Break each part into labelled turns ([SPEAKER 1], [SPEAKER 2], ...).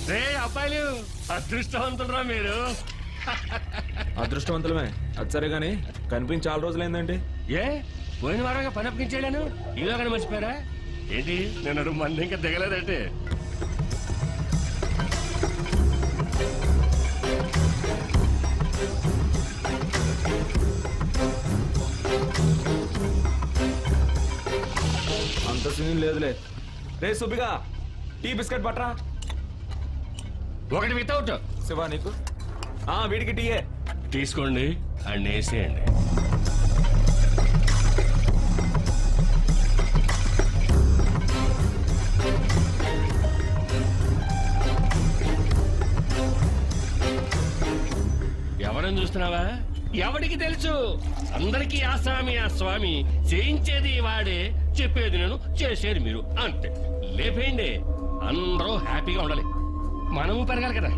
[SPEAKER 1] రే అబ్బాయిలు అదృష్టవంతులరా మీరు
[SPEAKER 2] అదృష్టవంతులమే అది సరే గాని కనిపించి చాలా రోజులైందండి
[SPEAKER 1] ఏ పోయిన వారంగా పని అప్పగించాను ఈలోగానే మర్చిపోయారా ఏంటి నేను మంది ఇంకా దిగలేదంటే
[SPEAKER 2] అంత సీన్ లేదులే రే సుబ్బిగా టీ బిస్కెట్ పట్రా
[SPEAKER 1] ఒకటి వితౌట్
[SPEAKER 2] శివా నీకు ఆ వీడికి టీయే
[SPEAKER 1] తీసుకోండి అండ్ వేసేయండి ఎవరని చూస్తున్నావా ఎవడికి తెలుసు అందరికీ ఆ స్వామి ఆ స్వామి చేయించేది వాడే చెప్పేది నేను చేసేది మీరు అంతే లేపేయండి అందరూ హ్యాపీగా ఉండాలి మనము పెరగాలి కదా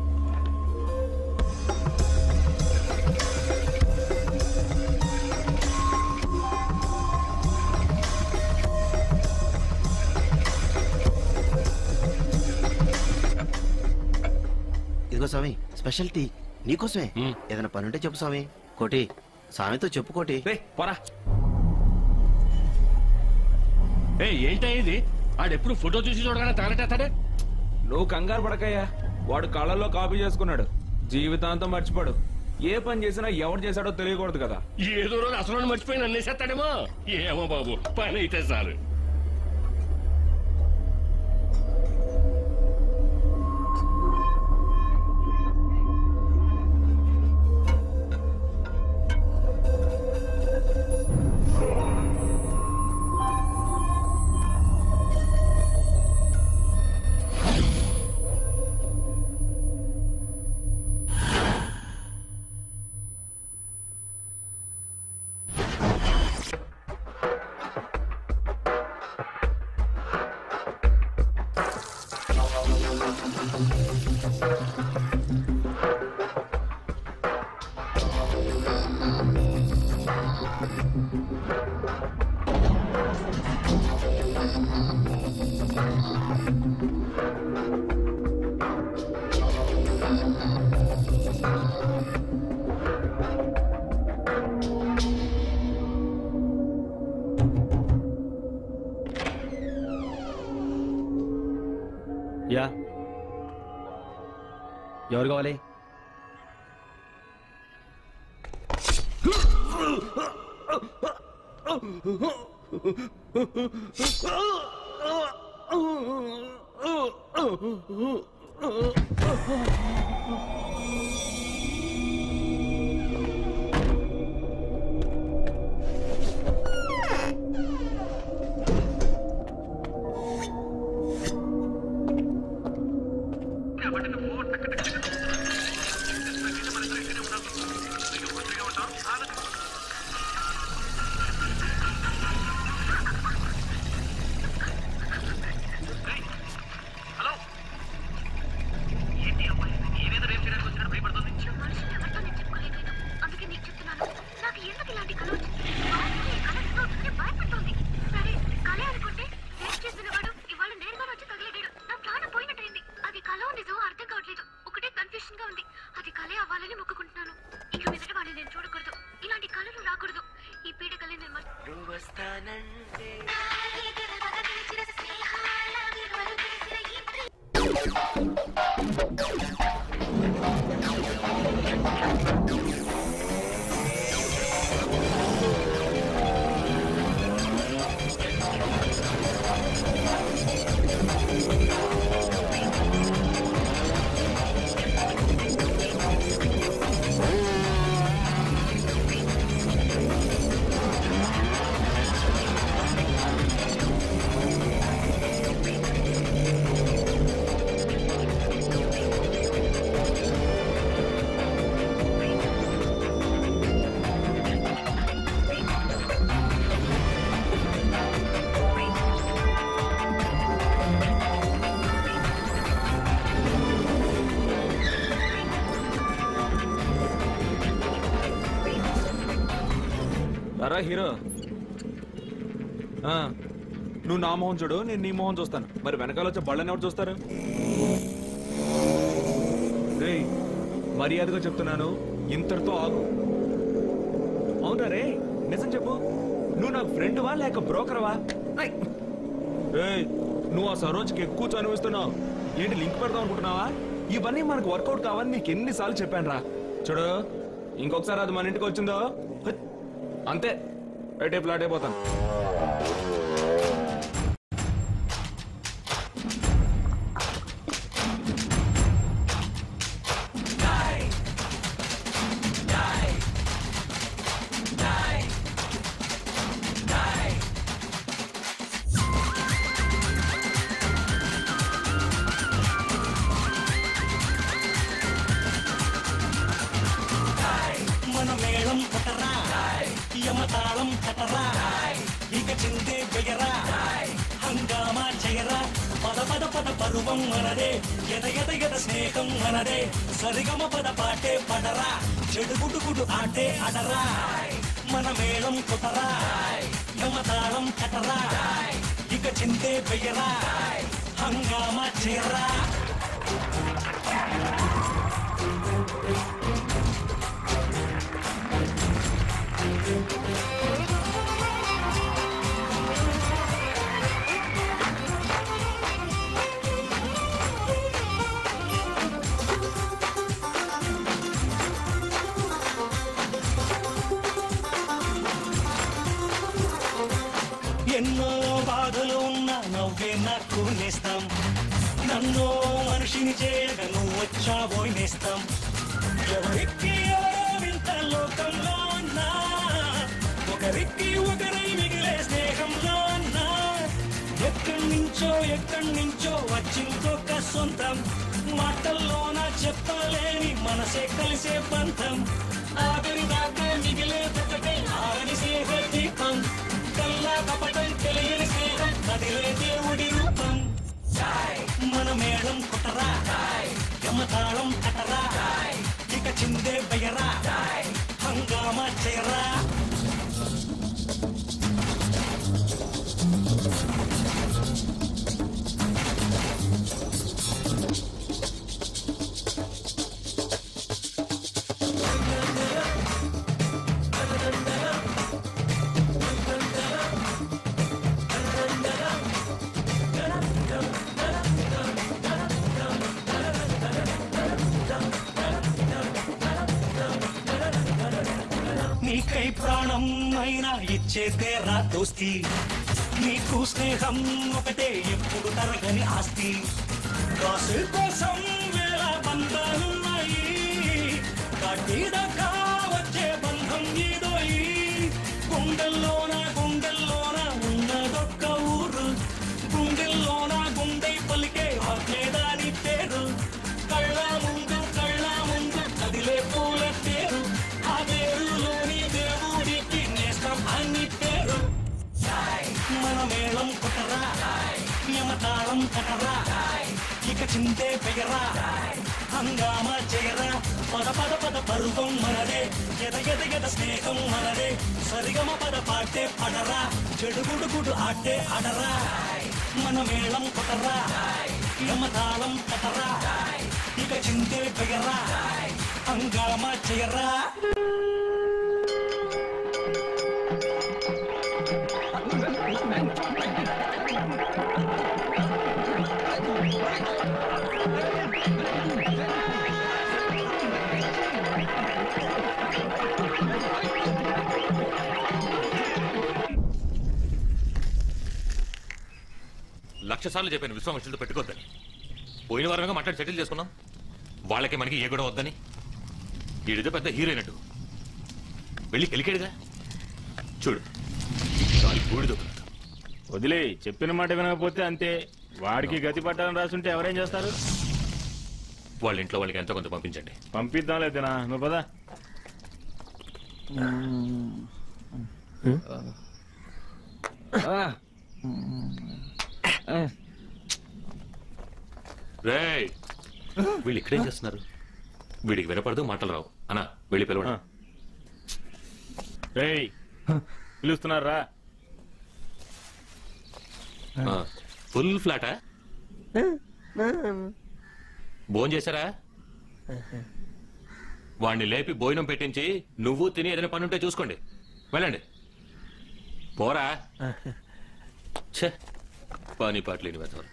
[SPEAKER 3] ఇదిగో స్వామి స్పెషల్ టీ నీకోసమే
[SPEAKER 1] మ్.
[SPEAKER 3] ఏదైనా పని ఉంటే చెప్పు స్వామి కోటి స్వామితో చెప్పు కోటి
[SPEAKER 2] రే పోరా
[SPEAKER 1] ఏ ఏంటా ఇది ఆడెప్పుడు ఫోటో చూసి చూడగానే తగలటేస్తాడే
[SPEAKER 2] నువ్వు కంగారు పడకయ్యా వాడు కళ్ళల్లో కాపీ చేసుకున్నాడు జీవితాంతం మర్చిపోడు ఏ పని చేసినా ఎవరు చేశాడో తెలియకూడదు కదా
[SPEAKER 1] ఏదో రోజు అసలు మర్చిపోయి నన్ను వేసేస్తాడేమో ఏమో బాబు పని అయితే చాలు
[SPEAKER 4] యా ఎవరు కావాలి
[SPEAKER 5] మనుషులు ఎవరితో నేను చెప్పుకోలేదు అందుకే నీకు చెప్తున్నాను నాకు ఎందుకు ఇలాంటి కళ వచ్చింది వాస్తవం ఈ కళ నిజం అవుతుందని భయపడుతోంది సరే కళ అనుకుంటే రేప్ చేసిన వాడు ఇవాళ నేరుగా వచ్చి తగిలేడాడు నా ప్రాణం పోయినట్టయింది అది కళ నిజం అర్థం కావట్లేదు ఒకటే కన్ఫ్యూషన్ గా ఉంది అది కళే అవ్వాలని మొక్కుకుంటున్నాను ఇక మీదట వాడిని నేను చూడకూడదు ఇలాంటి కళలు రాకూడదు ఈ పీడ కళ నేను మర్చి-
[SPEAKER 2] రా హీరో ఆ, నువ్వు నా మొహం చూడు నేను నీ మొహం చూస్తాను మరి వెనకాల వచ్చే బళ్ళని ఎవరు చూస్తారు రేయ్ మర్యాదగా చెప్తున్నాను ఇంతటితో ఆగు అవునా రే నిజం చెప్పు నువ్వు నాకు ఫ్రెండ్వా లేక బ్రోకర్వా రేయ్ నువ్వు ఆ సరోజ్కి ఎక్కువ చనివిస్తున్నావు ఏంటి లింక్ పెడదాం అనుకుంటున్నావా ఇవన్నీ మనకు వర్కౌట్ కావని నీకు ఎన్నిసార్లు చెప్పాను రా చూడు ఇంకొకసారి అది మన ఇంటికి వచ్చిందో హత్, అంతే రైటే ఫ్లాట్ అయిపోతాను
[SPEAKER 6] మన మేళం కటరా యమతాళం కటరా ఇక చిందే బెయరా హంగామా చేయరా పద పద పద పరువం మనదే ఎద ఎద ఎద స్నేహం మనదే సరిగమ పద పాటే పడరా చెడు గుడు గుడు ఆటే అడరా మన మేళం కొటరా యమతాళం కటరా ఇక చిందే బెయరా హంగామా చేయరా ఎన్నో బాధలు ఉన్నా నవ్వే నాకు నేస్తాం నన్నో మనిషిని చేయగా నువ్వు వచ్చావోయ్ నేస్తాం ఎవరికి ఎవరో వింత లోకంలో ఉన్నా ఒకరికి ఒకరై మిగిలే స్నేహంలో ఉన్నా ఎక్కడి నుంచో ఎక్కడి నుంచో వచ్చిందొక సొంతం మాటల్లోన చెప్పలేని మనసే కలిసే పంతం ఆఖరి దాకా మిగిలే ఒకటే ఆగని స్నేహ దీపం కల్లా కపటం తెలియని స్నేహం కదిలే దేవుడి రూపం మన మేళం కొట్టరా యమతాళం కట్టరా ఇక చిందే బయరా హంగామా చేయరా నీకై ప్రాణం అయినా ఇచ్చేదే రా దోస్తి నీకు స్నేహం ఒకటే ఎప్పుడు తరగని ఆస్తి కాసు కోసం వేల బంధాలున్నాయి కట్టిదాకా వచ్చే బంధం ఏదోయి గుండెల్లోన గుండెల్లోన ఉన్నదొక్క ఊరు గుండెల్లోన గుండె పలికే ఆత్మేదాని పేరు కళ్ళ ముందు కళ్ళ ముందు కదిలే పూల పేరు ఆ పేరులోని దేవుడికి నేస్తం అని పేరు మన మేళం కొట్టరా యమతాళం కట్టరా ఇక చింతే పెగరా హంగామా చేయరా పద పద పద పరువం మనదే ఎద ఎద ఎద స్నేహం మనదే సరిగమ పద పాటే పడరా చెడు గుడు గుడు ఆటే అడరా మన మేళం కొట్టరా యమతాళం కట్టరా ఇక చింతే పెగరా హంగామా చేయరా
[SPEAKER 7] లక్ష సార్లు చెప్పాను విశ్వామిత్రులతో పెట్టుకోవద్దని పోయిన వారంగా మాట్లాడి సెటిల్ చేసుకున్నాం వాళ్ళకి మనకి ఏ గొడవ వద్దని వీడిదో పెద్ద హీరో అయినట్టు వెళ్ళి కెలికాడుగా చూడు చాలు బూడిద
[SPEAKER 4] వదిలే చెప్పిన మాట వినకపోతే అంతే వాడికి గతి పట్టాలని రాసుంటే ఎవరేం చేస్తారు
[SPEAKER 7] వాళ్ళ ఇంట్లో వాళ్ళకి ఎంతో కొంత పంపించండి
[SPEAKER 4] పంపిద్దాం లేదనా నువ్వు పదా
[SPEAKER 7] రేయ్ వీళ్ళు ఇక్కడేం చేస్తున్నారు వీడికి వినపడదు మాటలు రావు అన్నా వెళ్ళి పిలవండి
[SPEAKER 4] రేయ్ పిలుస్తున్నారా
[SPEAKER 7] ఫుల్ ఫ్లాటా భోజనం చేశారా వాణ్ణి లేపి భోజనం పెట్టించి నువ్వు తిని ఏదైనా పని ఉంటే చూసుకోండి వెళ్ళండి పోరా ఛే పని పాటలేని వెతవరు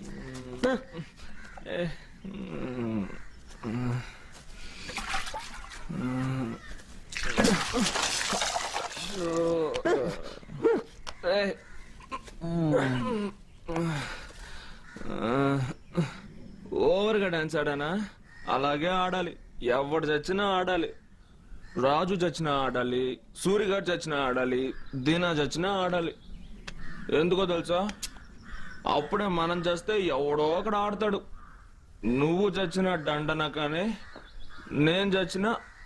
[SPEAKER 2] ఓవర్గా డాన్స్ ఆడానా అలాగే ఆడాలి ఎవడు చచ్చినా ఆడాలి రాజు చచ్చినా ఆడాలి సూర్యగారు చచ్చినా ఆడాలి దీనా చచ్చినా ఆడాలి ఎందుకో తెలుసా అప్పుడే మనం చేస్తే ఎవడో ఒకడు ఆడతాడు నువ్వు చచ్చిన దండన కానీ నేను చచ్చిన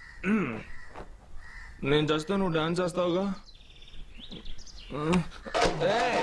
[SPEAKER 2] నేను చస్తే నువ్వు డాన్స్ చేస్తావుగా ఏయ్!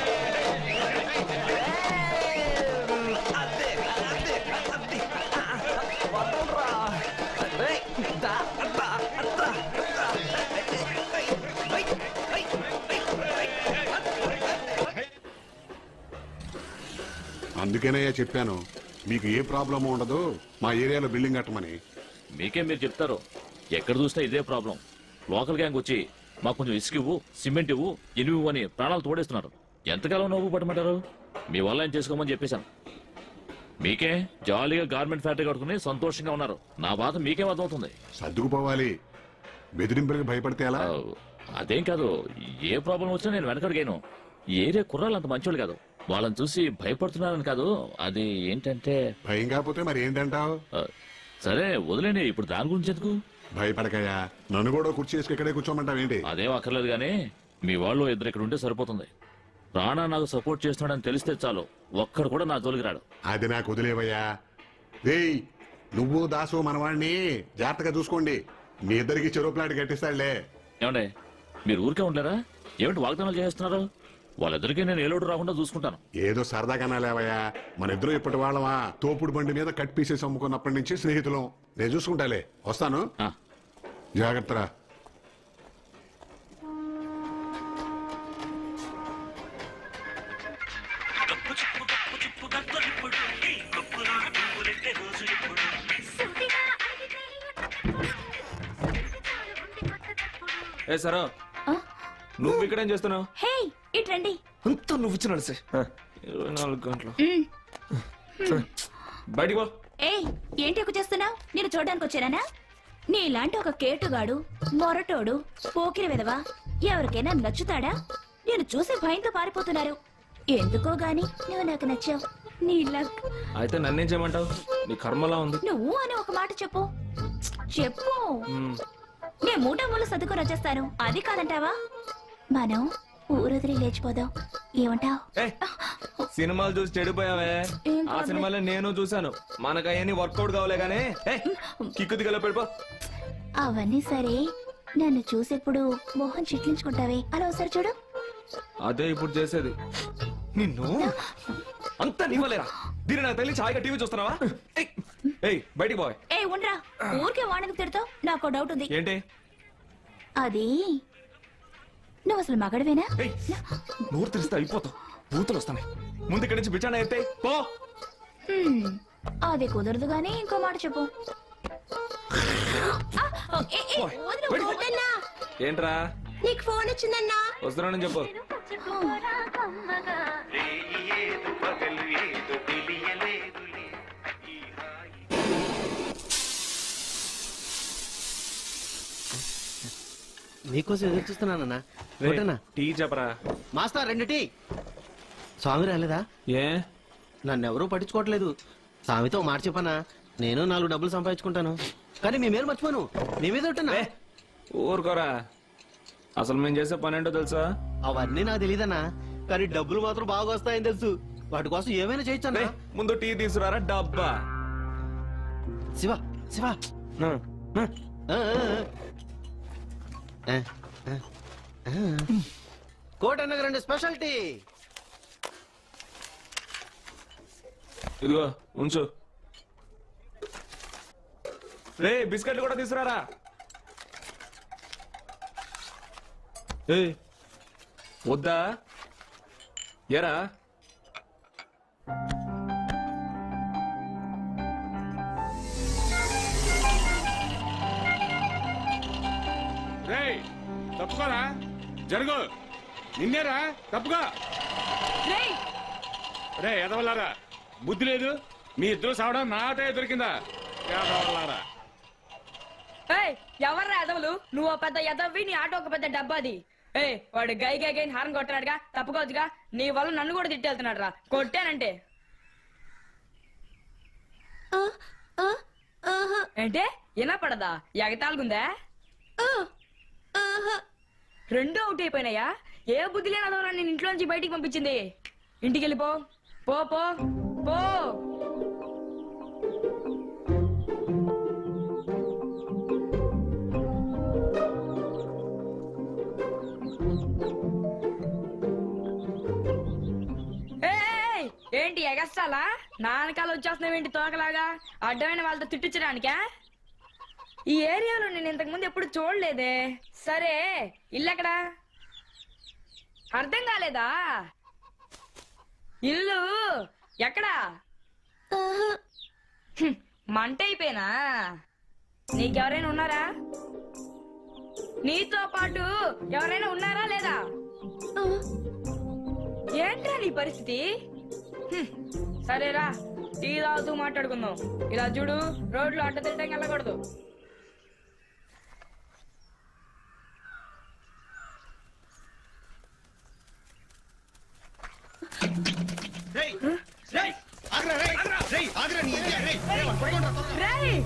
[SPEAKER 8] అందుకేనయ్యా చెప్పాను మీకు ఏ ప్రాబ్లం ఉండదు మా ఏరియాలో బిల్డింగ్ కట్టమని
[SPEAKER 9] మీకే మీరు చెప్తారు ఎక్కడ చూసినా ఇదే ప్రాబ్లం లోకల్ గ్యాంగ్ వచ్చి మాకు కొంచెం ఇసుక ఇవ్వు సిమెంట్ ఇవ్వు ఇనువు అని ప్రాణాలు తోడేస్తున్నారు ఎంతకాలం నవ్వు పట్టమంటారు మీ వల్ల ఏం చేసుకోమని చెప్పేశాను మీకే జాలీగా గార్మెంట్ ఫ్యాక్టరీ కట్టుకుని సంతోషంగా ఉన్నారు నా బాధ మీకేం అర్థమవుతుంది
[SPEAKER 8] సర్దుకుపోవాలి బెదిరింపులకు భయపడితే ఎలా
[SPEAKER 9] ఆ, అదేం కాదు ఏ ప్రాబ్లం వచ్చినా నేను వెనకడిగాను ఈ ఏరియా కుర్రాళ్ళు అంత మంచోళ్ళు కాదు వాళ్ళని చూసి భయపడుతున్నారని కాదు అది ఏంటంటే
[SPEAKER 8] భయం కాకపోతే మరి ఏంటంటావు
[SPEAKER 9] ఆ, సరే వదిలేండి ఇప్పుడు దాని గురించి ఎందుకు
[SPEAKER 8] భయపడకయ్యా నన్ను కూడా కుర్చీ వేసుకు ఇక్కడే కూర్చోమంటావేంటి
[SPEAKER 9] అదేం అక్కర్లేదు కానీ మీ వాళ్ళు ఇద్దరు ఇక్కడ ఉంటే సరిపోతుంది రాణా నాకు సపోర్ట్ చేస్తున్నాడని తెలిస్తే చాలు ఒక్కడు కూడా నా జోలికి రాడు
[SPEAKER 8] అది నాకు వదిలేవయ్యా రేయ్ నువ్వు దాసు మనవాణ్ణి జాగ్రత్తగా చూసుకోండి మీ ఇద్దరికి చెరువు ప్లాట్ కట్టిస్తాడులే
[SPEAKER 9] ఏమండే మీరు ఊరికే ఉండలేరా ఏమిటి వాగ్దానాలు చేస్తున్నారు వాళ్ళిద్దరికీ నేను ఏలోటు రాకుండా చూసుకుంటాను
[SPEAKER 8] ఏదో సరదాగా లేవయ్యా మన ఇద్దరు ఇప్పటి వాళ్ళమా తోపుడు బండి మీద కట్ పీసెస్ అమ్ముకున్నప్పటి నుంచి స్నేహితులం నేను చూసుకుంటాలే వస్తాను
[SPEAKER 9] ఆ,
[SPEAKER 8] జాగ్రత్తరా
[SPEAKER 5] సూటిగా అడిగితే
[SPEAKER 2] ఏ సరా నువ్వు ఇక్కడేం చేస్తున్నావు
[SPEAKER 10] హే ఇటు రండి
[SPEAKER 2] అంతా నువ్వు ఇచ్చిన నడిసే ఇరవై నాలుగు గంటలు బయటికి పో
[SPEAKER 10] ఏయ్ ఏంటి ఎక్కువ చేస్తున్నావు నేను చూడడానికి వచ్చానా నీలాంటి ఒక కేటుగాడు మొరటోడు పోకిరి విధవా ఎవరికైనా నచ్చుతాడా నేను చూసి భయంతో పారిపోతున్నారు ఎందుకో గాని నువ్వు నాకు నచ్చావు నీ లక్
[SPEAKER 2] అయితే నన్నేం చేయమంటావు నీ కర్మలా ఉంది
[SPEAKER 10] నువ్వు అని ఒక మాట చెప్పు చెప్పు
[SPEAKER 2] మ్మ్.
[SPEAKER 10] నేను మూట మూల సర్దుకొని వచ్చేస్తాను అది కాదంటావా మనం ఊరొదిరి లేచిపోదాం ఏమంటావ్
[SPEAKER 2] ఏ సినిమాలు చూసి చెడిపోయావే
[SPEAKER 10] ఏం
[SPEAKER 2] ఆ
[SPEAKER 10] కాదులే.
[SPEAKER 2] సినిమాలో నేను చూశాను మనకు అవన్నీ వర్కౌట్ కావాలే గానీ ఏ కిక్కు దిగల పెడిపో
[SPEAKER 10] అవన్నీ సరే నన్ను చూసేప్పుడు మోహన్ చిట్లించుకుంటావే అలా ఒకసారి చూడు
[SPEAKER 2] అదే ఇప్పుడు చేసేది నిన్ను అంతా నీవలేరా దీని నాకు తెలిసి హాయిగా టీవీ చూస్తున్నావా ఏయ్, ఏయ్ బయటికి పోయ్
[SPEAKER 10] ఏ ఉండరా ఊరికే వాడికి తిడతావు నాకు డౌట్ ఉంది
[SPEAKER 2] ఏంటి
[SPEAKER 10] అది నువ్వు అసలు మగడవేనా
[SPEAKER 2] ఏయ్ నోరు తెరిస్తే అయిపోతావు బూతులు వస్తున్నాయి ముందు ఇక్కడి నుంచి బిచాన ఎత్తే పో
[SPEAKER 10] హ్మ్, అది కుదరదు గానీ ఇంకో మాట చెప్పు ఆ, ఏ, ఏ,
[SPEAKER 2] ఓయ్,
[SPEAKER 10] వదిలు,
[SPEAKER 2] బయటికి పో.
[SPEAKER 10] వద్దన్నా.
[SPEAKER 2] ఏంట్రా
[SPEAKER 10] నీకు ఫోన్ వచ్చిందన్నా
[SPEAKER 2] వస్తున్నానని చెప్పు
[SPEAKER 3] నీకోసం ఎదురు చూస్తున్నానన్నా
[SPEAKER 2] రేయ్,
[SPEAKER 3] కొట్టనా
[SPEAKER 2] టీ చెప్పరా
[SPEAKER 3] మాస్టర్ రెండు టీ స్వామి రాలేదా
[SPEAKER 2] ఏ
[SPEAKER 3] నన్ను ఎవరూ పట్టించుకోవట్లేదు స్వామితో ఒక మాట చెప్పనా నేను నాలుగు డబ్బులు సంపాదించుకుంటాను కానీ మీ మేలు మర్చిపోను మీ మీద ఉంటున్నా
[SPEAKER 2] ఏ, ఊరుకోరా అసలు మేము చేసే పని ఏంటో తెలుసా
[SPEAKER 3] అవన్నీ నాకు తెలియదన్నా కానీ డబ్బులు మాత్రం బాగా వస్తాయని తెలుసు వాటి కోసం ఏమైనా చేయొచ్చన్నా
[SPEAKER 2] రేయ్, ముందు టీ తీసుకురారా డబ్బా
[SPEAKER 3] శివ శివ
[SPEAKER 2] ఆ, ఆ.
[SPEAKER 3] ఆ, ఆ, ఆ. ఆ, ఆ, ఆ. కోటన్నగ రెండు స్పెషాలిటీ
[SPEAKER 2] ఇదిగో ఉంచు రే బిస్కెట్లు కూడా తీసుకురారా ఏ వద్దా ఎరా
[SPEAKER 11] తప్పుకోరా జరుగు నిన్నేరా తప్పుకో రే ఎదవల్లారా బుద్ధి లేదు మీ ఇద్దరు సావడం నాటే దొరికిందా ఎదవల్లారా
[SPEAKER 12] ఏయ్ ఎవర్రా ఎదవలు నువ్వు ఓ పెద్ద ఎదవి నీ ఆటో ఒక పెద్ద డబ్బాది ఏ వాడు గై గై గై హారం కొట్టాడుగా తప్పుకోవచ్చుగా నీ వల్ల నన్ను కూడా తిట్టేళ్తున్నాడు రా కొట్టానంటే ఏంటే వినపడదా ఎగతాళుగుందా రెండు అవుట్ అయిపోయినాయా ఏ బుద్ధి లేని అదవరా నేను ఇంట్లోంచి బయటికి పంపించింది ఇంటికి వెళ్ళిపో పో పో పో ఏయ్, ఏంటి ఎగస్టాలా నాన్నకాలు వచ్చేస్తున్నావేంటి తోకలాగా అడ్డమైన వాళ్ళతో తిట్టించడానికా ఈ ఏరియాలో నేను ఇంతకు ముందు ఎప్పుడు చూడలేదే సరే ఇల్లు ఎక్కడా అర్థం కాలేదా ఇల్లు ఎక్కడా హ్మ్, మంట అయిపోయినా నీకెవరైనా ఉన్నారా నీతో పాటు ఎవరైనా ఉన్నారా లేదా ఏంట్రా నీ పరిస్థితి హ్మ్, సరేరా టీ తాగుతూ మాట్లాడుకుందాం ఇలా చూడు రోడ్లు అడ్డ తిట్టం వెళ్ళకూడదు రేయ్!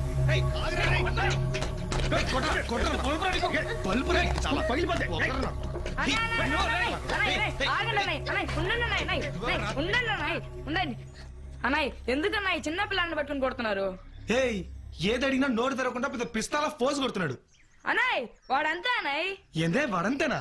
[SPEAKER 12] అన్నయ్య, అన్నయ్య, అన్నయ్య, అన్నయ్య, అన్నయ్య, ఆగండి అన్నయ్య, అన్నయ్య, ఉండండి అన్నయ్య, అన్నయ్య, అన్నయ్య, ఉండండి అన్నయ్య, ఉండండి అన్నయ్య ఎందుకన్నయ్య చిన్న పిల్లాన్ని పట్టుకుని కొడుతున్నారు
[SPEAKER 13] హేయ్ ఏది అడిగినా నోరు తెరవకుండా పెద్ద పిస్తాల ఫోర్స్ కొడుతున్నాడు
[SPEAKER 12] అన్నయ్య వాడంతే అన్నయ్య
[SPEAKER 13] ఏందే వాడంతేనా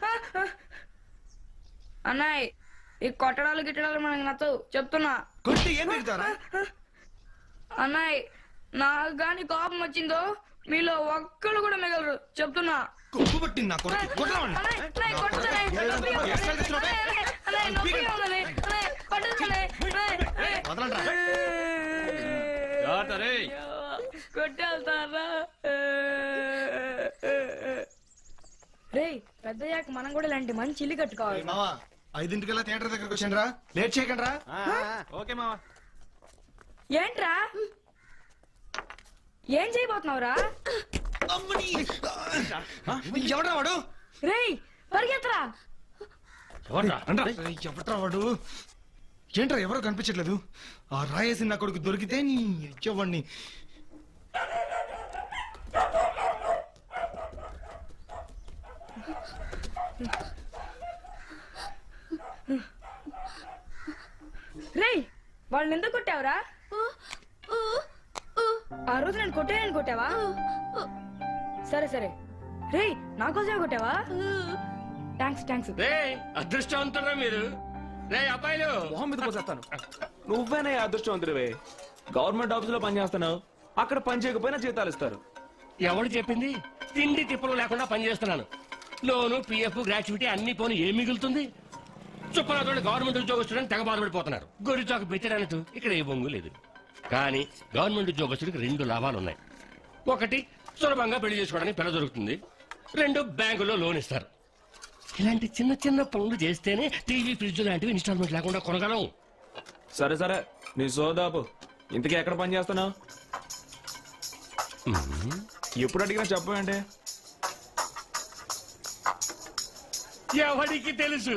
[SPEAKER 12] అన్నయ్య ఈ కొట్టడాలు గిట్టడాలు మనకి నచ్చవు చెప్తున్నా
[SPEAKER 13] కొట్టి ఏం పెడతారా
[SPEAKER 12] అన్నయ్య నాకు గాని కోపం వచ్చిందో మీలో ఒక్కళ్ళు కూడా మిగలరు చెప్తున్నా
[SPEAKER 13] కొప్పు పట్టింది నా కొడుకు కొట్టరామండి
[SPEAKER 12] అన్నయ్య, అన్నయ్య, కొట్టొద్దన్నయ్య, నొప్పిగా ఉంది. అన్నయ్య, అన్నయ్య, నొప్పిగా ఉంది. అన్నయ్య, కొట్టొద్దన్నయ్య, అన్నయ్య, అన్నయ్య. కొట్టేళ్తారా రేయ్ పెద్దయ్యాక మనం కూడా ఇలాంటి మంచి ఇల్లు కట్టుకోవాలి
[SPEAKER 13] మావా ఐదింటికల్లా థియేటర్ దగ్గరకు వచ్చాను రా లేట్ చేయకండి రా
[SPEAKER 2] ఓకే మావా
[SPEAKER 12] ఏంట్రా ఏం చేయబోతున్నావురా
[SPEAKER 13] ఎవడ్రా వాడు
[SPEAKER 12] రేయ్ పరిగెత్తరా
[SPEAKER 13] రేయ్, ఎవడ్రా వాడు ఏంట్రా ఎవరు కనిపించట్లేదు ఆ రాయేసి నా కొడుకు దొరికితే నీ ఇచ్చేవాడిని
[SPEAKER 12] రేయ్ వాళ్ళని ఎందుకు కొట్టావురా ఆ రోజు నేను కొట్టానని కొట్టావా సరే సరే రేయ్ నా కోసమే కొట్టావా థ్యాంక్స్ థ్యాంక్స్
[SPEAKER 1] రే అదృష్టవంతురా మీరు రే అబ్బాయిలు
[SPEAKER 2] మొహం మీద పోసేస్తాను నువ్వేనే అదృష్టవంతుడివే గవర్నమెంట్ ఆఫీస్ లో పనిచేస్తున్నావు అక్కడ పని చేయకపోయినా జీతాలు ఇస్తారు
[SPEAKER 1] ఎవడు చెప్పింది తిండి తిప్పలు లేకుండా పనిచేస్తున్నాను లోను పిఎఫ్ గ్రాట్యుటీ అన్ని పోను ఏం మిగులుతుంది చుప్పనాథుడు గవర్నమెంట్ ఉద్యోగస్తుడని తెగ బాధపడిపోతున్నారు గొరి చాకు పెట్టారన్నట్టు ఇక్కడ ఏ బొంగు లేదు కానీ గవర్నమెంట్ ఉద్యోగస్తుడికి రెండు లాభాలు ఉన్నాయి ఒకటి సులభంగా పెళ్లి చేసుకోవడానికి పిల్ల దొరుకుతుంది రెండు బ్యాంకులో లోన్ ఇస్తారు ఇలాంటి చిన్న చిన్న పనులు చేస్తేనే టీవీ ఫ్రిడ్జ్ లాంటివి ఇన్స్టాల్మెంట్ లేకుండా కొనగలం
[SPEAKER 2] సరే సరే నీ సోదాపు ఇంతకీ ఎక్కడ పని చేస్తున్నావు ఎప్పుడు అడిగినా చెప్పండి
[SPEAKER 1] ఎవడికి తెలుసు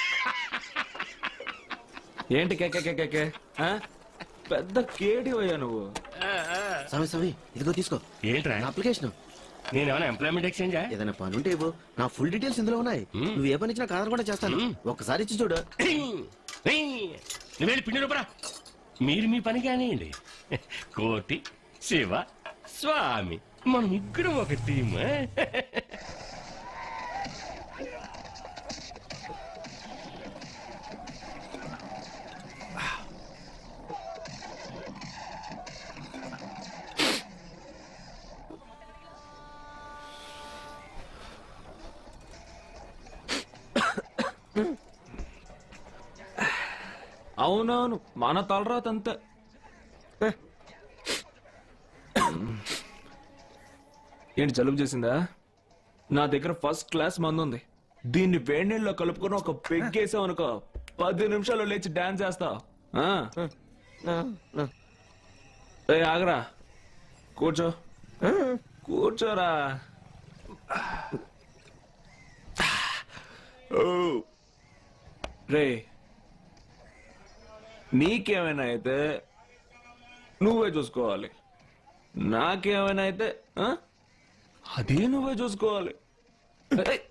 [SPEAKER 2] ఏంటి కేకే కేకే పెద్ద కేడి అయ్యా నువ్వు
[SPEAKER 3] సవి సవి ఇదిగో తీసుకో
[SPEAKER 1] ఏంట్రా
[SPEAKER 3] అప్లికేషన్
[SPEAKER 1] నేనేమైనా ఎంప్లాయ్మెంట్ ఎక్స్చేంజా
[SPEAKER 3] ఏదైనా పని ఉంటే ఇవ్వు నా ఫుల్ డీటెయిల్స్ ఇందులో ఉన్నాయి నువ్వు ఏ పని ఇచ్చినా కాదర్ కూడా చేస్తాను ఒక్కసారి ఇచ్చి చూడు
[SPEAKER 1] నువ్వు వెళ్ళి పిండి రూపరా మీరు మీ పని కానివ్వండి కోటి శివ స్వామి మనం ఇద్దరం ఒక టీమ్
[SPEAKER 2] అవునవును మన తలరాత అంతే ఏ. ఏంటి జలుబు చేసిందా నా దగ్గర ఫస్ట్ క్లాస్ మందు ఉంది దీన్ని వేడి నీళ్ళలో కలుపుకొని ఒక పెగ్గేసావు అనుకో పది నిమిషాలు లేచి డాన్స్ చేస్తా ఆ? ఏయ్, ఆగరా కూర్చో కూర్చోరా ఓ. రే నీకేమైనా అయితే నువ్వే చూసుకోవాలి నాకేమైనా అయితే ఆ? అదే నువ్వే చూసుకోవాలి ఏయ్.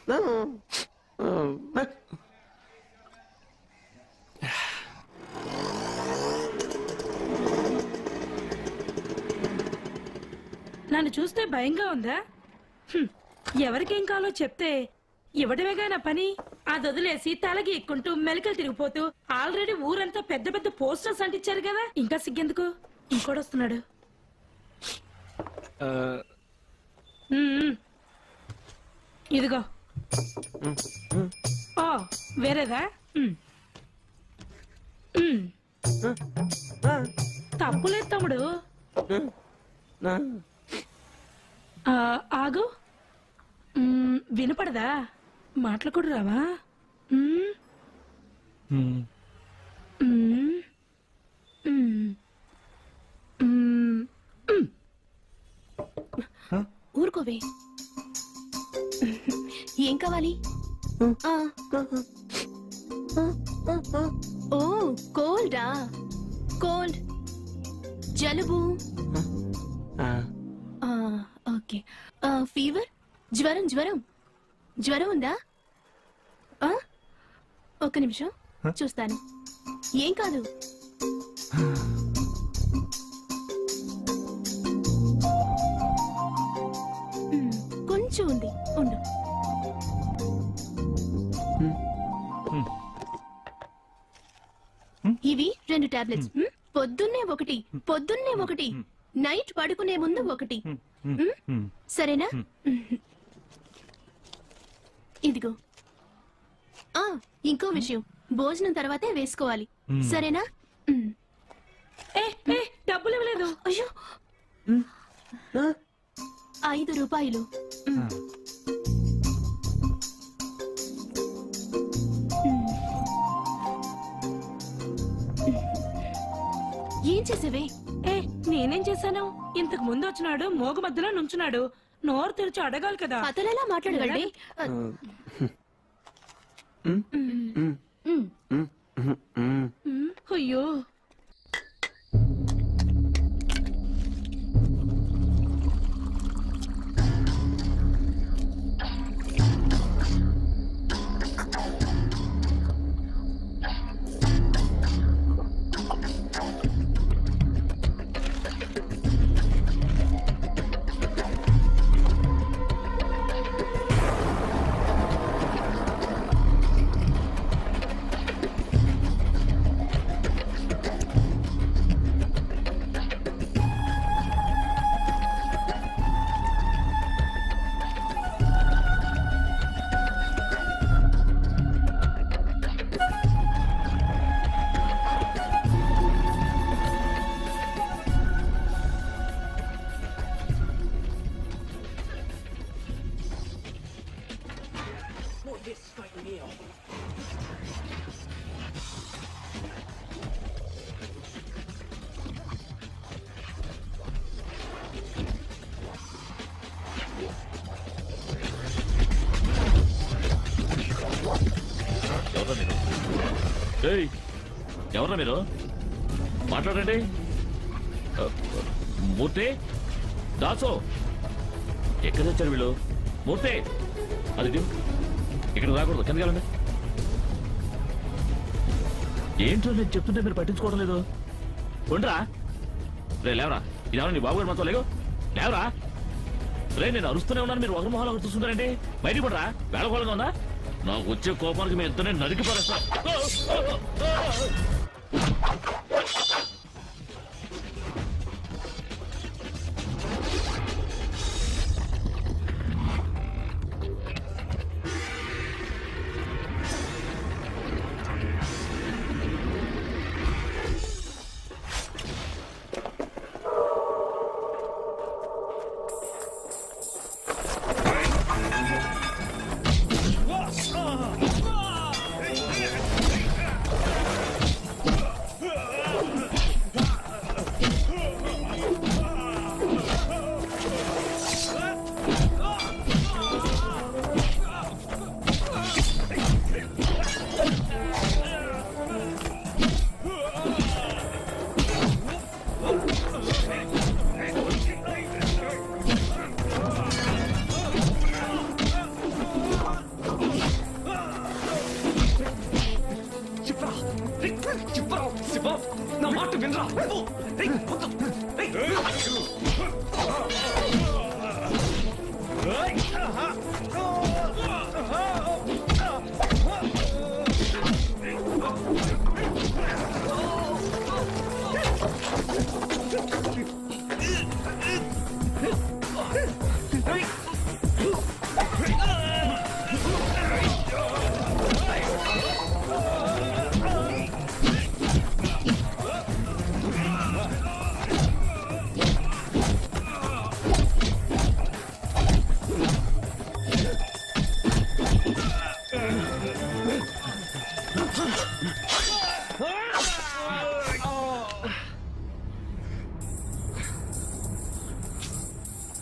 [SPEAKER 14] నన్ను చూస్తే భయంగా ఉందా హ్మ్. ఎవరికేం కావాలో చెప్తే ఇవ్వడమేగా నా పని అది వదిలేసి తలకి ఎక్కుంటూ మెలికలు తిరిగిపోతూ ఆల్రెడీ ఊరంతా పెద్ద పెద్ద పోస్టర్స్ అంటించారు కదా ఇంకా సిగ్గెందుకు ఇంకోటి వస్తున్నాడు
[SPEAKER 2] ఆ,
[SPEAKER 14] మ్మ్. ఇదిగో ఓ వేరేదా మ్మ్. మ్మ్. తప్పులేదు తమ్ముడు ఆ, ఆగు మ్మ్, వినపడదా మాటలు కూడా రావా మ్మ్,
[SPEAKER 2] హ్మ్.
[SPEAKER 14] మ్మ్, మ్మ్, మ్మ్, మ్మ్.
[SPEAKER 15] ఊరుకోవే ఏం కావాలి ఆ. ఓ కోల్డా కోల్డ్ జలుబు ఆ, ఓకే ఆ, ఫీవర్ జ్వరం జ్వరం జ్వరం ఉందా ఆ? ఒక్క నిమిషం చూస్తాను ఏం కాదు మ్, కొంచెం ఉంది ఉండు ఇవి రెండు టాబ్లెట్స్ మ్, పొద్దున్నే ఒకటి పొద్దున్నే ఒకటి నైట్ పడుకునే ముందు ఒకటి మ్, సరేనా ఇదిగో ఆ ఇంకో విషయం భోజనం తర్వాతే వేసుకోవాలి
[SPEAKER 14] మ్.
[SPEAKER 15] సరేనా మ్.
[SPEAKER 14] ఏ ఏ డబ్బులు ఇవ్వలేదు
[SPEAKER 15] అయ్యో ఐదు రూపాయలు మ్. ఏం చేసేవే
[SPEAKER 14] ఏ నేనేం చేశాను ఇంతకు ముందు వచ్చినాడు మోగ మధ్యలో నుంచున్నాడు నోరు తెరిచి అడగాలి కదా
[SPEAKER 15] అతనెలా మాట్లాడగలడే
[SPEAKER 14] మ్, అయ్యో
[SPEAKER 9] ఎవరా మీరు ఏయ్ ఎవరా మీరు మాట్లాడండి ఆ, మూర్తి దాసో ఎక్కడ వచ్చారు వీళ్ళు మూర్తి అది దిగు. ఇక్కడ రాకూడదు కిందకి వెళ్ళండి ఏంటో నేను చెప్తుంటే మీరు పట్టించుకోవడం లేదు ఉండరా రే లేవరా ఇదేమన్నా నీ బాబు గారు మొత్తం లేవు లేవరా రే నేను అరుస్తూనే ఉన్నాను మీరు ఒకరి మొహాలు ఒకటి చూస్తుంటారండి బయటికి పడరా వేళకోళంగా ఉందా నాకు వచ్చే కోపానికి మీ ఎంతనే నరికి పడేస్తా
[SPEAKER 8] ఆ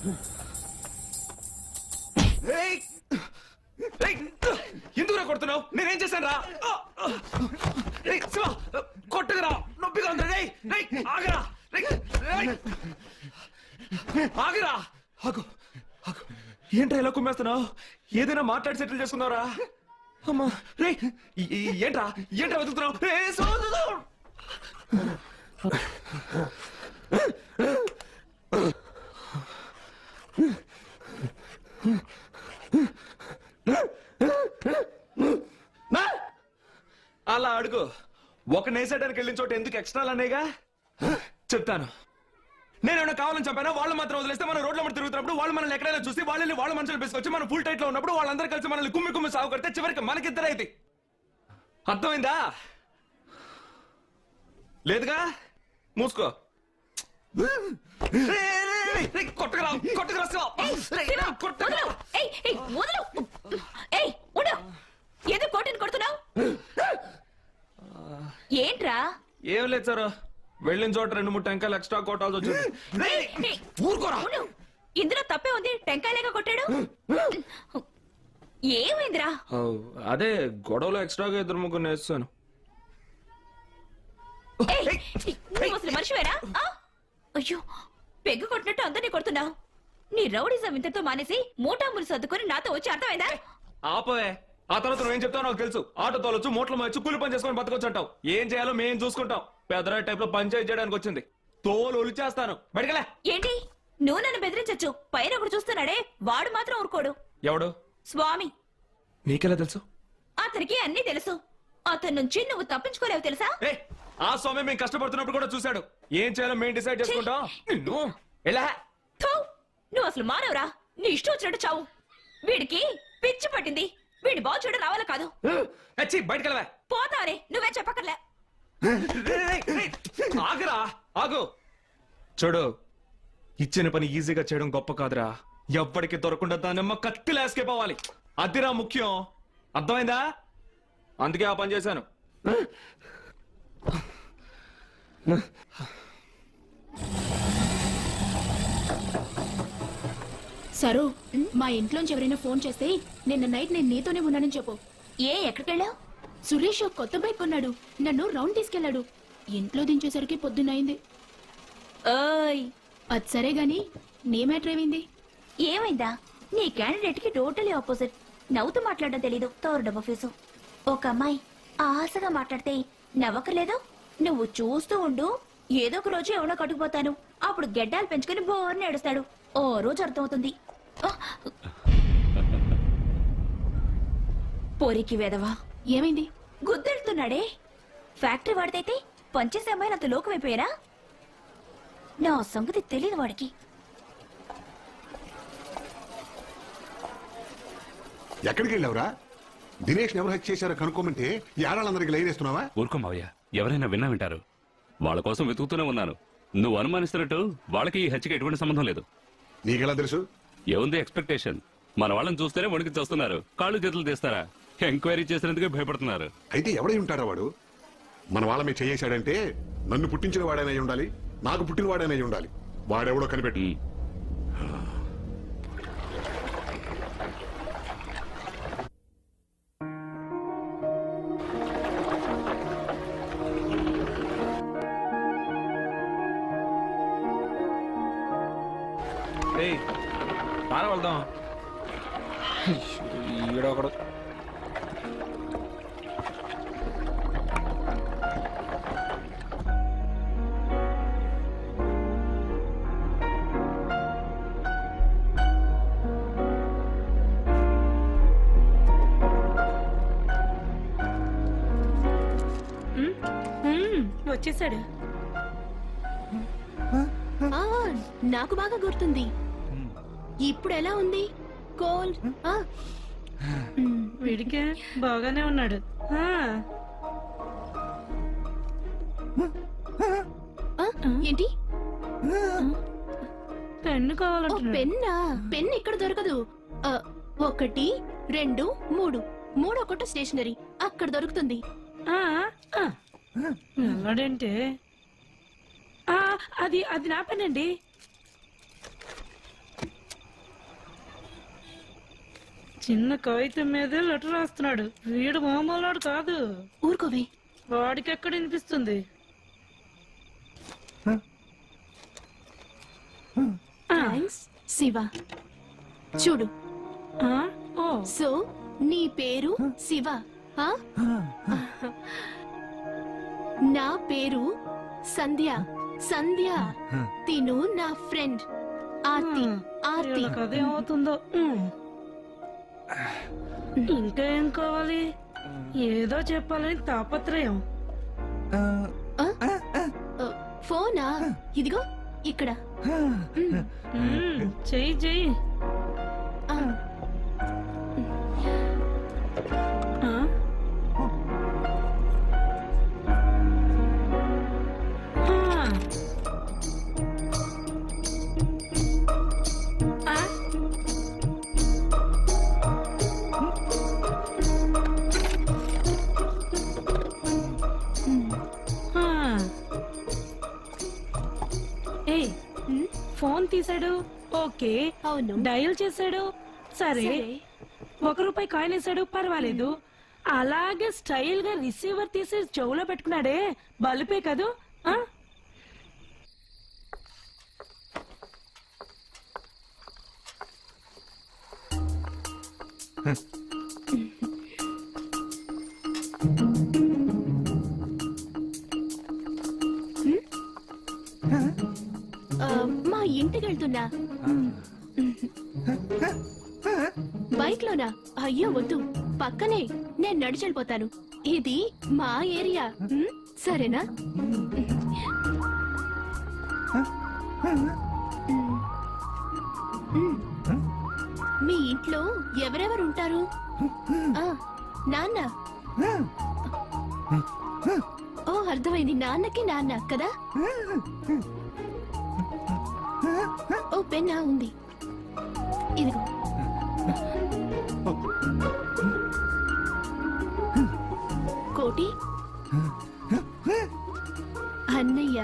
[SPEAKER 2] ఏయ్! ఏయ్! ఎందుకురా కొడుతున్నావు నేనేం చేశాను రా శివ కొట్టుకురా నొప్పిగా ఉంది రేయ్ రేయ్ ఆగరా రేయ్ రేయ్! ఆగరా ఆగు ఆగు ఏంట్రా ఇలా కుమ్మేస్తున్నావు ఏదైనా మాట్లాడి సెటిల్ చేసుకున్నారా అమ్మా రే ఏంట్రా ఏంట్రా వెతుకుతున్నావు రే సోదరు నా? అలా అడుగు ఒక నేసేయడానికి వెళ్ళిన చోట ఎందుకు ఎక్స్ట్రాలు అనేగా చెప్తాను నేనేమైనా కావాలని చెప్పానా వాళ్ళు మాత్రం వదిలేస్తే మనం రోడ్ల మీద తిరుగుతున్నప్పుడు వాళ్ళు మనల్ని ఎక్కడైనా చూసి వాళ్ళని వాళ్ళ మనుషులు తీసుకొచ్చి మనం ఫుల్ టైట్ లో ఉన్నప్పుడు వాళ్ళందరూ కలిసి మనల్ని కుమ్మి కుమ్మి సాగు కడితే చివరికి మనకిద్దరైతే అర్థమైందా లేదుగా మూసుకో రేయ్, రేయ్, రేయ్, రేయ్, కొట్టుకురా కొట్టుకురా శివ. రేయ్, రేయ్, కొట్టుకురా.
[SPEAKER 10] ఏయ్ ఏయ్ వదలు ఏయ్ ఉండు ఎందుకు కోటిని కొడుతున్నావు ఏంట్రా
[SPEAKER 2] ఏం లేదు సార్ వెళ్ళిన చోట రెండు మూడు టెంకాయలు ఎక్స్ట్రా కొట్టాల్సి వచ్చింది రేయ్,
[SPEAKER 10] ఏయ్,
[SPEAKER 2] ఊరుకోరా
[SPEAKER 10] ఉండు. ఇందులో తప్పే ఉంది టెంకాయలేక కొట్టాడు ఏమైందిరా
[SPEAKER 2] ఓ, అదే గొడవలో ఎక్స్ట్రాగా ఇద్దరు ముగ్గురు నేస్తాను
[SPEAKER 10] ఏయ్, నువ్వు అసలు మనిషివేనా ఆ? అయ్యో పెగ్గు కొట్టినట్టు అందరినీ కొడుతున్నావు నీ రౌడిజం ఇంతతో మానేసి మూటాములు సర్దుకొని నాతో వచ్చి అర్థమైందా
[SPEAKER 2] ఆపవే ఆ తర్వాత నువ్వేం చెప్తావు నాకు తెలుసు ఆటో తోలొచ్చు మూటలు మోయచ్చు కూలి పని చేసుకొని బతకొచ్చు అంటావు ఏం చేయాలో మేం చూసుకుంటాం పెద్దరాయి టైప్ లో పంచాయతీ చేయడానికి వచ్చింది తోలు ఒలిచేస్తాను బయటకెళ్ళే
[SPEAKER 10] ఏంటి నువ్వు నన్ను బెదిరించొచ్చు పైన ఒకడు చూస్తున్నాడే వాడు మాత్రం ఊరుకోడు
[SPEAKER 2] ఎవడు
[SPEAKER 10] స్వామి
[SPEAKER 2] నీకెలా తెలుసు
[SPEAKER 10] అతనికి అన్నీ తెలుసు అతని నుంచి నువ్వు తప్పించుకోలేవు తెలుసా
[SPEAKER 2] ఏ ఆ స్వామి మేము కష్టపడుతున్నప్పుడు కూడా చూశాడు ఏం చేయాలో మేము డిసైడ్ చేసుకుంటాం నిన్ను ఎలా
[SPEAKER 10] థూ, నువ్వు అసలు మానవురా నీ ఇష్టం వచ్చినట్టు చావు వీడికి పిచ్చి పట్టింది వీడి బాగు చూడ రావాలా కాదు
[SPEAKER 2] వచ్చి బయటకెళ్ళవే
[SPEAKER 10] పోతారే నువ్వే చెప్పకర్లే
[SPEAKER 2] ఆగరా ఆగు చూడు ఇచ్చిన పని ఈజీగా చేయడం గొప్ప కాదురా ఎవ్వడికి దొరకకుండా దానమ్మ కత్తిలా escape అవ్వాలి అదిరా ముఖ్యం అర్థమైందా అందుకే ఆ పని చేశాను
[SPEAKER 15] సరు మా ఇంట్లోంచి ఎవరైనా ఫోన్ చేస్తే నిన్న నైట్ నేను నీతోనే ఉన్నానని చెప్పు
[SPEAKER 10] ఏ ఎక్కడికెళ్ళావు
[SPEAKER 15] సురేష్ ఒక కొత్త బైక్ కొన్నాడు నన్ను రౌండ్ తీసుకెళ్లాడు ఇంట్లో దించేసరికి పొద్దునైంది
[SPEAKER 10] ఓయ్
[SPEAKER 15] అది సరే గాని నీ మ్యాటర్ ఏమైంది
[SPEAKER 10] ఏమైందా నీ క్యాండిడేట్ కి టోటలీ ఆపోజిట్ నవ్వుతూ మాట్లాడడం తెలీదు తోరు డబ్బు ఫీజు ఒక అమ్మాయి ఆశగా మాట్లాడితే నవ్వకలేదు నువ్వు చూస్తూ ఉండు ఏదో ఒక రోజు ఎవడో కట్టుకుపోతాను అప్పుడు గెడ్డాలు పెంచుకుని బోర్ని ఏడుస్తాడు ఓ రోజు అర్థమవుతుంది ఆ! పొరికి వెదవా
[SPEAKER 15] ఏమైంది
[SPEAKER 10] గుద్దెడుతున్నాడే ఫ్యాక్టరీ వాడిదైతే పనిచేసే అమ్మాయిలు అంత లోకమైపోయారా నా సంగతి తెలియదు వాడికి
[SPEAKER 8] ఎక్కడికి వెళ్ళావురా దినేష్ ఎవరు హత్య చేశారో కనుక్కోమంటే ఈ ఆడాళ్ళందరికి లైన్ వేస్తున్నావా
[SPEAKER 16] ఊరుకో మావయ్య ఎవరైనా విన్నా వింటారు వాళ్ళ కోసం వెతుకుతూనే ఉన్నాను నువ్వు అనుమానిస్తున్నట్టు వాళ్ళకి ఈ హత్యకి ఎటువంటి సంబంధం లేదు
[SPEAKER 8] నీకెలా తెలుసు
[SPEAKER 16] ఏముంది ఎక్స్పెక్టేషన్ మన వాళ్ళని చూస్తేనే వణికి చూస్తున్నారు కాళ్ళు చేతులు తీస్తారా ఎంక్వైరీ చేసినందుకే భయపడుతున్నారు
[SPEAKER 8] అయితే ఎవడై ఉంటాడా వాడు మన వాళ్ళ మీద చేయేశాడంటే నన్ను పుట్టించిన వాడైనా అయి ఉండాలి నాకు పుట్టిన వాడైనా అయి ఉండాలి వాడెవడో కనిపెట్టి
[SPEAKER 2] ఏయ్ రారా వెళ్దాం ఈడొకడు
[SPEAKER 14] ఉమ్, ఉమ్, వచ్చేసాడు
[SPEAKER 15] ఆ, నాకు బాగా గుర్తుంది ఇప్పుడు ఎలా ఉంది కోల్డ్ ఆ,
[SPEAKER 14] ఉమ్, వీడికే బాగానే ఉన్నాడు ఆ,
[SPEAKER 15] ఆ, ఏంటి
[SPEAKER 14] పెన్ను
[SPEAKER 15] ఓ,
[SPEAKER 14] కావాలంటున్నాడు
[SPEAKER 15] పెన్నా పెన్ ఇక్కడ దొరకదు ఆ, ఒకటి రెండు మూడు మూడు ఒకటి స్టేషనరీ అక్కడ దొరుకుతుంది
[SPEAKER 14] ఆ, ఆ. నల్లడేంటే ఆ, అది అది నా పెన్ అండి చిన్న కాగితం మీదే లెటర్ రాస్తున్నాడు వీడు మామూలు కాదు
[SPEAKER 15] ఊరుకోవే
[SPEAKER 14] వాడికి ఎక్కడ వినిపిస్తుంది
[SPEAKER 15] థ్యాంక్స్ శివ చూడు
[SPEAKER 14] ఓ
[SPEAKER 15] సో నీ పేరు శివ ఆ? నా పేరు సంధ్య సంధ్య తిను నా ఫ్రెండ్ ఆర్తి ఆర్తి
[SPEAKER 14] వీళ్ళకి అదేమవుతుందో ఉమ్. ఇంకా ఏం కావాలి ఏదో చెప్పాలని తాపత్రయం
[SPEAKER 15] ఫోనా ఇదిగో ఇక్కడ
[SPEAKER 14] ఉమ్, చెయ్యి చెయ్యి
[SPEAKER 15] ఆ.
[SPEAKER 14] ఆ? ఆ. ఆ? ఆ. ఏయ్ ఫోన్ తీసాడు ఓకే
[SPEAKER 15] అవును
[SPEAKER 14] డయల్ చేశాడు సరే
[SPEAKER 15] సరే.
[SPEAKER 14] ఒక రూపాయి కాయిన్ వేసాడు పర్వాలేదు అలాగే స్టైల్ గా రిసీవర్ తీసి చెవులో పెట్టుకున్నాడే బలుపే కదూ ఆ?
[SPEAKER 15] ఆ, మా ఇంటికి వెళ్తున్నా బైక్ లోనా అయ్యో వద్దు పక్కనే నేను నడిచి వెళ్ళిపోతాను ఇది మా ఏరియా ఉమ్, సరేనా ఉమ్. మీ ఇంట్లో ఎవరెవరు ఉంటారు ఆ, నాన్న ఓ అర్థమైంది నాన్నకి నాన్న కదా ఓ పెన్నా ఉంది ఇదిగో కోటి అన్నయ్య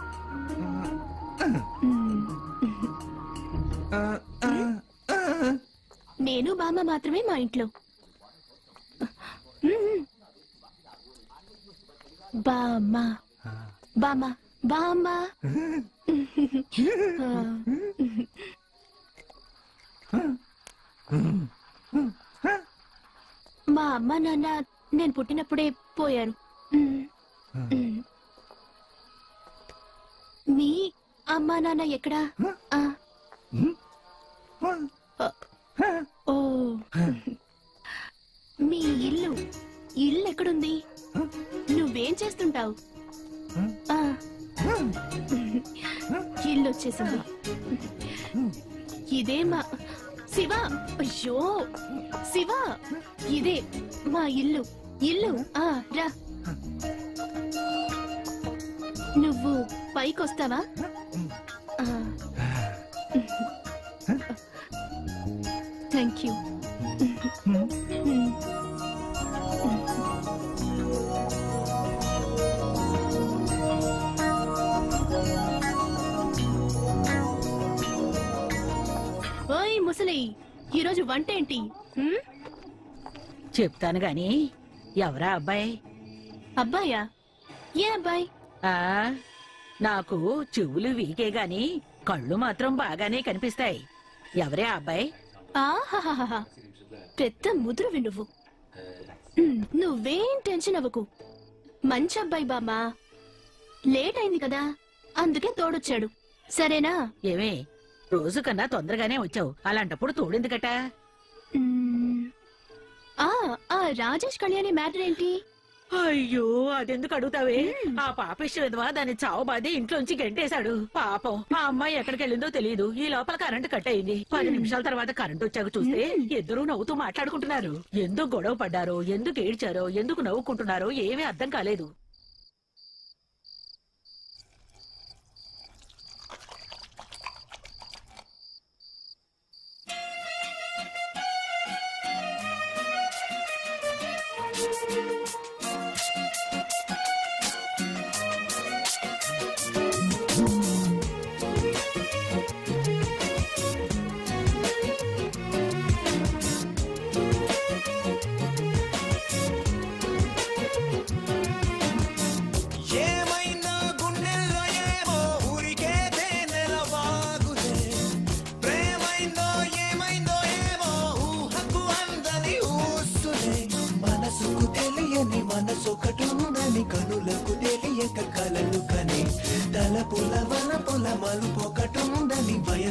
[SPEAKER 15] మ్మ్. నేను బామ్మ మాత్రమే మా ఇంట్లో మ్మ్. బామ్మ బామ్మ బామ్మ మా అమ్మ నాన్న నేను పుట్టినప్పుడే పోయారు మ్మ్. మ్మ్. మీ అమ్మా నాన్న ఎక్కడా ఆ. ఓ మీ ఇల్లు ఇల్లు ఎక్కడుంది నువ్వేం చేస్తుంటావు ఆ. ఇల్లు వచ్చేసింది ఇదే మా శివ అయ్యో శివ ఇదే మా ఇల్లు ఇల్లు ఆ రా నువ్వు పైకొస్తావా థ్యాంక్ యూ ఓయ్ ముసలి ఈరోజు వంట ఏంటి హ్మ్?
[SPEAKER 17] చెప్తాను గాని ఎవరా అబ్బాయి
[SPEAKER 15] అబ్బాయా ఏ అబ్బాయి
[SPEAKER 17] ఆ నాకు చెవులు వీకే గాని కళ్ళు మాత్రం బాగానే కనిపిస్తాయి ఎవరే ఆ అబ్బాయి
[SPEAKER 15] ఆహాహాహా పెద్ద ముదురువి నువ్వు ఉమ్, నువ్వేం టెన్షన్ అవ్వకు మంచి అబ్బాయి బామ్మా లేట్ అయింది కదా అందుకే తోడొచ్చాడు సరేనా
[SPEAKER 17] ఏమే రోజు కన్నా తొందరగానే వచ్చావు అలాంటప్పుడు తోడెందుకట
[SPEAKER 15] ఉమ్, ఆ ఆ రాజేష్ కళ్యాణి మ్యాటర్ ఏంటి
[SPEAKER 17] అయ్యో అదెందుకు అడుగుతావే ఆ పాపిష్టి విధవా దాన్ని చావు బాధి ఇంట్లోంచి గెంటేశాడు పాపం ఆ అమ్మాయి ఎక్కడికి వెళ్ళిందో తెలియదు ఈ లోపల కరెంటు కట్ అయింది పది నిమిషాల తర్వాత కరెంటు వచ్చాక చూస్తే ఇద్దరు నవ్వుతూ మాట్లాడుకుంటున్నారు ఎందుకు గొడవ పడ్డారో ఎందుకు ఏడ్చారో ఎందుకు నవ్వుకుంటున్నారో ఏమీ అర్థం కాలేదు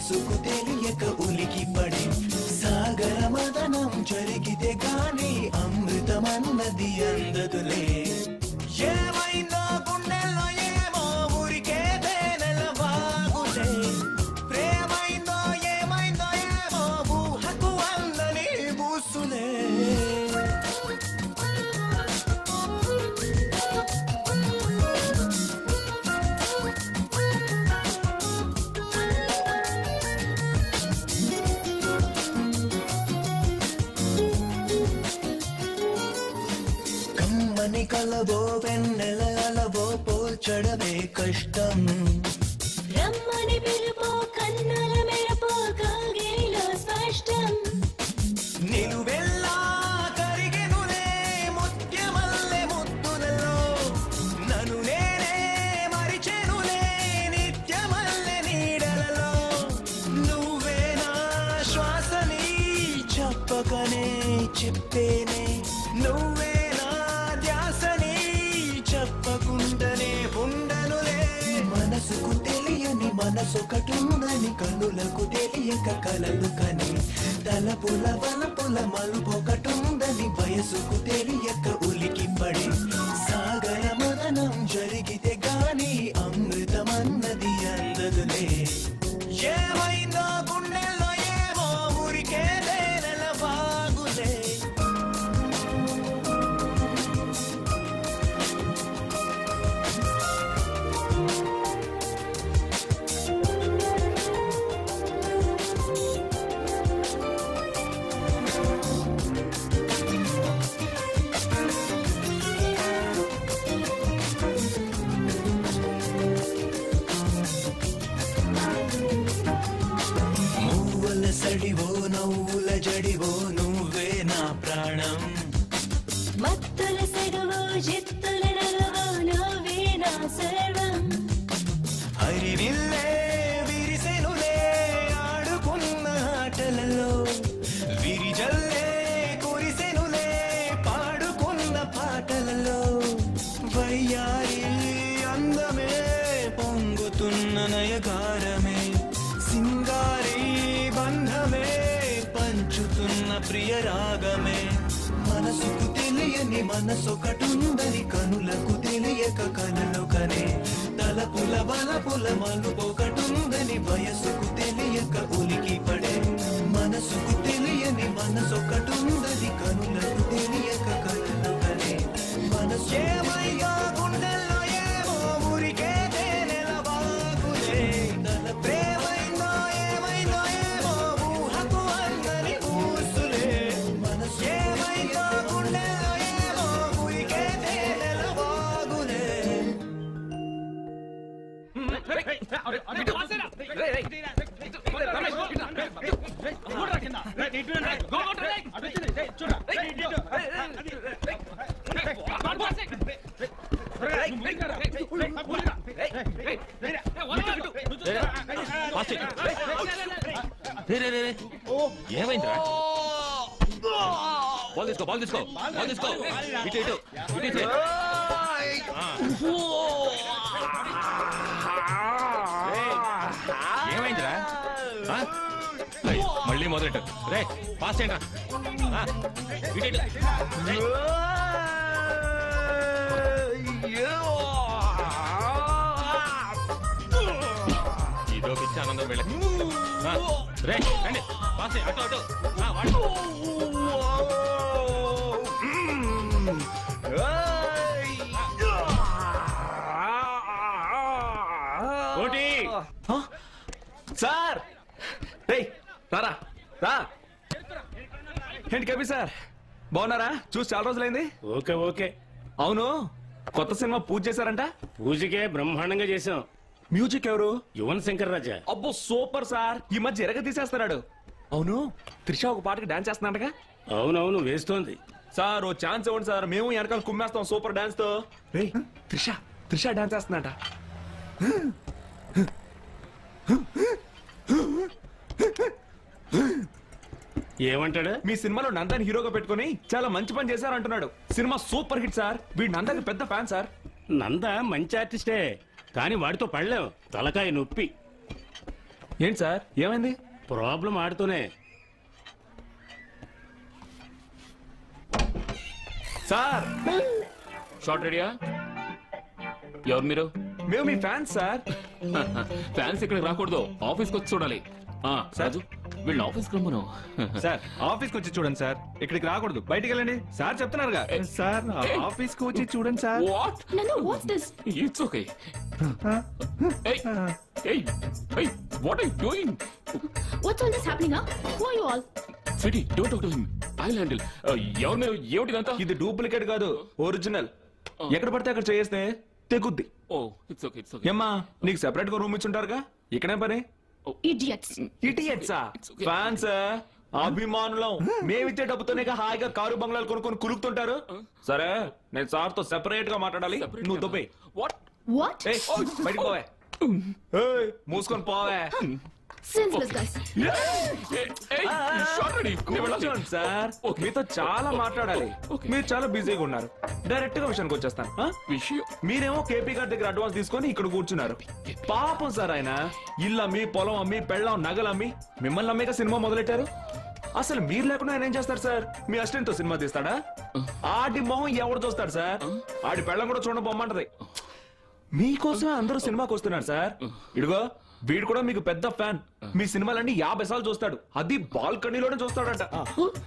[SPEAKER 6] వయసుకు తెలియక ఉలికి పడి సాగర మదనం జరిగితే గాని అమృతమన్నది అందదులే ఏమైందో గుండెల్లో ఏమో ఊరికే తేనెల వాగులే ప్రేమైందో ఏమైందో ఏమో ఊహకు అందని బూసులే కమ్మని కలవో వెన్నెల అలవో పోల్చడమే కష్టం
[SPEAKER 18] రమ్మని పిలుపు కన్నుల మెరుపు కాగేలో స్పష్టం
[SPEAKER 6] నిలువెల్లా కరిగెనులే ముత్యమల్లె ముద్దులలో నన్ను నేనే మరిచెనులే నిత్యమల్లె నీడలలో నువ్వే నా శ్వాసని చెప్పకనే చెప్పేనే నువ్వే నా ధ్యాసని చెప్పకుండానే ఉండనులే మనసుకు తెలియని మనసొకటుందని కనులకు తెలియక కలలు కని తలపుల వలపుల మలుపొకటుందని వయసుకు తెలియక ఉలికి పడి సాగర మదనం జరిగితే గాని అమృతమన్నది అందదులే ఏమైందో గుండెల్లో ఏమో ఊరికే తేనెల వాగులే మూవల సడివో నవ్వుల జడివో నువ్వే నా ప్రాణం
[SPEAKER 18] మత్తుల సెగవో జిత్తుల నగవో నువ్వే నా సర్వం
[SPEAKER 6] హరివిల్లే విరిసెనులే ఆడుకున్న ఆటలలో విరిజల్లే కురిసెనులే పాడుకున్న పాటలలో వయ్యారి అందమే పొంగుతున్న నయగారమే సింగారి బంధమే పంచుతున్న ప్రియ రాగమే మనసుకు తెలియని మనసొకటుందని కనులకు తెలియక కనులు కనే తలపుల బలపుల మలుపొకటుందని వయసుకు తెలియక ఉలికి పడే మనసుకు తెలియని మనసొకటుందని కనులకు తెలియక కనులు కనే మనసు ఏమయ్యా గుండెల్లో ఏమో ఊరికే తేనెల వాగులే తన ప్రేమైందో ఏమైందో ఏమో ఊహకు అందని ఊసులే మనసు ఏమైందో గుండెల్లో ఏమో ఊరికే తేనెల వాగులే
[SPEAKER 7] ఏమైందిరా బాల్ తీసుకో బాల్ తీసుకో బాల్ తీసుకో ఇటు ఇటు ఇటు ఇటు ఆ. ఏయ్, ఏమైందిరా ఆ? ఏయ్, మళ్ళీ మొదలెట్టు రే పాస్ చేయండి ఇటు ఇటు ఏయ్. ఇదో పిచ్చి ఆనందం వీళ్ళకి ఆ, రే రండి పాస్ చేయి, అటు అటు ఆ, వాడు.
[SPEAKER 2] కోటి సార్ రేయ్ రారా రా ఏంటి కవి సార్ బాగున్నారా చూసి చాలా రోజులైంది
[SPEAKER 11] ఓకే ఓకే
[SPEAKER 2] అవును కొత్త సినిమా పూజ చేశారంట
[SPEAKER 11] పూజకే బ్రహ్మాండంగా చేసాం
[SPEAKER 2] మ్యూజిక్ ఎవరు
[SPEAKER 11] యువన్ శంకర్ రాజా
[SPEAKER 2] అబ్బో సూపర్ సార్ ఈ మధ్య ఎరగ తీసేస్తున్నాడు అవును త్రిష ఒక పాటకి డాన్స్ చేస్తున్నాడగా
[SPEAKER 11] అవునవును వేస్తోంది
[SPEAKER 2] సార్ ఓ ఛాన్స్ ఇవ్వండి సార్ మేము వెనకాల కుమ్మేస్తాం సూపర్ డాన్స్ తో రే త్రిష త్రిష డాన్స్ చేస్తుందట
[SPEAKER 11] ఏమంటాడు
[SPEAKER 2] మీ సినిమాలో నందాన్ని హీరోగా పెట్టుకొని చాలా మంచి పని చేశారంటున్నాడు సినిమా సూపర్ హిట్ సార్ వీడు నందాకి పెద్ద ఫ్యాన్ సార్
[SPEAKER 11] నంద మంచి ఆర్టిస్టే కానీ వాడితో పడలేం తలకాయ నొప్పి
[SPEAKER 2] ఏంటి సార్ ఏమైంది
[SPEAKER 19] ప్రాబ్లం ఆడుతూనే
[SPEAKER 2] సార్
[SPEAKER 9] షార్ట్ రెడీయా ఎవరు మీరు
[SPEAKER 2] మేము మీ ఫ్యాన్స్ సార్
[SPEAKER 9] ఫ్యాన్స్ ఇక్కడికి రాకూడదు ఆఫీస్కి వచ్చి చూడాలి ఆ, రాజు వీళ్ళని ఆఫీస్కి రమ్మను
[SPEAKER 2] సార్ ఆఫీస్కి వచ్చి చూడండి సార్ ఇక్కడికి రాకూడదు బయటికి వెళ్ళండి సార్ చెప్తున్నారుగా సార్ ఆఫీస్కి వచ్చి చూడండి సార్
[SPEAKER 9] వాట్
[SPEAKER 15] నన్ను what's this
[SPEAKER 9] it's okay Hey, hey, hey, what are you doing?
[SPEAKER 15] What's all this happening who are you all
[SPEAKER 9] Sweetie, don't talk to him. I'll handle. Uh, ఎవరు మీరు ఏమిటి ఇదంతా
[SPEAKER 2] ఇది duplicate కాదు ఒరిజినల్ ఎక్కడ పడితే అక్కడ చేస్తే తెగుద్ది
[SPEAKER 9] ఓ ఇట్స్ ఓకే ఇట్స్ ఓకే
[SPEAKER 2] ఏమ్మా నీకు సెపరేట్ గా రూమ్ ఇచ్చుంటారుగా ఇక్కడే పని
[SPEAKER 15] ఇడియట్స్
[SPEAKER 2] ఇటియట్సా ఫ్యాన్స్ అభిమానులం మేమిచ్చే డబ్బుతోనే హాయిగా కారు బంగ్లాలు కొనుక్కొని కులుకుతుంటారు సరే నేను సార్ తో సెపరేట్ గా మాట్లాడాలి నువ్వు దుబ్బే
[SPEAKER 9] వాట్
[SPEAKER 15] వాట్
[SPEAKER 2] ఏయ్, బయటికి పోవే ఏయ్, మూసుకొని పోవే
[SPEAKER 15] సెన్స్లెస్ గైస్
[SPEAKER 2] కూర్చోండి సార్ మీతో చాలా మాట్లాడాలి మీరు చాలా బిజీగా ఉన్నారు డైరెక్ట్ గా విషయానికి వచ్చేస్తాను ఆ? మీరేమో కేపీ గారి దగ్గర అడ్వాన్స్ తీసుకొని ఇక్కడ కూర్చున్నారు పాపం సార్ ఆయన ఇల్లు అమ్మి పొలం అమ్మి పెళ్ళం నగలు అమ్మి మిమ్మల్ని అమ్మేక సినిమా మొదలెట్టారు అసలు మీరు లేకుండా ఆయన ఏం చేస్తారు సార్ మీ అసిస్టెంట్ తో సినిమా తీస్తాడా ఆడి మొహం ఎవడు చూస్తాడు సార్ ఆడి పెళ్ళం కూడా చూడండి బొమ్మంటది మీకోసమే అందరూ సినిమాకి వస్తున్నారు సార్ ఇదిగో వీడు కూడా మీకు పెద్ద ఫ్యాన్ మీ సినిమాలన్నీ యాభై సార్లు చూస్తాడు అది బాల్కనీలోనే చూస్తాడంట ఆ.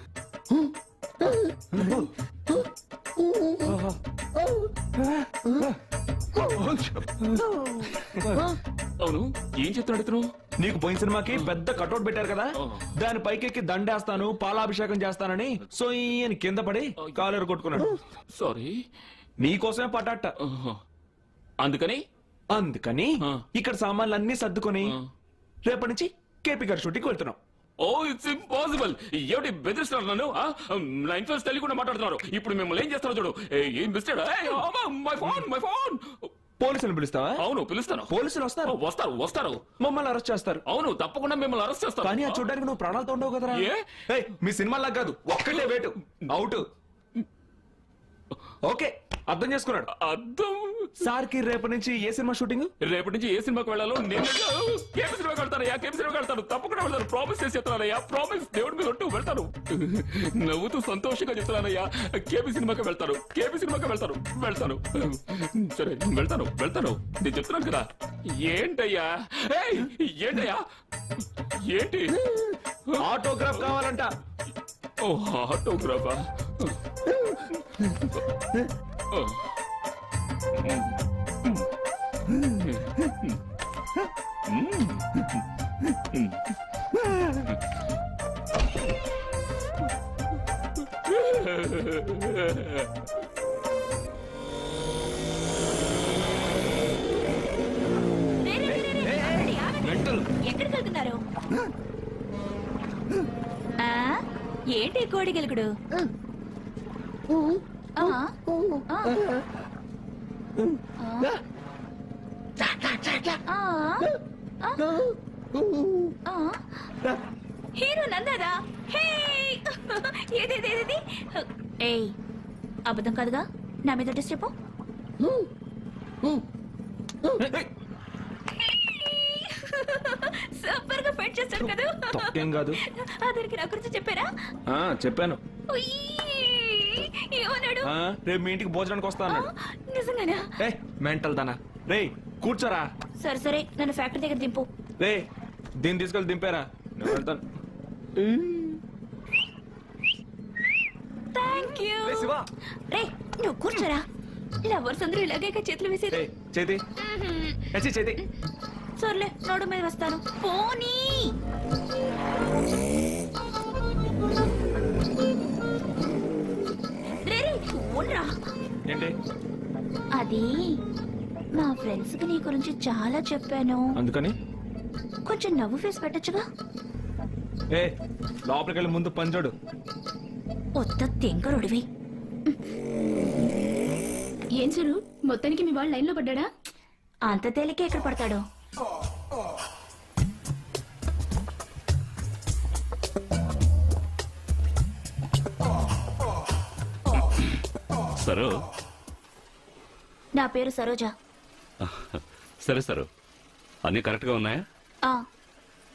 [SPEAKER 9] అవును ఏం చెప్తున్నాడు ఇతను
[SPEAKER 2] నీకు పోయిన సినిమాకి పెద్ద కటౌట్ పెట్టారు కదా దాని పైకెక్కి దండేస్తాను పాలాభిషేకం చేస్తానని సొయ్యి అని కింద పడి కాలర్ కొట్టుకున్నాడు
[SPEAKER 9] సారీ
[SPEAKER 2] నీకోసమే పటాట
[SPEAKER 9] అందుకని
[SPEAKER 2] అందుకని ఇక్కడ సామాన్లు అన్ని సర్దుకొని రేపటి నుంచి కేపీ గారి షూటింగ్ వెళ్తున్నాం
[SPEAKER 9] ఓ ఇట్స్ ఇంపాసిబుల్ ఏమిటి బెదిరిస్తున్నారు నన్ను ఆ? నా ఇన్ఫ్లుయెన్స్ తెలియకుండా మాట్లాడుతున్నారు ఇప్పుడు మిమ్మల్ని ఏం చేస్తారో చూడు ఏ, ఏం మిస్టేడ్ మై ఫోన్ మై ఫోన్
[SPEAKER 2] పోలీసులు పిలుస్తావా
[SPEAKER 9] అవును పిలుస్తాను
[SPEAKER 2] పోలీసులు వస్తారు
[SPEAKER 9] వస్తారు వస్తారు
[SPEAKER 2] మమ్మల్ని అరెస్ట్ చేస్తారు
[SPEAKER 9] అవును తప్పకుండా మిమ్మల్ని అరెస్ట్ చేస్తారు
[SPEAKER 2] కానీ అది చూడడానికి నువ్వు ప్రాణాలతో ఉండవు కదరా
[SPEAKER 9] ఏ?
[SPEAKER 2] ఏయ్, మీ సినిమాలా కాదు ఒక్కటే వేటు అవుట్ ఓకే అర్థం చేసుకున్నాడు
[SPEAKER 9] అర్థం
[SPEAKER 2] సార్ కి రేపటి నుంచి ఏ సినిమా షూటింగ్
[SPEAKER 9] రేపటి నుంచి ఏ సినిమాకి వెళ్ళాలో నేను కేపీ సినిమాకి వెళ్తానయ్యా కేపీ సినిమాకి వెళ్తాను తప్పకుండా వెళ్తాను ప్రామిస్ చేసి చెప్తానయ్యా ప్రామిస్ దేవుడి మీద ఉంటూ వెళ్తాను నవ్వుతూ సంతోషంగా చెప్తానయ్యా కేపీ సినిమాకి వెళ్తాను కేపీ సినిమాకి వెళ్తాను వెళ్తాను సరే వెళ్తాను వెళ్తాను నేను చెప్తున్నాను కదా ఏంటయ్యా ఏయ్, ఏంటయ్యా ఏంటి
[SPEAKER 2] ఆటోగ్రాఫ్ కావాలంట
[SPEAKER 9] ఓ ఆటోగ్రాఫా
[SPEAKER 10] ఎక్కడికి వెళ్తున్నారు ఆ? ఏంటి ఈ కోడి గెలుకుడు ఆ? ఆ. ఆ. ఆ. ఆ. హీరో నందాదా హే ఏదేది ఏదేది ఏయ్ అబద్ధం కాదుగా నా మీద టెస్ట్ చెప్పు సూపర్ గా ఫైట్ చేస్తాడు కదా
[SPEAKER 2] తప్పేం కాదు
[SPEAKER 10] అతనికి నా గురించి చెప్పారా
[SPEAKER 2] ఆ చెప్పాను
[SPEAKER 10] ఉయ్య్, ఏమన్నాడు
[SPEAKER 2] ఆ, రేపు మీ ఇంటికి భోజనానికి వస్తా అన్నాడు
[SPEAKER 10] నిజంగానా
[SPEAKER 2] ఏ మెంటల్ దానా రే కూర్చోరా
[SPEAKER 10] సరే సరే నన్ను ఫ్యాక్టరీ దగ్గర దింపు
[SPEAKER 2] రే దీన్ని తీసుకెళ్ళి దింపారా నేను వెళ్తాను
[SPEAKER 10] థ్యాంక్ యూ
[SPEAKER 2] రే, శివ.
[SPEAKER 10] రే నువ్వు కూర్చోరా లవర్స్ అందరూ ఇలాగే చేతులు వేసేది
[SPEAKER 2] చేతి ఎచ్చి చేతి
[SPEAKER 10] సర్లే నోడు మీద వస్తాను పోనీ రే రే ఉండరా
[SPEAKER 2] ఏంటి
[SPEAKER 10] అది మా ఫ్రెండ్స్ కి నీ గురించి చాలా చెప్పాను
[SPEAKER 2] అందుకని
[SPEAKER 10] కొంచెం నవ్వు ఫేస్ పెట్టచ్చుగా
[SPEAKER 2] ఏ లోపలికి వెళ్ళి ముందు పంచోడు
[SPEAKER 10] ఒత్త తెంగరుడివి
[SPEAKER 15] ఏం సరు మొత్తానికి మీ వాళ్ళు లైన్లో పడ్డా
[SPEAKER 10] అంత తేలికే ఎక్కడ పడతాడు
[SPEAKER 16] సరు
[SPEAKER 10] నా పేరు సరోజ
[SPEAKER 16] సరే సరు అన్నీ కరెక్ట్గా ఉన్నాయా
[SPEAKER 10] ఆ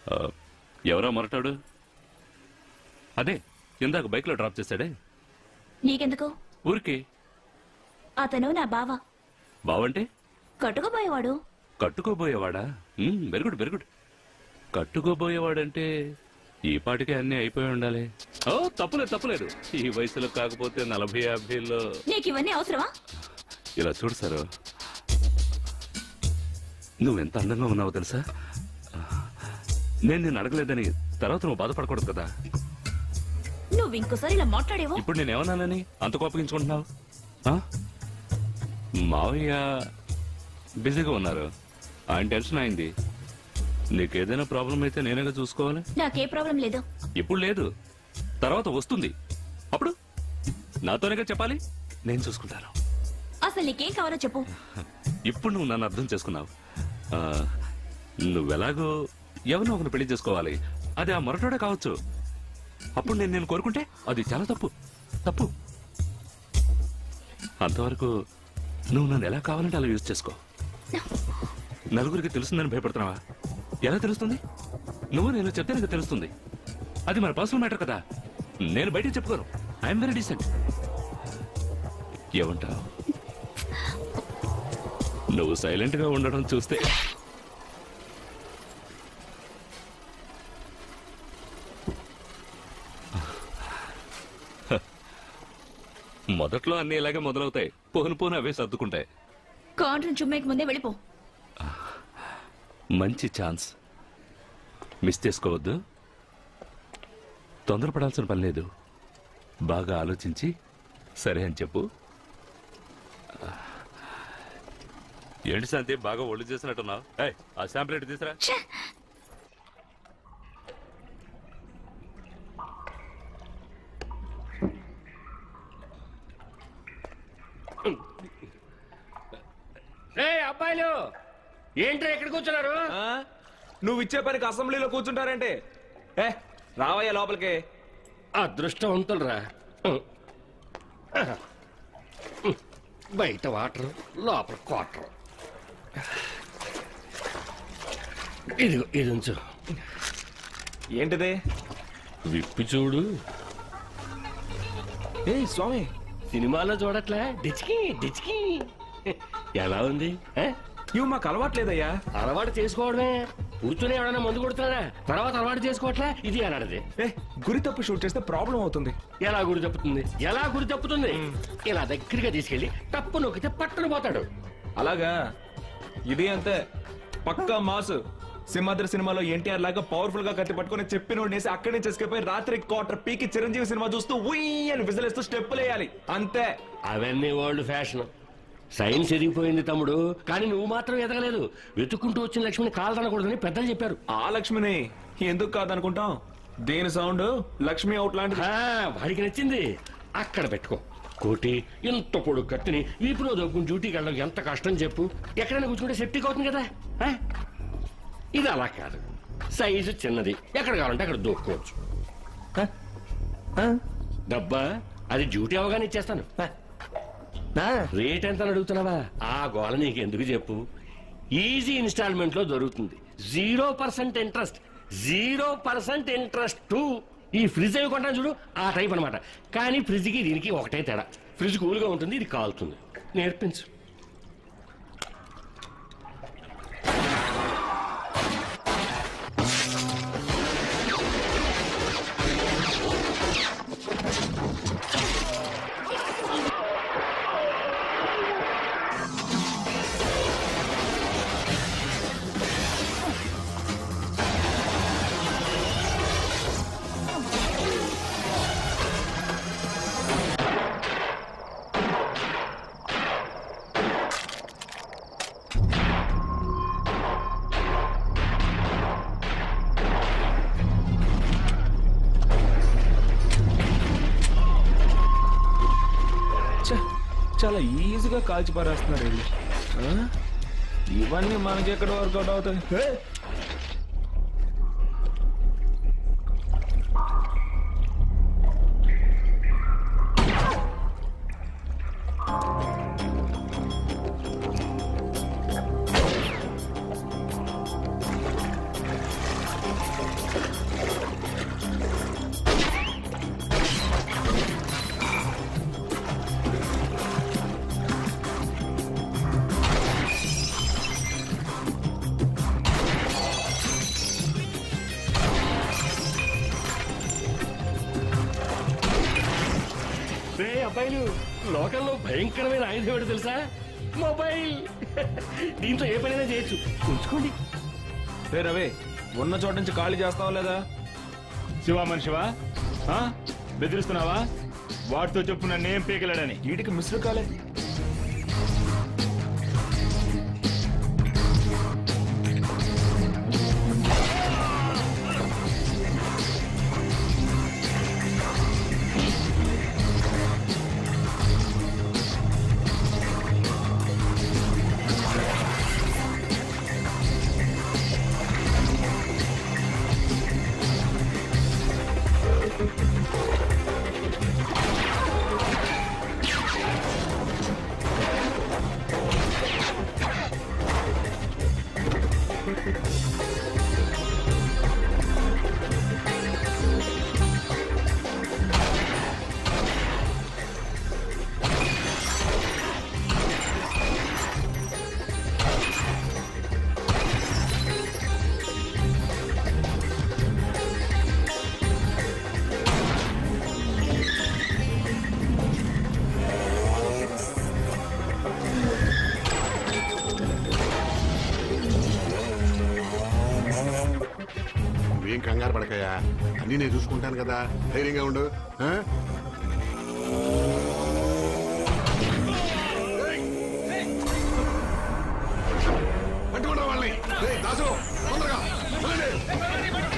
[SPEAKER 16] ఆ, ఎవరా మొరటాడు అదే ఇందాక బైక్లో డ్రాప్ చేశాడే
[SPEAKER 10] నీకెందుకు
[SPEAKER 16] ఊరికి
[SPEAKER 10] అతను నా బావ
[SPEAKER 16] బావంటే
[SPEAKER 10] కట్టుకుపోయేవాడు
[SPEAKER 16] కట్టుకోబోయేవాడా వెరీ గుడ్ వెరీ గుడ్ కట్టుకోబోయేవాడంటే ఈ పాటికే అన్నీ అయిపోయి ఉండాలి ఓ తప్పులేదు తప్పులేదు ఈ వయసులో కాకపోతే నలభై యాభైలో
[SPEAKER 10] నీకు ఇవన్నీ అవసరమా
[SPEAKER 16] ఇలా చూడు సారు నువ్వెంత అందంగా ఉన్నావో తెలుసా నేను నిన్ను అడగలేదని తర్వాత నువ్వు బాధపడకూడదు కదా
[SPEAKER 10] నువ్వు ఇంకోసారి ఇలా మాట్లాడేవో
[SPEAKER 16] ఇప్పుడు నేను ఏమన్నానని అంత కోపగించుకుంటున్నావు ఆ? మావయ్య బిజీగా ఉన్నారు ఆయన టెన్షన్ అయింది నీకు ఏదైనా ప్రాబ్లం అయితే నేనేగా చూసుకోవాలి
[SPEAKER 10] నాకే ప్రాబ్లం లేదు
[SPEAKER 16] ఇప్పుడు లేదు తర్వాత వస్తుంది అప్పుడు నాతోనేగా చెప్పాలి నేను చూసుకుంటాను
[SPEAKER 10] అసలు నీకేం కావాలో చెప్పు
[SPEAKER 16] ఇప్పుడు నువ్వు నన్ను అర్థం చేసుకున్నావు ఆ, నువ్వెలాగో ఎవరినో ఒకరిని పెళ్లి చేసుకోవాలి అది ఆ మొరటోడే కావచ్చు అప్పుడు నేను నేను కోరుకుంటే అది చాలా తప్పు తప్పు అంతవరకు నువ్వు నన్ను ఎలా కావాలంటే అలా యూజ్ చేసుకో నలుగురికి తెలుస్తుందని భయపడుతున్నావా ఎలా తెలుస్తుంది నువ్వు నేను చెప్తే నీకు తెలుస్తుంది అది మన పర్సనల్ మ్యాటర్ కదా నేను బయట చెప్పుకోను ఐఎమ్ వెరీ డీసెంట్ ఏమంటావు నువ్వు సైలెంట్ గా ఉండడం చూస్తే మొదట్లో అన్ని ఇలాగే మొదలవుతాయి పోను పోను అవే సర్దుకుంటాయి
[SPEAKER 10] కాంట్రం చుమ్మేకి ముందే వెళ్ళిపో
[SPEAKER 16] మంచి ఛాన్స్ మిస్ చేసుకోవద్దు తొందరపడాల్సిన పని లేదు బాగా ఆలోచించి సరే అని చెప్పు ఏంటి శాంతి బాగా ఒళ్ళు చేసినట్టున్నావు ఏయ్, ఆ శాంపుల్ ఏంటి తీసురా
[SPEAKER 1] ఏ అబ్బాయిలు ఏంట్రా ఎక్కడ కూర్చున్నారు
[SPEAKER 2] నువ్వు ఇచ్చే పనికి అసెంబ్లీలో కూర్చుంటారంటే ఏ రావయ్యా లోపలికి
[SPEAKER 1] అదృష్టవంతులరా బయట వాటర్ లోపల క్వార్టర్ ఇదిగో ఇది ఉంచు
[SPEAKER 2] ఏంటిది
[SPEAKER 1] విప్పి చూడు
[SPEAKER 2] ఏ స్వామి
[SPEAKER 1] సినిమాలో చూడట్లే డిచ్కి డిచ్కి ఎలా ఉంది ఏ?
[SPEAKER 2] ఇవి మాకు అలవాట్లేదయ్యా
[SPEAKER 1] అలవాటు చేసుకోవడమే కూర్చుని ఎవడైనా మందు కొడుతున్నాడా తర్వాత అలవాటు చేసుకోవట్లే ఇది అలాంటిది
[SPEAKER 2] ఏ గురి తప్పు షూట్ చేస్తే ప్రాబ్లం అవుతుంది
[SPEAKER 1] ఎలా గురి తప్పుతుంది ఎలా గురి తప్పుతుంది ఇలా దగ్గరగా తీసుకెళ్లి తప్పు నొక్కితే పట్టును పోతాడు
[SPEAKER 2] అలాగా ఇది అంతే పక్కా మాసు సింహాద్రి సినిమాలో ఎన్టీఆర్ లాగా పవర్ఫుల్ గా కత్తి పట్టుకుని చెప్పిన వేసి అక్కడి నుంచి escape రాత్రి క్వార్టర్ పీకి చిరంజీవి సినిమా చూస్తూ ఉయ్ అని విజిలేస్తూ స్టెప్పులు వేయాలి అంతే
[SPEAKER 1] అవన్నీ ఓల్డ్ ఫ్యాషన్ సైన్స్ ఎదిగిపోయింది తమ్ముడు కానీ నువ్వు మాత్రం ఎదగలేదు వెతుక్కుంటూ వచ్చిన లక్ష్మిని కాలదనకూడదని పెద్దలు చెప్పారు
[SPEAKER 2] ఆ లక్ష్మిని ఎందుకు కాదనుకుంటాం దేని సౌండ్ లక్ష్మి అవుట్ లాంటిది
[SPEAKER 1] వాడికి నచ్చింది అక్కడ పెట్టుకో కోటి ఇంత పొడుగు కత్తిని వీపులో దొక్కుని డ్యూటీకి వెళ్ళడం ఎంత కష్టం చెప్పు ఎక్కడైనా కూర్చుంటే సెప్టిక్ అవుతుంది కదా ఆ? ఇది అలా కాదు సైజు చిన్నది ఎక్కడ కావాలంటే అక్కడ దొక్కోవచ్చు ఆ? డబ్బా అది డ్యూటీ అవగానే ఇచ్చేస్తాను ఆ. రేట్ ఎంత అని అడుగుతున్నావా ఆ గోళ నీకు ఎందుకు చెప్పు ఈజీ ఇన్స్టాల్మెంట్ లో దొరుకుతుంది zero percent interest zero percent interest టూ ఈ ఫ్రిడ్జ్ అవి కొంటాను చూడు ఆ టైప్ అన్నమాట కానీ ఫ్రిడ్జ్కి దీనికి ఒకటే తేడా ఫ్రిడ్జ్ కూల్గా ఉంటుంది ఇది కాలుతుంది నేర్పించు
[SPEAKER 2] ఛ, చాలా ఈజీగా కాల్చి పారేస్తున్నారు వీళ్ళు ఆ? ఇవన్నీ మనకి ఎక్కడ వర్కౌట్ అవుతాయి హే!
[SPEAKER 1] మొబైల్ లోకంలో భయంకరమైన ఆయుధం ఏంటో తెలుసా మొబైల్ దీంట్లో ఏ పనైనా చేయొచ్చు ఉంచుకోండి
[SPEAKER 2] రే రవి ఉన్న చోట నుంచి ఖాళీ చేస్తావా లేదా
[SPEAKER 4] శివా మనిషివా ఆ? బెదిరిస్తున్నావా వాటితో చెప్పు నన్ను ఏం పీకలేడని
[SPEAKER 2] వీటికి మిస్డ్ కాలే
[SPEAKER 8] నువ్వేం కంగారు పడకయ్యా అన్నీ నేను చూసుకుంటాను కదా ధైర్యంగా ఉండు ఆ? పట్టుకుంటా వాళ్ళని రేయ్, దాసు తొందరగా వెళ్ళండి.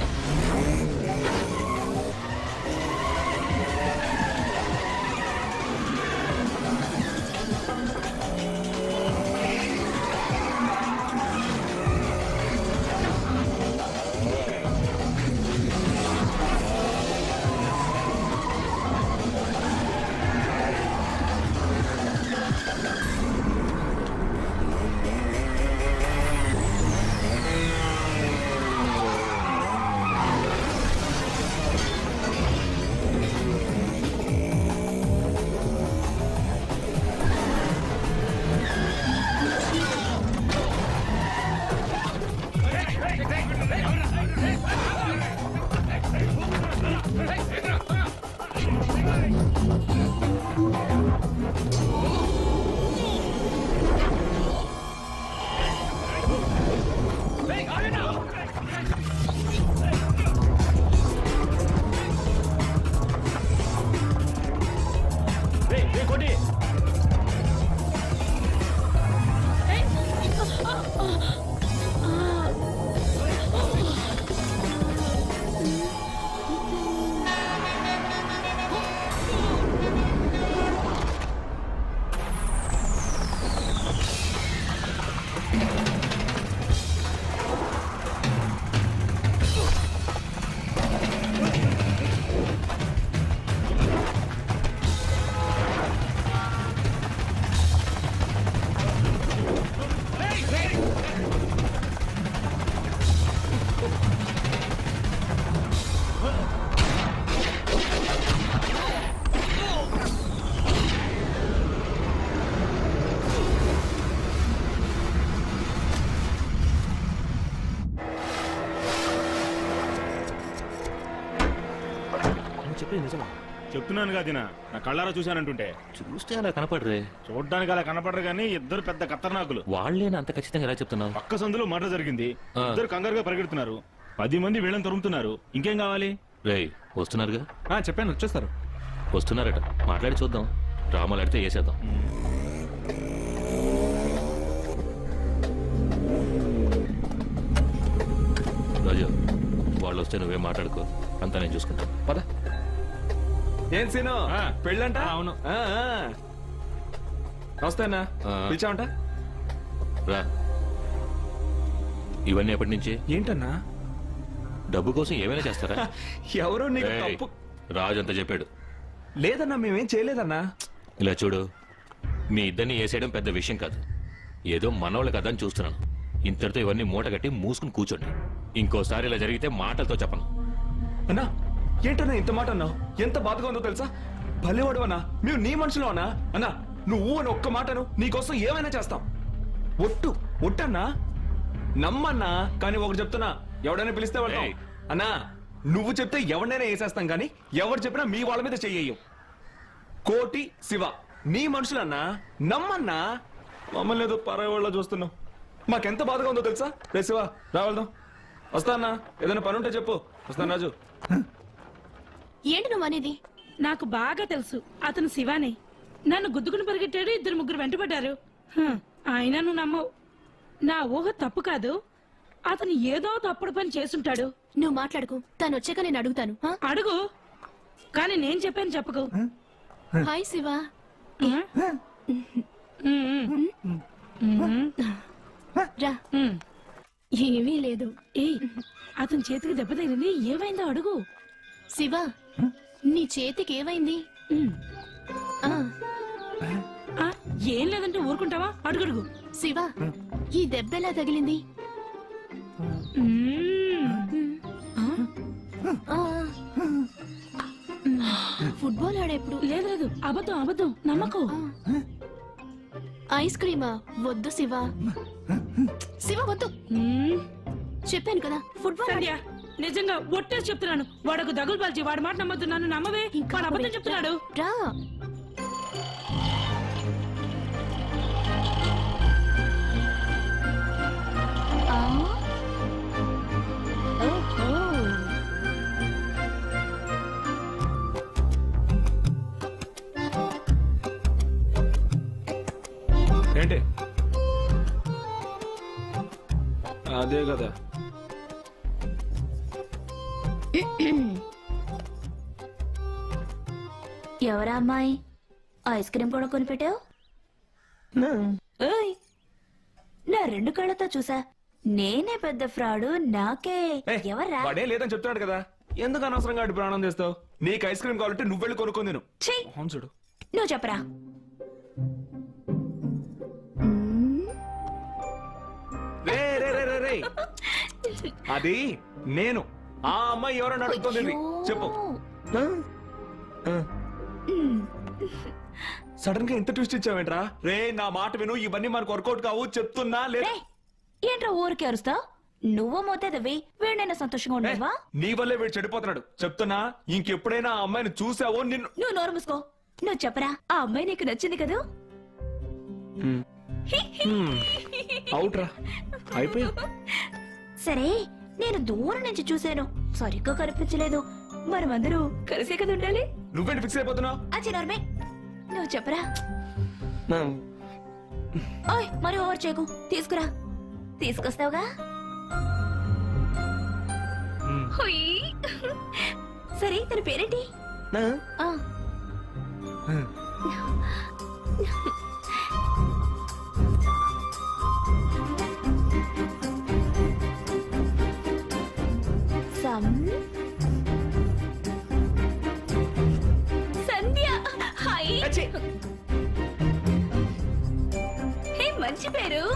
[SPEAKER 4] నువ్వు చెప్పేది నిజమా చెప్తున్నాను కాదినా నా కళ్ళారా చూశానంటుంటే
[SPEAKER 7] చూస్తే అలా కనపడరే
[SPEAKER 4] చూడడానికి అలా కనపడరు కానీ ఇద్దరు పెద్ద ఖతర్నాకులు
[SPEAKER 7] వాళ్ళేనా అంత ఖచ్చితంగా ఎలా చెప్తున్నావు
[SPEAKER 4] పక్క సందులో మర్డర్ జరిగింది
[SPEAKER 7] ఆ.
[SPEAKER 4] ఇద్దరు కంగారుగా పరిగెడుతున్నారు పది మంది వీళ్ళని తరుముతున్నారు ఇంకేం కావాలి
[SPEAKER 7] రేయ్ వస్తున్నారుగా
[SPEAKER 2] చెప్పాను వచ్చేస్తారు
[SPEAKER 7] వస్తున్నారట మాట్లాడి చూద్దాం డ్రామాలు ఆడితే వేసేద్దాం రాజు వాళ్ళు వస్తే నువ్వేం మాట్లాడుకో అంతా నేను చూసుకుంటా పద
[SPEAKER 2] ఏం సీను పెళ్ళంట అవును వస్తానా
[SPEAKER 7] ఆ.
[SPEAKER 2] పిలిచావంట
[SPEAKER 7] రా ఇవన్నీ ఎప్పటి నుంచి
[SPEAKER 2] ఏంటన్నా
[SPEAKER 7] డబ్బు కోసం ఏమైనా చేస్తారా
[SPEAKER 2] ఎవరో నీకు
[SPEAKER 7] ఏయ్,
[SPEAKER 2] తప్పు
[SPEAKER 7] రాజు అంతా చెప్పాడు
[SPEAKER 2] లేదన్నా మేమేం చేయలేదన్నా
[SPEAKER 7] ఇలా చూడు మీ ఇద్దరిని వేసేయడం పెద్ద విషయం కాదు ఏదో మనోళ్ళు కదా అని చూస్తున్నాను ఇంతటితో ఇవన్నీ మూట కట్టి మూసుకుని కూర్చోండి ఇంకోసారి ఇలా జరిగితే మాటలతో చెప్పను
[SPEAKER 2] అన్నా ఏంటన్నా ఇంత మాట అన్నావు ఎంత బాధగా ఉందో తెలుసా భలేవాడు అన్నా మేము నీ మనుషులు అన్నా అన్నా నువ్వు అని ఒక్క మాటను నీకోసం ఏమైనా చేస్తాం ఒట్టు ఒట్టన్నా నమ్మన్నా కానీ ఒకటి చెప్తున్నా ఎవడైనా పిలిస్తే వెళ్తాం అన్నా నువ్వు చెప్తే ఎవరినైనా వేసేస్తాం కానీ ఎవరు చెప్పినా మీ వాళ్ళ మీద చెయ్యం కోటి శివ నీ మనుషులన్నా నమ్మన్నా మమ్మల్ని ఏదో పరాయి వాళ్ళ చూస్తున్నావు మాకెంత బాధగా ఉందో తెలుసా రే శివ రావెళ్దాం వస్తా అన్నా ఏదైనా పని ఉంటే చెప్పు వస్తాను రాజు
[SPEAKER 14] ఏంటి నువ్వు అనేది నాకు బాగా తెలుసు అతను శివాని నన్ను గుద్దుకుని పరిగెట్టాడు ఇద్దరు ముగ్గురు వెంటబడ్డారు హ, అయినా నువ్వు నమ్మవు నా ఊహ తప్పు కాదు అతను ఏదో తప్పుడు పని చేసుంటాడు
[SPEAKER 15] నువ్వు మాట్లాడుకో తను వచ్చాక నేను అడుగుతాను ఆ?
[SPEAKER 14] అడుగు కానీ నేను చెప్పాను చెప్పకు
[SPEAKER 15] హాయ్ శివ రా ఏమీ లేదు
[SPEAKER 14] ఏయ్ అతని చేతికి దెబ్బ తగిలింది ఏమైందో అడుగు
[SPEAKER 15] శివ నీ చేతికి ఏమైంది ఆ,
[SPEAKER 14] ఆ, ఏం లేదంటే ఊరుకుంటావా అడుగడుగు
[SPEAKER 15] శివ ఈ దెబ్బ ఎలా తగిలింది ఆ, ఫుట్బాల్ ఆడేప్పుడు
[SPEAKER 14] లేదు లేదు అబద్ధం అబద్ధం నమ్మకు
[SPEAKER 15] ఐస్ క్రీమా వద్దు శివ శివ వద్దు చెప్పాను కదా ఫుట్బాల్
[SPEAKER 14] సంధ్య నిజంగా ఒట్టేసి చెప్తున్నాను వాడకు దగులు పలిచి వాడి మాట నమ్మద్దు నన్ను నమ్మవే వాడు అబద్ధం చెప్తున్నాడు
[SPEAKER 15] రా
[SPEAKER 2] ఏంటి అదే కదా
[SPEAKER 10] ఎవరా అమ్మాయి ఐస్ క్రీమ్ కూడా కొనిపెట్టావు ఓయ్ నా రెండు కళ్ళతో చూసా నేనే పెద్ద ఫ్రాడు నాకే ఎవరా
[SPEAKER 2] వాడే లేదని చెప్తున్నాడు కదా ఎందుకు అనవసరంగా అటు ప్రాణం చేస్తావు నీకు ఐస్ క్రీమ్ కావాలంటే నువ్వు వెళ్ళి కొనుక్కొని తిను
[SPEAKER 10] ఛీ!
[SPEAKER 2] అవును చూడు
[SPEAKER 10] నువ్వు చెప్పరా
[SPEAKER 2] రే రే రే రే రే అది నేను ఆ అమ్మాయి ఎవరని అడుగుతుంది ఇది. చెప్పు సడన్ గా ఇంత ట్విస్ట్ ఇచ్చావేంట్రా రే నా మాట విను ఇవన్నీ మనకు వర్కౌట్ కావు చెప్తున్నా లేదా
[SPEAKER 10] ఏంట్రా ఊరికి అరుస్తావు నువ్వు మోతేదవి వీడైనా సంతోషంగా ఉండవా
[SPEAKER 2] నీ వల్లే వీడు చెడిపోతున్నాడు చెప్తున్నా ఇంకెప్పుడైనా ఆ అమ్మాయిని చూసావో నిన్ను
[SPEAKER 10] నువ్వు నోరు మూసుకో నువ్వు చెప్పరా ఆ అమ్మాయి నీకు నచ్చింది కదూ
[SPEAKER 2] అవుట్ రా అయిపోయా
[SPEAKER 10] సరే నేను దూరం నుంచి చూశాను సరిగ్గా కనిపించలేదు మనమందరూ కలిసే కదా ఉండాలి
[SPEAKER 2] నువ్వేంటి ఫిక్స్ అయిపోతున్నావు
[SPEAKER 10] అచ్చి నోర్మే నువ్వు చెప్పరా ఓయ్ మరి ఓవర్ చేయకు తీసుకురా తీసుకొస్తావుగా హుయ్. సరే తన పేరేంటి ఆ. సం సంధ్య హాయ్ హే మంచి పేరు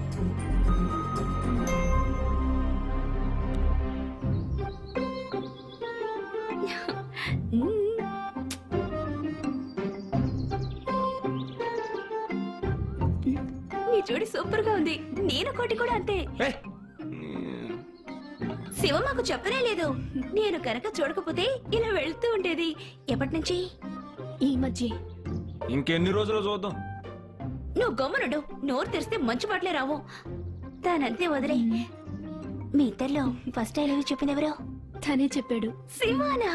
[SPEAKER 10] నీ జోడి సూపర్ గా ఉంది నేను కోటి కూడా అంతే శివ మాకు చెప్పనే లేదు నేను కనుక చూడకపోతే ఇలా వెళ్తూ ఉండేది ఎప్పటి నుంచి
[SPEAKER 15] ఈ మధ్య
[SPEAKER 2] ఇంకెన్ని రోజులు చూద్దాం
[SPEAKER 10] నువ్వు గమ్మునుడు నోరు తెరిస్తే మంచి మాటలే రావు దానంతే వదిలే మీ ఇద్దరిలో ఫస్ట్ ఐ లవ్ యూ చెప్పింది ఎవరు
[SPEAKER 15] తనే చెప్పాడు
[SPEAKER 10] శివానా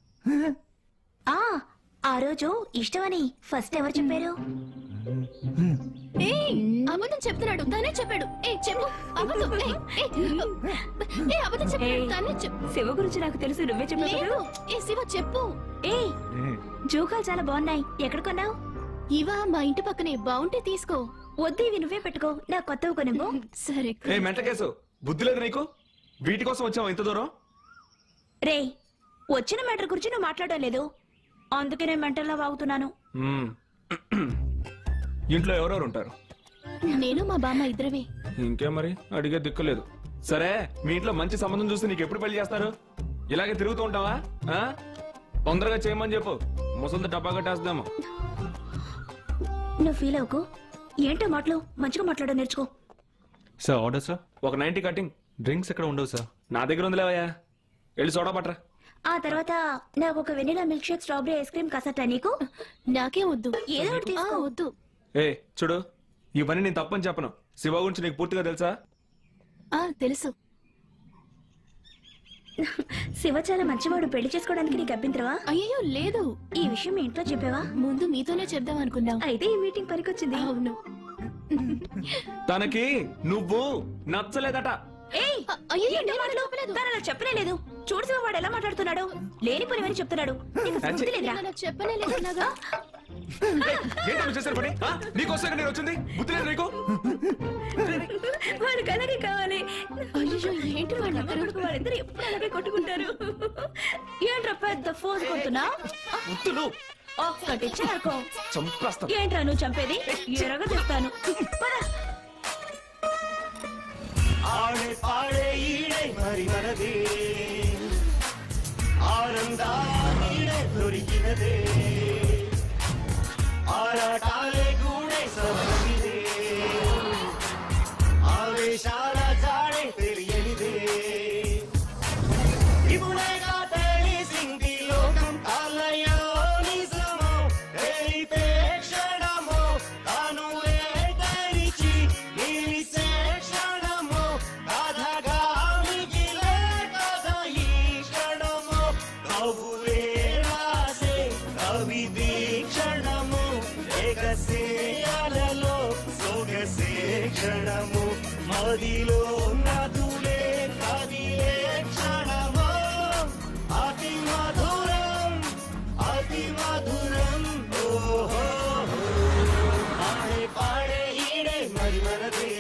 [SPEAKER 10] ఆ ఆ రోజు ఇష్టమని ఫస్ట్ ఎవరు చెప్పారు
[SPEAKER 15] ఏ అబద్ధం చెప్తున్నాడు తనే చెప్పాడు ఏ చెప్పు అబద్ధం ఏ, ఏ, ఏ అబద్ధం చెప్పాడు తనే చెప్పు
[SPEAKER 10] శివ గురించి నాకు తెలుసు నువ్వే చెప్పావు
[SPEAKER 15] లేదు ఏ శివ చెప్పు
[SPEAKER 10] ఏ జోకాలు చాలా బాగున్నాయి ఎక్కడ కొన్నావు
[SPEAKER 15] ఇవా మా ఇంటి పక్కనే బాగుంటే తీసుకో
[SPEAKER 10] వద్దు ఇవి నువ్వే పెట్టుకో నా కొత్తవి కొనివ్వు
[SPEAKER 15] సరే
[SPEAKER 2] ఏ మెంట కేసు బుద్ధి లేదు నీకు వీటి కోసం వచ్చావు ఇంత దూరం
[SPEAKER 10] రే వచ్చిన మ్యాటర్ గురించి నువ్వు మాట్లాడడం లేదు అందుకే నేను మెంటల్లా వాగుతున్నాను
[SPEAKER 2] మ్మ్. ఇంట్లో ఎవరెవరు ఉంటారు
[SPEAKER 15] నేను మా బామ్మ ఇద్దరమే
[SPEAKER 2] ఇంకేం మరి అడిగే దిక్కులేదు సరే మీ ఇంట్లో మంచి సంబంధం చూస్తే నీకు ఎప్పుడు పెళ్లి చేస్తారు ఇలాగే తిరుగుతూ ఉంటావా ఆ? తొందరగా చేయమని చెప్పు ముసలి డబ్బా కట్టేస్తాము
[SPEAKER 10] నువ్వు ఫీల్ అవ్వకు ఏంటో మాటలు మంచిగా మాట్లాడడం నేర్చుకో
[SPEAKER 2] సార్ ఆర్డర్ సార్ ఒక నైన్టీ కటింగ్ డ్రింక్స్ ఎక్కడ ఉండవు సార్ నా దగ్గర ఉందిలేవయ్యా వెళ్ళి సోడా పట్రా
[SPEAKER 10] ఆ తర్వాత నాకు ఒక vanilla milk shake strawberry ice cream కసట నీకు
[SPEAKER 15] నాకే వద్దు
[SPEAKER 10] ఏదో ఒకటి తీసుకో
[SPEAKER 15] వద్దు
[SPEAKER 2] ఏ చూడు ఇవన్నీ నేను తప్పని చెప్పను శివ గురించి నీకు పూర్తిగా తెలుసా
[SPEAKER 15] ఆ తెలుసు
[SPEAKER 10] శివ చాలా మంచివాడు పెళ్లి చేసుకోవడానికి నీకు అభ్యంతరవా
[SPEAKER 15] అయ్యో లేదు
[SPEAKER 10] ఈ విషయం మీ ఇంట్లో చెప్పావా
[SPEAKER 15] ముందు మీతోనే చెప్దాం అనుకున్నాం
[SPEAKER 10] అయితే ఈ మీటింగ్ పనికొచ్చింది
[SPEAKER 15] అవును
[SPEAKER 2] తనకి నువ్వు నచ్చలేదట
[SPEAKER 10] ఏయ్ ఏంటి మాటలు? తను అలా చెప్పనే లేదు చూడు శివ వాడు ఎలా మాట్లాడుతున్నాడు లేని పని చెప్తున్నాడు నీకు అసలు బుద్ధి లేదురా?
[SPEAKER 15] నేను చెప్పనే లేదన్నాగా
[SPEAKER 2] ఏంటో నువ్వు చేశారు పని ఆ? నీకోసం నేను వచ్చింది బుద్ధి లేదు నీకు
[SPEAKER 10] వాడికి అలాగే కావాలి
[SPEAKER 15] అయ్యో ఏంటి వాళ్ళందరూ
[SPEAKER 10] కొడుకు వాళ్ళిద్దరు ఎప్పుడు అలాగే కొట్టుకుంటారు ఏంట్రా పెద్ద ఫోన్ కొడుతున్నా
[SPEAKER 2] ముద్దులు
[SPEAKER 10] ఒక్కటి చాకో
[SPEAKER 2] చంపేస్తా
[SPEAKER 10] ఏంట్రా నువ్వు చంపేది ఎరగ తెస్తాను పద.
[SPEAKER 6] ఆడే పాడే ఈడే మరి మనదే ఆనందా ఈడే దొరికినదే ఆరాటాలే గూడే సమరమిదే ఆవేశాల జాడే తెలియనిదే ఇప్పుడేగా తెలిసింది లోకం తాళయ్యో నిజమో తెలిపే క్షణమో తాను తెరిచి నిలిసే క్షణమో కథగా మిగిలే కథ ఈ క్షణమో కవులే రాసే కవిది క్షణము ఎగసే అలలో సొగసే క్షణము మదిలో నదులే కదిలే క్షణమో అతి మధురం అతి మధురం ఓహో పాడే పాడే ఈడే మరి మనదే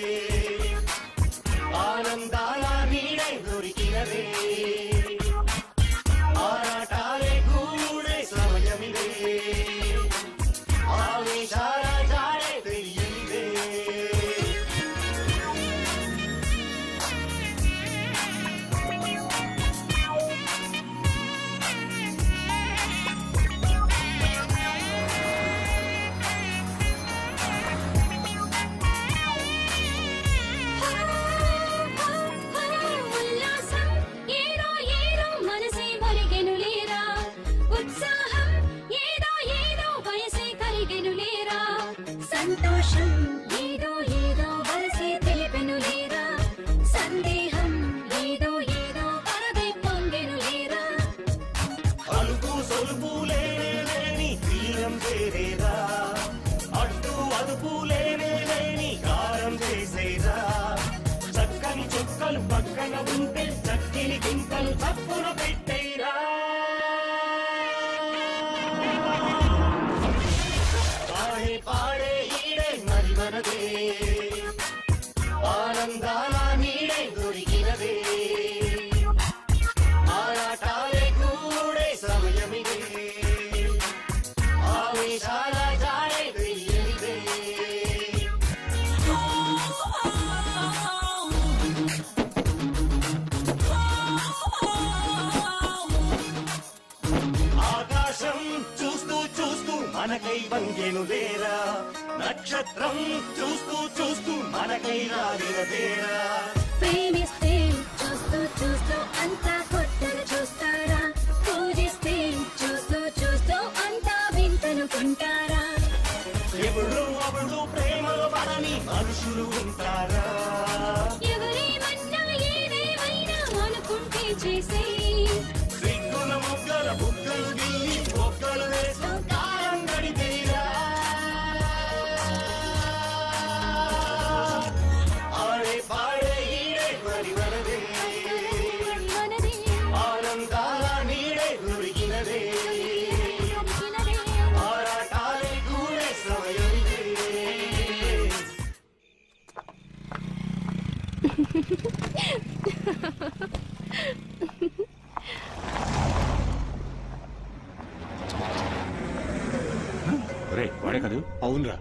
[SPEAKER 6] ఆనందాల నీడే దొరికినదే ఆరాటాలే కూడే సమయమిదే ఆవేశాల జాడే తెలియనిదే
[SPEAKER 18] ఉల్లాసం ఏదో ఏదో మనసే మరిగెను లేరా ఉత్సాహం ఏదో ఏదో వయసే కరిగెను లేరా సంతోషం ఏదో ఏదో వరసే తెలిపెను లేరా సందేహం ఏదో ఏదో వరదే పొంగెను లేరా
[SPEAKER 6] అలుపు సొలుపు లేనే లేని తీరం చేరేరా అడ్డు అదుపు లేనే లేని కారం చేసేరా చక్కని చుక్కలు పక్కన ఉంటే చక్కిని గింతలు చప్పున పెట్టేరా పాడే పాడే ఈడే మరి మనదే ఆనందాల నీడే దొరికినదే ఆరాటాలే కూడే సమయమిదే ఆవేశాల జాడే తెలియనిదే ఆకాశం చూస్తూ చూస్తూ మనకై వంగెను లేరా నక్షత్రం చూస్తూ చూస్తూ మనకై రాలినదేరా
[SPEAKER 18] ప్రేమిస్తే చూస్తూ చూస్తూ అంతా కొత్తగా చూస్తారా పూజిస్తే చూస్తూ చూస్తూ అంతా వింతనుకుంటారా
[SPEAKER 6] ఎప్పుడు అప్పుడు ప్రేమలో పడని మనుషులు ఉంటారా
[SPEAKER 18] ఎవరేమన్నా ఏదేమైనా అనుకుంటే చేసే
[SPEAKER 6] సిగ్గుల మొగ్గల బుగ్గలు గిల్లి మొక్కలు వేస్తూ కాలం గడిపేరా ఆడే పాడే ఈడే మరి మనదే ఆనందాల నీడే దొరికినదే ఆరాటాలే కూడే సమయమిదే
[SPEAKER 11] రే వాడే కాదు
[SPEAKER 8] అవునరా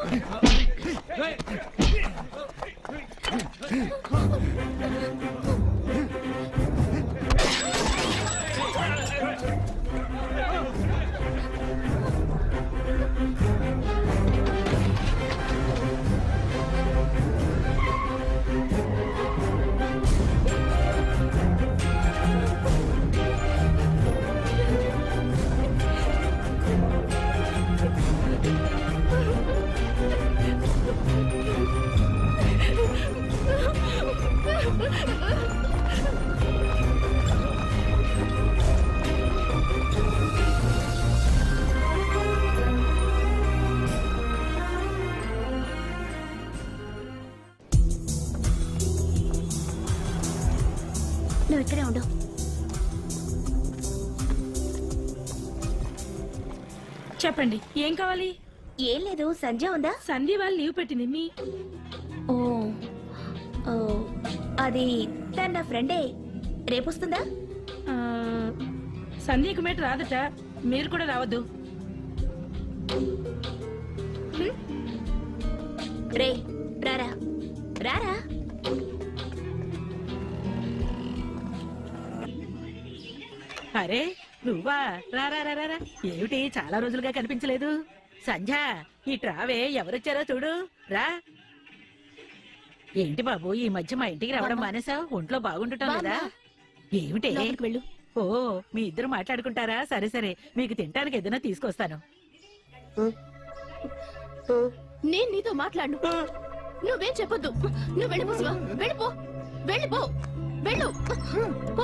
[SPEAKER 10] నువ్వు ఇక్కడే ఉండు
[SPEAKER 14] చెప్పండి ఏం కావాలి
[SPEAKER 10] ఏం లేదు సంధ్య ఉందా
[SPEAKER 14] సంధ్య వాళ్ళు లీవ్ పెట్టింది మీ
[SPEAKER 10] ఓ ఓ, అది తన నా ఫ్రెండే రేపు వస్తుందా
[SPEAKER 14] ఆ, సంధ్యకు మేట రాదట మీరు కూడా రావద్దు
[SPEAKER 10] రే రారా రారా
[SPEAKER 17] అరే నువ్వా రా రా రా రా, రా ఏమిటి చాలా రోజులుగా కనిపించలేదు సంధ్య ఈ ట్రావే ఎవరొచ్చారో చూడు రా ఏంటి బాబు ఈ మధ్య మా ఇంటికి రావడం మానేసావు ఒంట్లో బాగుండటం లేదా ఏమిటి
[SPEAKER 10] లోపలికి వెళ్ళు.
[SPEAKER 17] ఓ మీ ఇద్దరు మాట్లాడుకుంటారా సరే సరే మీకు తినడానికి ఏదైనా తీసుకొస్తాను
[SPEAKER 15] నేను నీతో మాట్లాడు నువ్వేం చెప్పొద్దు నువ్వు వెళ్ళిపో శివ వెళ్ళిపో వెళ్ళిపో వెళ్ళు పో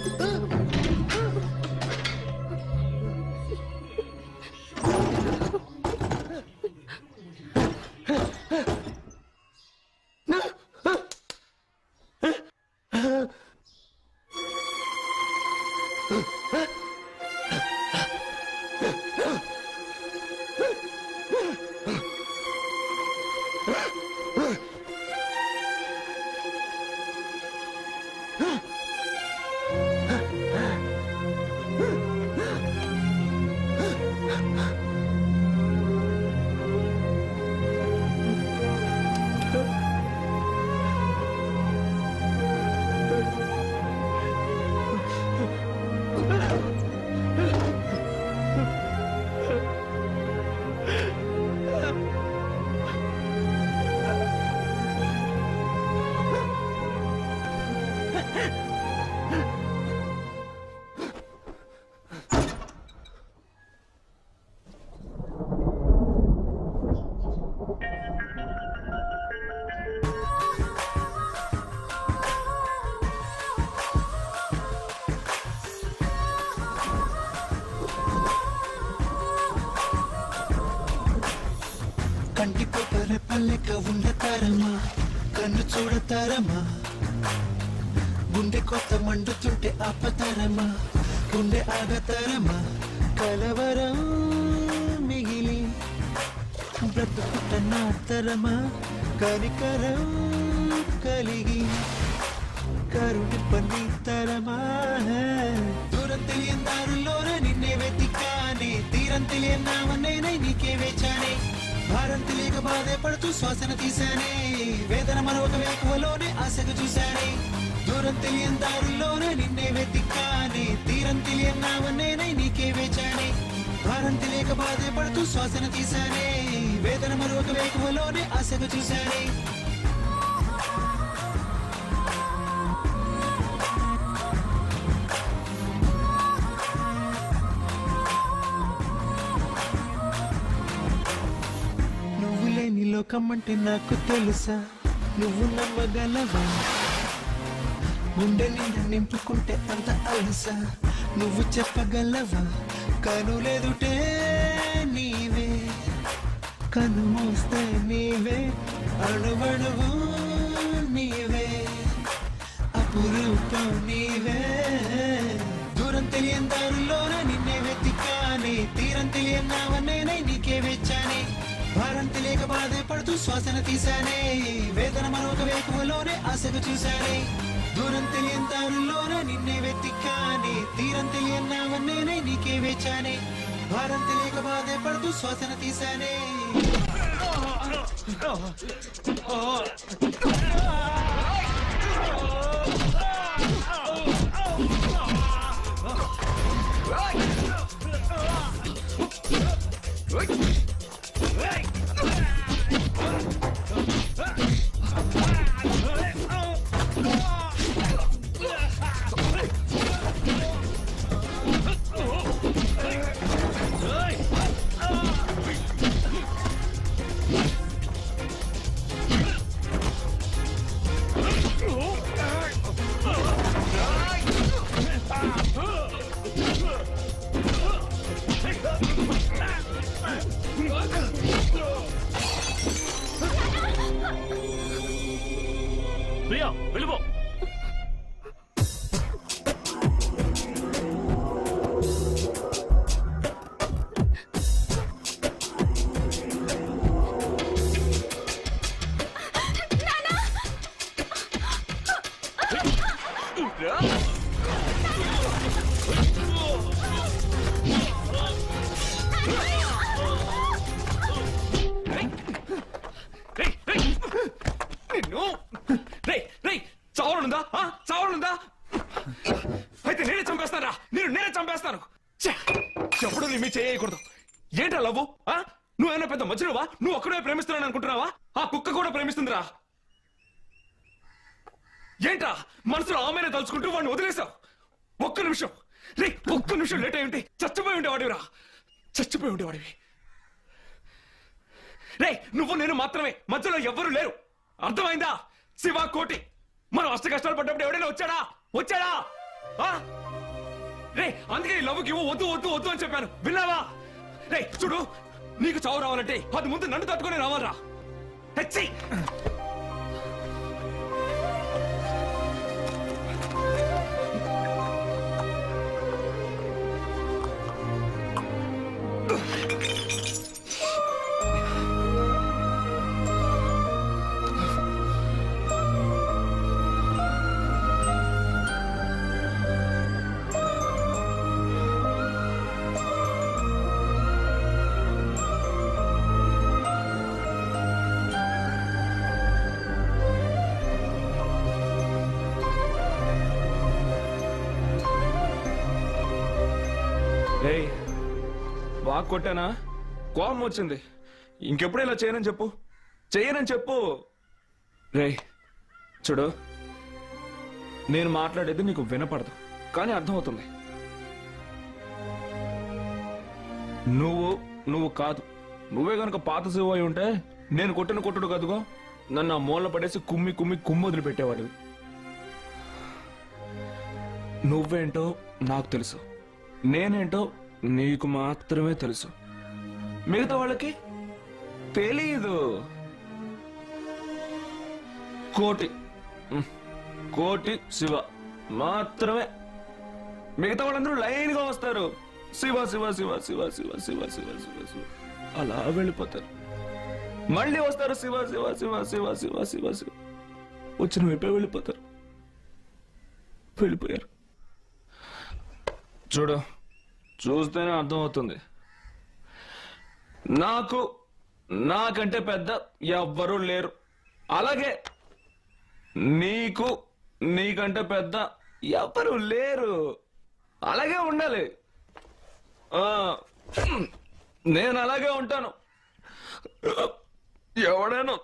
[SPEAKER 6] కంటిపోత రెప్పలెక్క ఉండతారమ్మా కన్ను చూడతారమ్మా గుండె కొత్త మండుతుంటే ఆపతారమ్మా గుండె ఆగతారమ్మా కలవరం మిగిలి బ్రతుకుట నాటరమా కనికరం కలిగి కరుణి పన్నీతరమా దూరం తెలియని దారుల్లోనే నిన్నే వెతికానే తీరం తెలియని నామన్నైనా నీకే వేచానే భారం తెలియక బాధే పడుతూ శ్వాసన తీశానే వేదన మరొక వేకువలోనే ఆశగా చూశానే దూరం తెలియని దారుల్లోనే నిన్నే వెతికానే తీరం తెలియని నామన్నైనా నీకే వేచానే భారం తెలియక బాధే పడుతూ శ్వాసన తీశానే వేదన మరొక వేకువలోనే ఆశగా చూశానే నువ్వు లేని లోకం అంటే నాకు తెలుసా నువ్వు నమ్మగలవా గుండె నిండా నింపుకుంటే అంత అలసా నువ్వు చెప్పగలవా కనులెదుటే నీవే కను మోస్తే నీవే అణువణువు నీవే అపురూపం నీవే దూరం తెలియని దారుల్లోన నిన్నే వెతికానే తీరం తెలియని నావన్నేనై నీకే వెచ్చానే భారం తెలియక బాధే పడుతూ శ్వాసన తీశానే వేదన మరొక వేకువలోనే ఆశగా చూశానే దూరం తెలియని దారుల్లోన నిన్నే వెతికానే తీరం తెలియని నావన్నేనై నీకే వేచానే భారం తెలియక బాధే పడుతూ శ్వాసన తీశానే
[SPEAKER 9] ప్రియా వెళ్ళిపో
[SPEAKER 2] నిన్ను రే రే చావనుందా ఆ? చావనుందా అయితే నేనే చంపేస్తారా నేను నేనే చంపేస్తాను ఛే! ఎప్పుడు నీ మీ చేయకూడదు ఏంటా లవ్వు ఆ? నువ్వేమైనా పెద్ద మధ్యనువా నువ్వు ఒక్కడే ప్రేమిస్తున్నాను అనుకుంటున్నావా ఆ కుక్క కూడా ప్రేమిస్తుందిరా ఏంటా మనసులో ఆమెనే తలుచుకుంటూ వాడిని వదిలేసావు ఒక్క నిమిషం రే ఒక్క నిమిషం లేట్ అయి ఉంటే చచ్చిపోయి ఉండేవాడివిరా చచ్చిపోయి ఉండేవాడివి రే నువ్వు నేను మాత్రమే మధ్యలో ఎవ్వరూ లేరు అర్థమైందా శివ కోటి మనం అష్ట కష్టాలు పడ్డప్పుడు ఎవడైనా వచ్చాడా వచ్చాడా ఆ? రే అందుకే ఈ లవ్కి వద్దు వద్దు వద్దు అని చెప్పాను విన్నావా రే చూడు నీకు చావు రావాలంటే అది ముందు నన్ను తట్టుకొని రావాలరా హెచ్చి ఏయ్ బాగా కొట్టానా కోపం వచ్చింది ఇంకెప్పుడు ఇలా చేయనని చెప్పు చేయనని చెప్పు రేయ్ చూడు నేను మాట్లాడేది నీకు వినపడదు కానీ అర్థమవుతుంది నువ్వు నువ్వు కాదు నువ్వే గనుక పాత శివ అయి ఉంటే నేను కొట్టిన కొట్టుడు కదుగో నన్ను ఆ మూల పడేసి కుమ్మి కుమ్మి కుమ్మి వదిలిపెట్టేవాడివి నువ్వేంటో నాకు తెలుసు నేనేంటో నీకు మాత్రమే తెలుసు మిగతా వాళ్ళకి తెలీదు కోటి ఉమ్, కోటి శివ మాత్రమే మిగతా వాళ్ళందరూ లైన్ గా వస్తారు శివ శివ శివ శివ శివ శివ శివ శివ శివ అలా వెళ్ళిపోతారు మళ్ళీ వస్తారు శివ శివ శివ శివ శివ శివ శివ వచ్చిన వైపే వెళ్ళిపోతారు వెళ్ళిపోయారు చూడు చూస్తేనే అర్థమవుతుంది నాకు నాకంటే పెద్ద ఎవ్వరూ లేరు అలాగే నీకు నీకంటే పెద్ద ఎవ్వరూ లేరు అలాగే ఉండాలి ఆ, నేను అలాగే ఉంటాను ఎవడైనా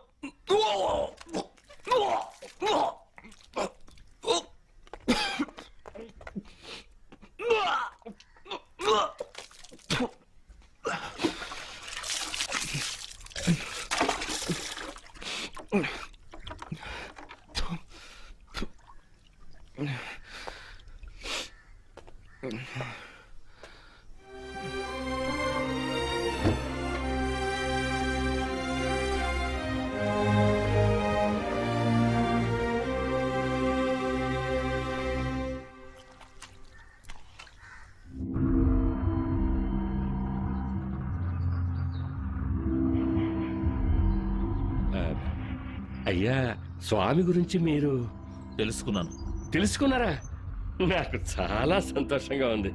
[SPEAKER 1] ఆ, అయ్యా స్వామి గురించి మీరు
[SPEAKER 9] తెలుసుకున్నాను
[SPEAKER 1] తెలుసుకున్నారా నాకు చాలా సంతోషంగా ఉంది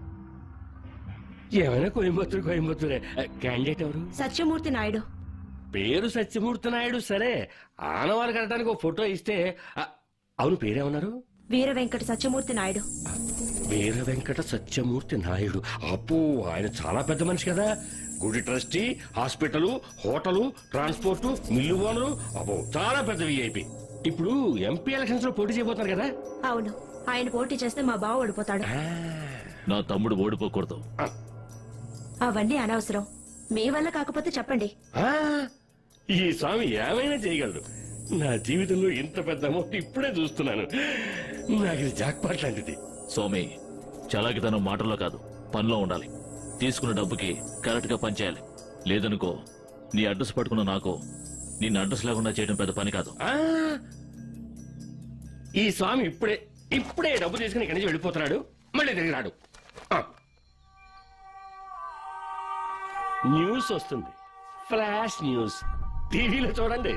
[SPEAKER 1] ఏమైనా కోయంబత్తూరు కోయంబత్తూరే క్యాండిడేట్ ఎవరు
[SPEAKER 19] సత్యమూర్తి నాయుడు
[SPEAKER 1] పేరు సత్యమూర్తి నాయుడు సరే ఆనవాళ్ళు కట్టడానికి ఒక ఫోటో ఇస్తే ఆ, అవును పేరేమన్నారు
[SPEAKER 19] వీర వెంకట సత్యమూర్తి నాయుడు
[SPEAKER 1] వీర వెంకట సత్యమూర్తి నాయుడు అప్పు ఆయన చాలా పెద్ద మనిషి కదా గుడి trustee hospital hotel transport mill owner అబ్బో చాలా పెద్ద విఐపి ఇప్పుడు ఎంపీ ఎలక్షన్స్ లో పోటీ చేయబోతున్నారు కదా
[SPEAKER 19] అవును ఆయన పోటీ చేస్తే మా బావ ఓడిపోతాడు
[SPEAKER 9] నా తమ్ముడు ఓడిపోకూడదు
[SPEAKER 19] అవన్నీ అనవసరం మీ వల్ల కాకపోతే చెప్పండి
[SPEAKER 1] ఆ, ఈ స్వామి ఏమైనా చేయగలడు నా జీవితంలో ఇంత పెద్ద అమౌంట్ ఇప్పుడే చూస్తున్నాను నాకు ఇది జాక్పాట్ లాంటిది
[SPEAKER 9] స్వామి చలాకితనం మాటల్లో కాదు పనిలో ఉండాలి తీసుకున్న డబ్బుకి కరెక్ట్ గా పనిచేయాలి లేదనుకో నీ అడ్రస్ పట్టుకున్న నాకు నిన్ను అడ్రస్ లేకుండా చేయడం పెద్ద పని కాదు
[SPEAKER 1] ఆ, ఈ స్వామి ఇప్పుడే ఇప్పుడే డబ్బు తీసుకుని ఇక్కడి నుంచి వెళ్ళిపోతున్నాడు మళ్ళీ తిరిగి రాడు ఆ. న్యూస్ వస్తుంది ఫ్లాష్ న్యూస్ టీవీలో చూడండి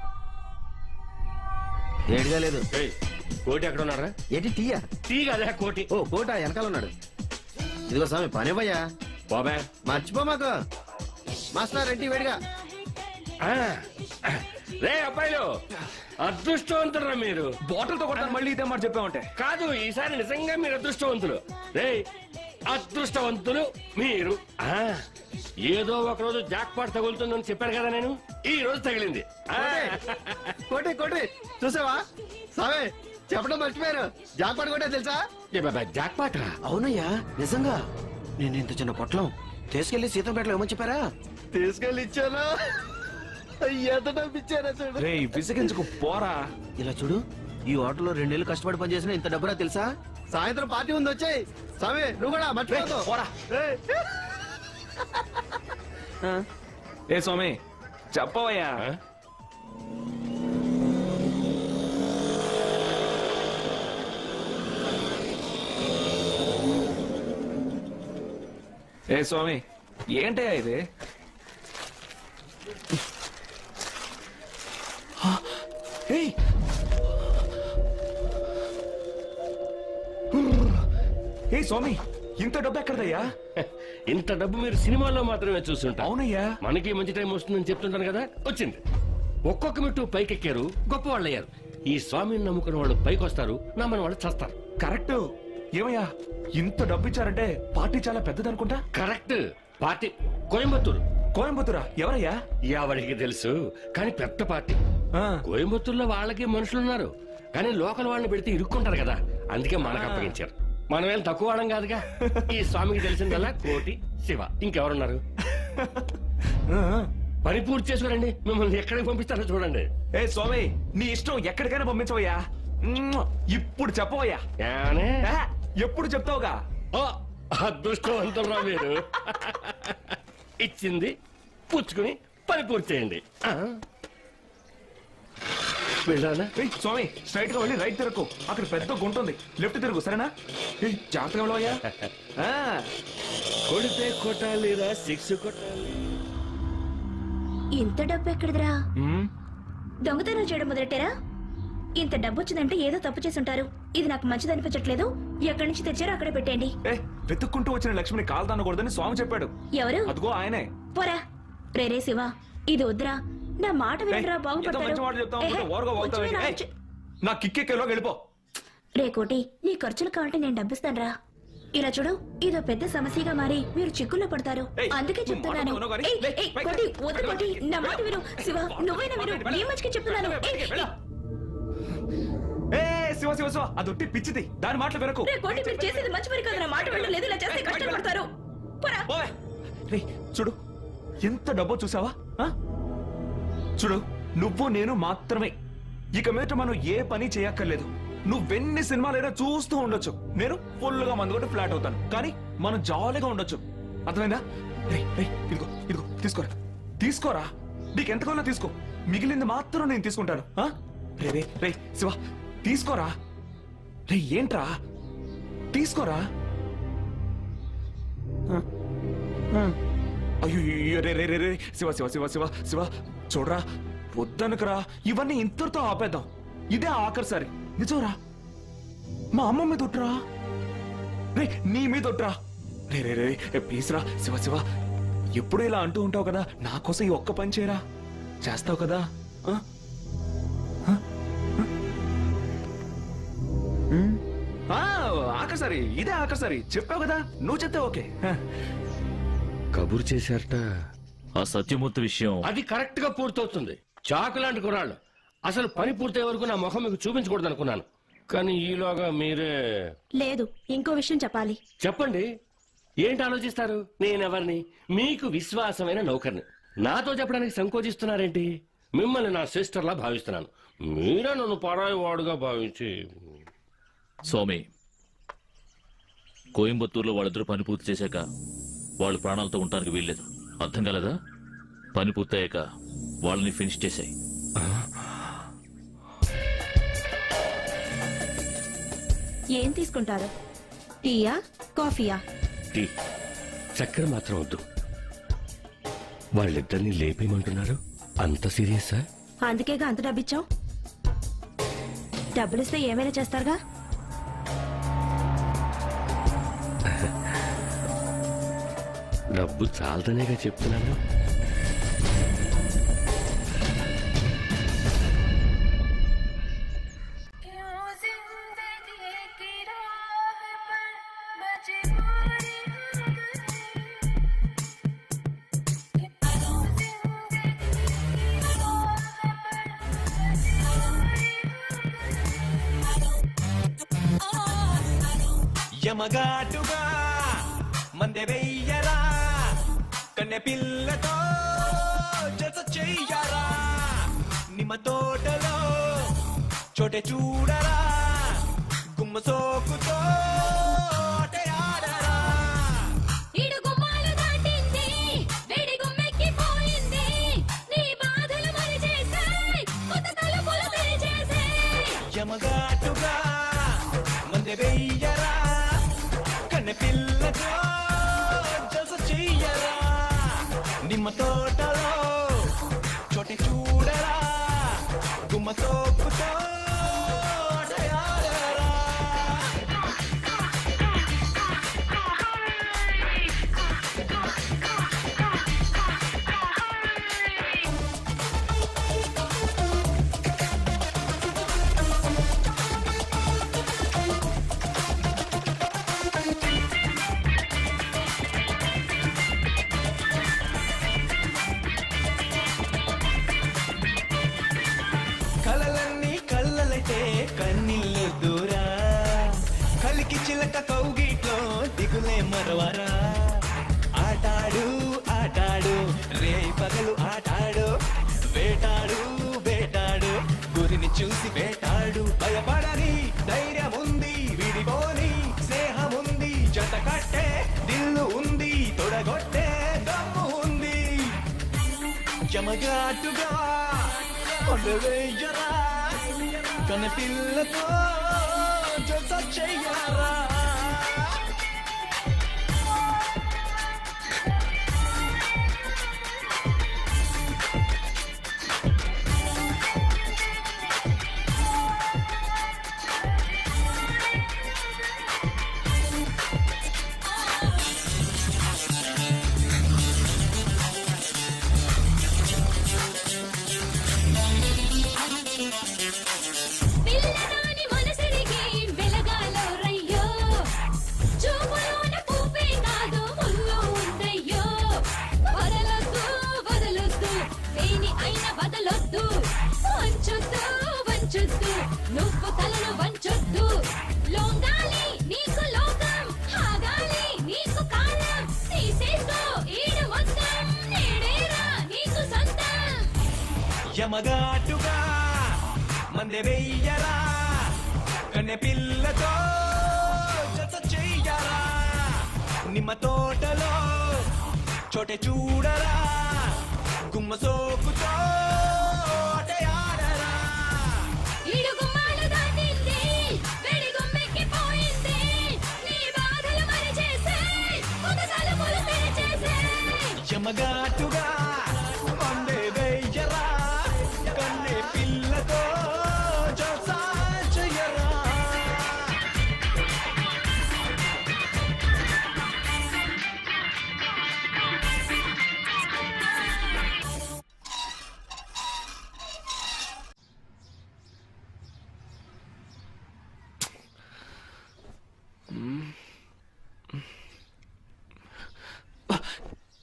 [SPEAKER 3] ఏడిగా లేదు
[SPEAKER 1] ఏయ్, కోటి ఎక్కడ ఉన్నారా
[SPEAKER 3] ఏంటి టీయా
[SPEAKER 1] టీ కదా కోటి
[SPEAKER 3] ఓ కోట వెనకాల ఉన్నాడు ఇదిగో స్వామి పని భయ్యా
[SPEAKER 1] బాబా
[SPEAKER 3] మర్చిపో మాకు మాస్టర్ రెడ్డి వేడిగా
[SPEAKER 1] ఆ, రే అబ్బాయిలు అదృష్టవంతురా మీరు
[SPEAKER 2] బాటిల్ తో కొట్టాను మళ్ళీ ఇదే మాట చెప్పామంటే
[SPEAKER 1] కాదు ఈసారి నిజంగా మీరు అదృష్టవంతులు రే అదృష్టవంతులు మీరు ఆ ఏదో ఒక రోజు జాక్పాట్ తగులుతుందని చెప్పాను కదా నేను ఈ రోజు తగిలింది ఆ.
[SPEAKER 3] కోటి కోటి చూసావా సావే చెప్పడం మర్చిపోయారు జాక్పాట్ కొట్టే తెలుసా
[SPEAKER 1] ఏ బాబా జాక్పాట్
[SPEAKER 3] అవునయ్యా నిజంగా నేను ఇంత చిన్న పొట్లం తీసుకెళ్లి సీతంపేటలో ఏమని చెప్పారా తీసుకెళ్లి ఇచ్చాను ఎంత డబ్బు ఇచ్చారా చూడు
[SPEAKER 2] రే విసిగించుకు పోరా
[SPEAKER 3] ఇలా చూడు ఈ హోటల్లో రెండేళ్లు కష్టపడి పనిచేసిన ఇంత డబ్బురా తెలుసా సాయంత్రం పార్టీ ఉంది వచ్చాయి సామి నువ్వు కూడా మర్చిపోతావు
[SPEAKER 2] పోరా ఏ స్వామి చెప్పవయ్యా ఏ స్వామి ఏంటయ్యా ఇది ఆ, ఏయ్ ఏ స్వామి ఇంత డబ్బు ఎక్కడదయ్యా
[SPEAKER 1] ఇంత డబ్బు మీరు సినిమాల్లో మాత్రమే చూస్తుంటారు
[SPEAKER 2] అవునయ్యా
[SPEAKER 1] మనకి మంచి టైం వస్తుందని చెప్తుంటాను కదా వచ్చింది ఒక్కొక్క మెట్టు పైకెక్కారు గొప్ప వాళ్ళు అయ్యారు ఈ స్వామిని నమ్ముకున్న వాళ్ళు పైకి వస్తారు నమ్మని వాళ్ళు చస్తారు
[SPEAKER 2] కరెక్ట్ ఏమయ్యా ఇంత డబ్బు ఇచ్చారంటే పార్టీ చాలా పెద్దదనుకుంటా
[SPEAKER 1] కరెక్ట్ పార్టీ కోయంబత్తూరు
[SPEAKER 2] కోయంబత్తూరా ఎవరయ్యా
[SPEAKER 1] ఎవరికి తెలుసు కానీ పెద్ద పార్టీ కోయంబత్తూరులో వాళ్ళకి మనుషులు ఉన్నారు కానీ లోకల్ వాళ్ళని పెడితే ఇరుక్కుంటారు కదా అందుకే మనకు అప్పగించారు మనం ఏం తక్కువ వాళ్ళం కాదుగా ఈ స్వామికి తెలిసిందల్లా కోటి శివ ఇంకెవరున్నారు పని పూర్తి చేసుకురండి మిమ్మల్ని ఎక్కడికి పంపిస్తారో చూడండి
[SPEAKER 2] ఏ స్వామి నీ ఇష్టం ఎక్కడికైనా పంపించవయ్యా మ్మ్. ఇప్పుడు చెప్పవయ్యా
[SPEAKER 1] ఏమని?
[SPEAKER 2] ఆ, ఎప్పుడు చెప్తావుగా
[SPEAKER 1] ఓ అదృష్టవంతురా మీరు ఇచ్చింది పుచ్చుకుని పని పూర్తి చేయండి ఆ. వెళ్ళాలా
[SPEAKER 2] ఏయ్, స్వామి స్ట్రైట్ గా వెళ్ళి రైట్ తిరగకు అక్కడ పెద్ద గుంట ఉంది లెఫ్ట్ తిరుగు సరేనా ఏయ్, జాగ్రత్తగా వెళ్ళవయ్యా ఆ,
[SPEAKER 1] కొడితే కొట్టాలిరా సిక్స్ కొట్టాలి
[SPEAKER 10] ఇంత డబ్బు ఎక్కడిదిరా
[SPEAKER 2] మ్మ్.
[SPEAKER 10] దొంగతనం చేయడం మొదలెట్టారా ఇంత డబ్బు వచ్చిందంటే ఏదో తప్పు చేసి ఉంటారు ఇది నాకు మంచిది అనిపించట్లేదు ఎక్కడి నుంచి తెచ్చారో అక్కడే పెట్టండి
[SPEAKER 2] ఏ వెతుక్కుంటూ వచ్చిన లక్ష్మిని కాలు దానకూడదని స్వామి చెప్పాడు
[SPEAKER 10] ఎవరు
[SPEAKER 2] అదిగో ఆయనే
[SPEAKER 10] పోరా రేరే శివ ఇది వద్దురా నా మాట వినరా
[SPEAKER 2] ఏయ్, ఎంతో మంచి మాట చెప్తావు అనుకుంటే ఓరగా పోతావు ఏంటి? ఏయ్, నా కిక్కెక్కేలో వెళ్ళిపో
[SPEAKER 10] రే కోటి నీ ఖర్చులు కావాలంటే నేను డబ్బిస్తానురా ఇలా చూడు ఇదో పెద్ద సమస్యగా మారి మీరు చిక్కుల్లో పడతారు
[SPEAKER 2] ఏయ్,
[SPEAKER 10] అందుకే
[SPEAKER 2] నువ్వు
[SPEAKER 10] చెప్తున్నాను
[SPEAKER 2] మాట్లాడుతున్నావు కానీ,
[SPEAKER 10] ఏయ్,
[SPEAKER 2] లే,
[SPEAKER 10] ఏయ్,
[SPEAKER 2] బయటికి
[SPEAKER 10] కోటి
[SPEAKER 2] వెళ్ళు.
[SPEAKER 10] వద్దు కోటి నా మాట విను శివ నువ్వైనా విను నీ మంచికి చెప్తున్నాను ఏయ్, ఏయ్.
[SPEAKER 2] ఏ శివ శివ శివ అది ఒట్టి పిచ్చిది దాని మాటలు వినకు
[SPEAKER 10] రే కోటి మీరు చేసేది మంచి పని కాదు నా మాట వినడం లేదు ఇలా చేస్తే కష్టాలు పడతారు పోరా
[SPEAKER 2] రే చూడు ఎంత డబ్బో చూసావా ఆ? చూడు నువ్వు నేను మాత్రమే ఇక మీదట మనం ఏ పని చేయక్కర్లేదు నువ్వెన్ని సినిమాలైనా చూస్తూ ఉండొచ్చు నేను ఫుల్ గా మందు కొట్టి ఫ్లాట్ అవుతాను కానీ మనం జాలీగా ఉండొచ్చు అర్థమైందా రే రే ఇదిగో ఇదిగో తీసుకోరా తీసుకోరా నీకు ఎంత కావాలో తీసుకో మిగిలింది మాత్రం నేను తీసుకుంటాను ఆ? రే రే రే శివ తీసుకోరా రే ఏంట్రా తీసుకోరా ఆ? ఆ. అయ్యో రే రే రే రే శివ శివ శివ శివ శివ చూడరా వద్దనుకురా ఇవన్నీ ఇంతటితో ఆపేద్దాం ఇదే ఆఖరిసారి నిజంరా మా అమ్మ మీద ఒట్టురా రే నీ మీద ఒట్టురా రే రే రే ప్లీజ్ రా శివ శివ ఎప్పుడు ఇలా అంటూ ఉంటావు కదా నా కోసం ఈ ఒక్క పని చేయరా చేస్తావు కదా ఆ? ఆ, ఆఖరిసారి ఇదే ఆఖరిసారి చెప్పావు కదా నువ్వు చెప్తే ఓకే హ.
[SPEAKER 1] కబురు చేశారట
[SPEAKER 9] ఆ సత్యమూర్తి విషయం
[SPEAKER 1] అది కరెక్ట్ గా పూర్తవుతుంది చాకు లాంటి కుర్రాళ్ళు అసలు పని పూర్తయ్యే వరకు నా ముఖం మీకు చూపించకూడదు అనుకున్నాను కానీ ఈలోగా మీరే
[SPEAKER 19] లేదు ఇంకో విషయం చెప్పాలి
[SPEAKER 1] చెప్పండి ఏంటి ఆలోచిస్తారు నేనెవరిని మీకు విశ్వాసమైన నౌకర్ని నాతో చెప్పడానికి సంకోచిస్తున్నారేంటి మిమ్మల్ని నా సిస్టర్లా భావిస్తున్నాను మీరే నన్ను పరాయి వాడుగా భావించి
[SPEAKER 9] స్వామి కోయంబత్తూరులో వాళ్ళిద్దరూ పని పూర్తి చేశాక వాళ్ళు ప్రాణాలతో ఉండడానికి వీల్లేదు అర్థం కాలేదా పని పూర్తయ్యాక వాళ్ళని ఫినిష్ చేశాయి
[SPEAKER 19] ఏం తీసుకుంటారు టీయా కాఫీయా
[SPEAKER 1] టీ చక్కెర మాత్రం వద్దు వాళ్ళిద్దరిని లేపేయమంటున్నారు అంత సీరియసా
[SPEAKER 19] అందుకేగా అంత డబ్బిచ్చావు డబ్బులిస్తే ఏమైనా చేస్తారుగా
[SPEAKER 1] డబ్బు చాలదనేగా చెప్తున్నాను
[SPEAKER 6] యమగాటుగా మందె వెయ్యరా కన్నె పిల్లతో జత చెయ్యరా నిమ్మ తోటలో చోటే చూడరా గుమ్మ సోకుతో ఆటే ఆడరా
[SPEAKER 18] ఇడు గుమ్మాలు దాటింది వేడి గుమ్మెక్కిపోయింది నీ బాధలు మరిచేసాయి కొత్త తలుపులు తెరిచేసాయి
[SPEAKER 6] యమగాటుగా మందె వెయ్యరా కన్నె పిల్లతో జత చెయ్యరా నిమ్మ తోటలో చోటే చూడరా గుమ్మ సోకుతో ఆటే ఆడరా కలలన్నీ కళ్ళలైతే కన్నీళ్ళు దూరా కలికి చిలక కౌగిట్లో దిగులే మరవరా ఆటాడు ఆటాడు రే పగలు ఆటాడు వేటాడు వేటాడు గురిని చూసి వేటాడు భయపడని ధైర్యం ఉంది విడిపోని స్నేహం ఉంది జత కట్టే దిల్లు ఉంది తొడగొట్టే దమ్ము ఉంది యమగాటుగా కొండవేయరా కన్న పిల్లతో జత చెయ్యరా
[SPEAKER 18] పిల్లదాని మనసిరిగి వెలగాలో రయ్యో చూపులోన పూపే కాదు ముల్లో ఉందయ్యో వదలొద్దు వదలొద్దు దేని అయినా వదలొద్దు వంచొద్దు వంచొద్దు నువ్వు తలను వంచొద్దు లోంగాలి నీకు లోకం హాగాలి నీకు కాలం తీసేసుకో ఈడు మొత్తం నేడేరా నీకు సొంతం
[SPEAKER 6] యమగాటుగా మందె వెయ్యరా కన్నె పిల్లతో జత చెయ్యరా నిమ్మ తోటలో చోటే చూడరా గుమ్మ సోకుతో ఆటే ఆడరా
[SPEAKER 18] ఈడు గుమ్మాలు దాటింది వేడి గుమ్మెక్కిపోయింది నీ బాధలు మరిచేసాయి కొత్త తలుపులు తెరిచేసాయి
[SPEAKER 6] యమగాటుగా మందె వెయ్యరా కన్నె పిల్లతో జత చెయ్యరా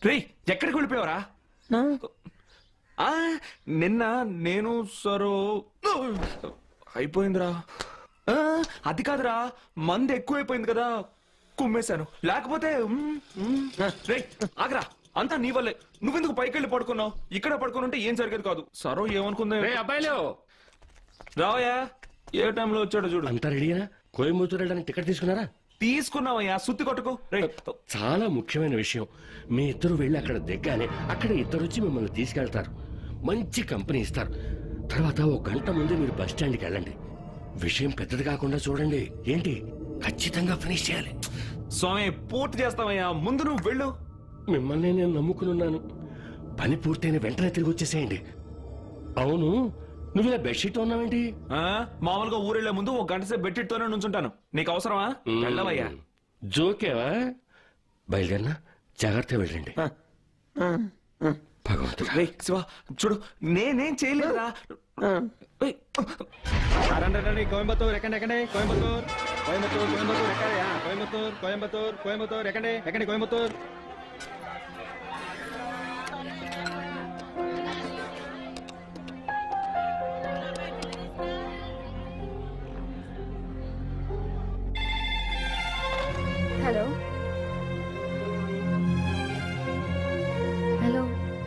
[SPEAKER 2] రే ఎక్కడికి వెళ్ళిపోయావరా ఆ, నిన్న నేను సరో అయిపోయిందిరా ఆ, అది కాదురా మంది ఎక్కువైపోయింది కదా కుమ్మేశాను లేకపోతే మ్, మ్, రే ఆగరా అంతా నీ వల్లే నువ్వెందుకు పైకి వెళ్ళి పడుకున్నావు ఇక్కడ పడుకుని ఉంటే ఏం జరిగేది కాదు సరో ఏమనుకుంది
[SPEAKER 1] రే అబ్బాయిలు
[SPEAKER 2] రావయ్యా ఏ టైంలో వచ్చాడో చూడు
[SPEAKER 1] అంతా రెడీనా కోయంబత్తూరు వెళ్ళడానికి టికెట్ తీసుకున్నారా
[SPEAKER 2] తీసుకున్నావయ్యా సుత్తి కొట్టుకు రే
[SPEAKER 1] చాలా ముఖ్యమైన విషయం మీ ఇద్దరు వెళ్ళి అక్కడ దిగ్గానే అక్కడ ఇద్దరు వచ్చి మిమ్మల్ని తీసుకెళ్తారు మంచి కంపెనీ ఇస్తారు తర్వాత ఒక గంట ముందే మీరు బస్ స్టాండ్కి వెళ్ళండి విషయం పెద్దది కాకుండా చూడండి ఏంటి ఖచ్చితంగా ఫినిష్ చేయాలి
[SPEAKER 2] స్వామి పూర్తి చేస్తావయ్యా ముందు నువ్వు వెళ్ళు
[SPEAKER 1] మిమ్మల్ని నేను నమ్ముకునున్నాను పని పూర్తయిన వెంటనే తిరిగి వచ్చేసేయండి అవును నువ్వు ఇలా బెడ్షీట్ ఉన్నావేంటి
[SPEAKER 2] ఆ, మామూలుగా ఊరెళ్లే ముందు ఒక గంట సేపు బెట్టితోనే నుంచుంటాను నీకు అవసరమా వెళ్ళవయ్యా
[SPEAKER 1] జోకేవా బయలుదేరినా జాగ్రత్తగా వెళ్ళండి భగవంతుడా
[SPEAKER 2] రే శివ చూడు నేనేం చేయలేదురా ఏయ్,
[SPEAKER 11] రండి రండి కోయంబత్తూర్ ఎక్కండి ఎక్కండి కోయంబత్తూర్ కోయంబత్తూర్ కోయంబత్తూర్ ఎక్కండి ఆ, కోయంబత్తూర్ కోయంబత్తూర్ కోయంబత్తూర్ ఎక్కండి ఎక్కండి కోయంబత్తూర్
[SPEAKER 5] హలో హలో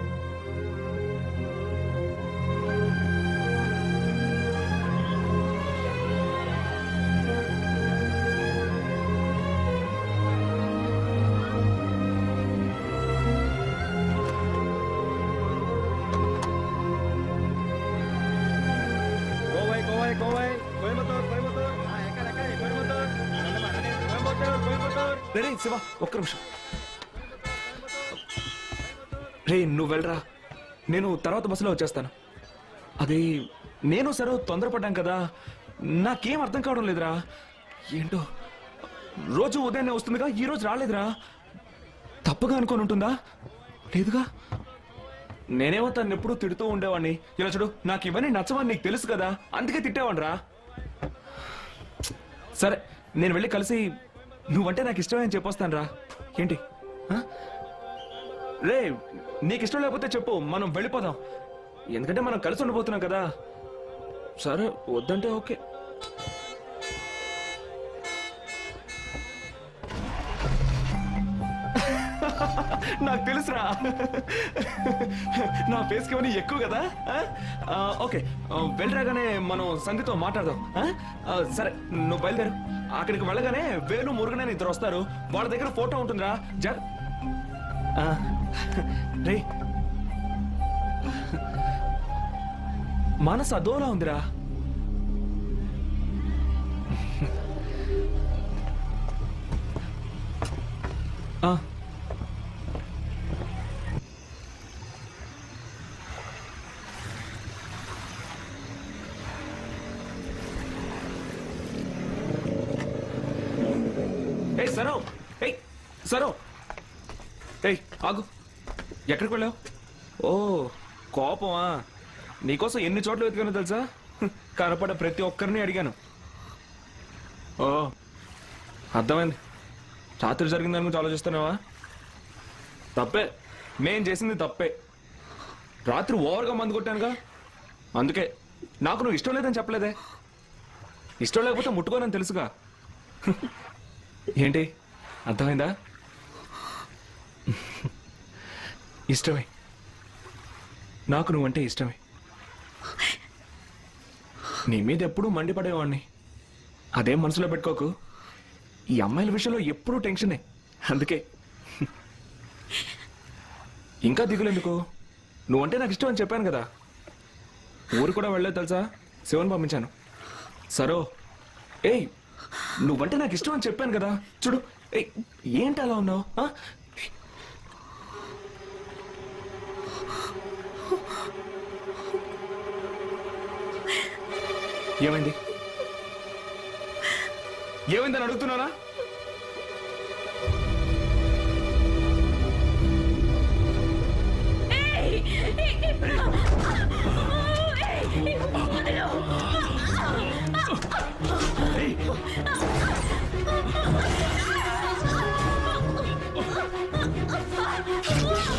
[SPEAKER 11] కోవై కోవై కోవై కోయంబత్తూర్ కోయంబత్తూర్ ఆ, ఎక్కండి ఎక్కండి కోయంబత్తూర్ రండమ్మా, రండి. కోయంబత్తూర్ కోయంబత్తూర్
[SPEAKER 2] రే రే, శివ ఒక్క నిమిషం రే నువ్వు వెళ్ళరా నేను తర్వాత బస్సులో వచ్చేస్తాను అది నేను సరే తొందరపడ్డాం కదా నాకేం అర్థం కావడం లేదురా ఏంటో రోజు ఉదయాన్నే వస్తుందిగా ఈ రోజు రాలేదురా తప్పుగా అనుకొని ఉంటుందా లేదుగా నేనేమో తను ఎప్పుడూ తిడుతూ ఉండేవాడిని ఇలా చూడు నాకు ఇవన్నీ నచ్చవని నీకు తెలుసు కదా అందుకే తిట్టేవాడిరా సరే నేను వెళ్ళి కలిసి నువ్వంటే నాకు ఇష్టమే అని చెప్పొస్తాను రా ఏంటి ఆ? రే నీకు ఇష్టం లేకపోతే చెప్పు మనం వెళ్ళిపోదాం ఎందుకంటే మనం కలిసి ఉండబోతున్నాం కదా సరే వద్దంటే ఓకే నాకు తెలుసురా నా ఫేస్కి ఇవన్నీ ఎక్కువ కదా ఆ? ఆ, ఓకే ఆ, వెళ్ళరాగానే మనం సంధితో మాట్లాడదాం ఆ? ఆ, సరే నువ్వు బయలుదేరు అక్కడికి వెళ్ళగానే వేణు మురుగనని ఇద్దరు వస్తారు వాళ్ళ దగ్గర ఫోటో ఉంటుందిరా జర్ ఆ, రే మనసు అదోలా ఉందిరా ఆ ఏయ్ సరో ఏయ్ సరో ఏయ్ ఆగు ఎక్కడికి వెళ్ళావు ఓ కోపమా నీకోసం ఎన్ని చోట్ల వెతికానో తెలుసా హ్మ్, కనపడ ప్రతి ఒక్కరిని అడిగాను ఓ అర్థమైంది రాత్రి జరిగిన దాని గురించి ఆలోచిస్తున్నావా తప్పే మేం చేసింది తప్పే రాత్రి ఓవర్గా మందు కొట్టానుగా అందుకే నాకు నువ్వు ఇష్టం లేదని చెప్పలేదే ఇష్టం లేకపోతే ముట్టుకోనని తెలుసుగా ఏంటి అర్థమైందా ఇష్టమే నాకు నువ్వంటే ఇష్టమే నీ మీద ఎప్పుడూ మండిపడేవాడిని అదేం మనసులో పెట్టుకోకు ఈ అమ్మాయిల విషయంలో ఎప్పుడూ టెన్షనే అందుకే ఇంకా దిగులేందుకు నువ్వంటే నాకు ఇష్టం అని చెప్పాను కదా ఊరు కూడా వెళ్ళలేదు తెలుసా శివన్ పంపించాను సరో ఏయ్ నువ్వంటే నాకు ఇష్టం అని చెప్పాను కదా చూడు ఏయ్ ఏంటి అలా ఉన్నావు ఆ? ఏమైంది ఏమైందని అడుగుతున్నానా
[SPEAKER 18] ఏయ్!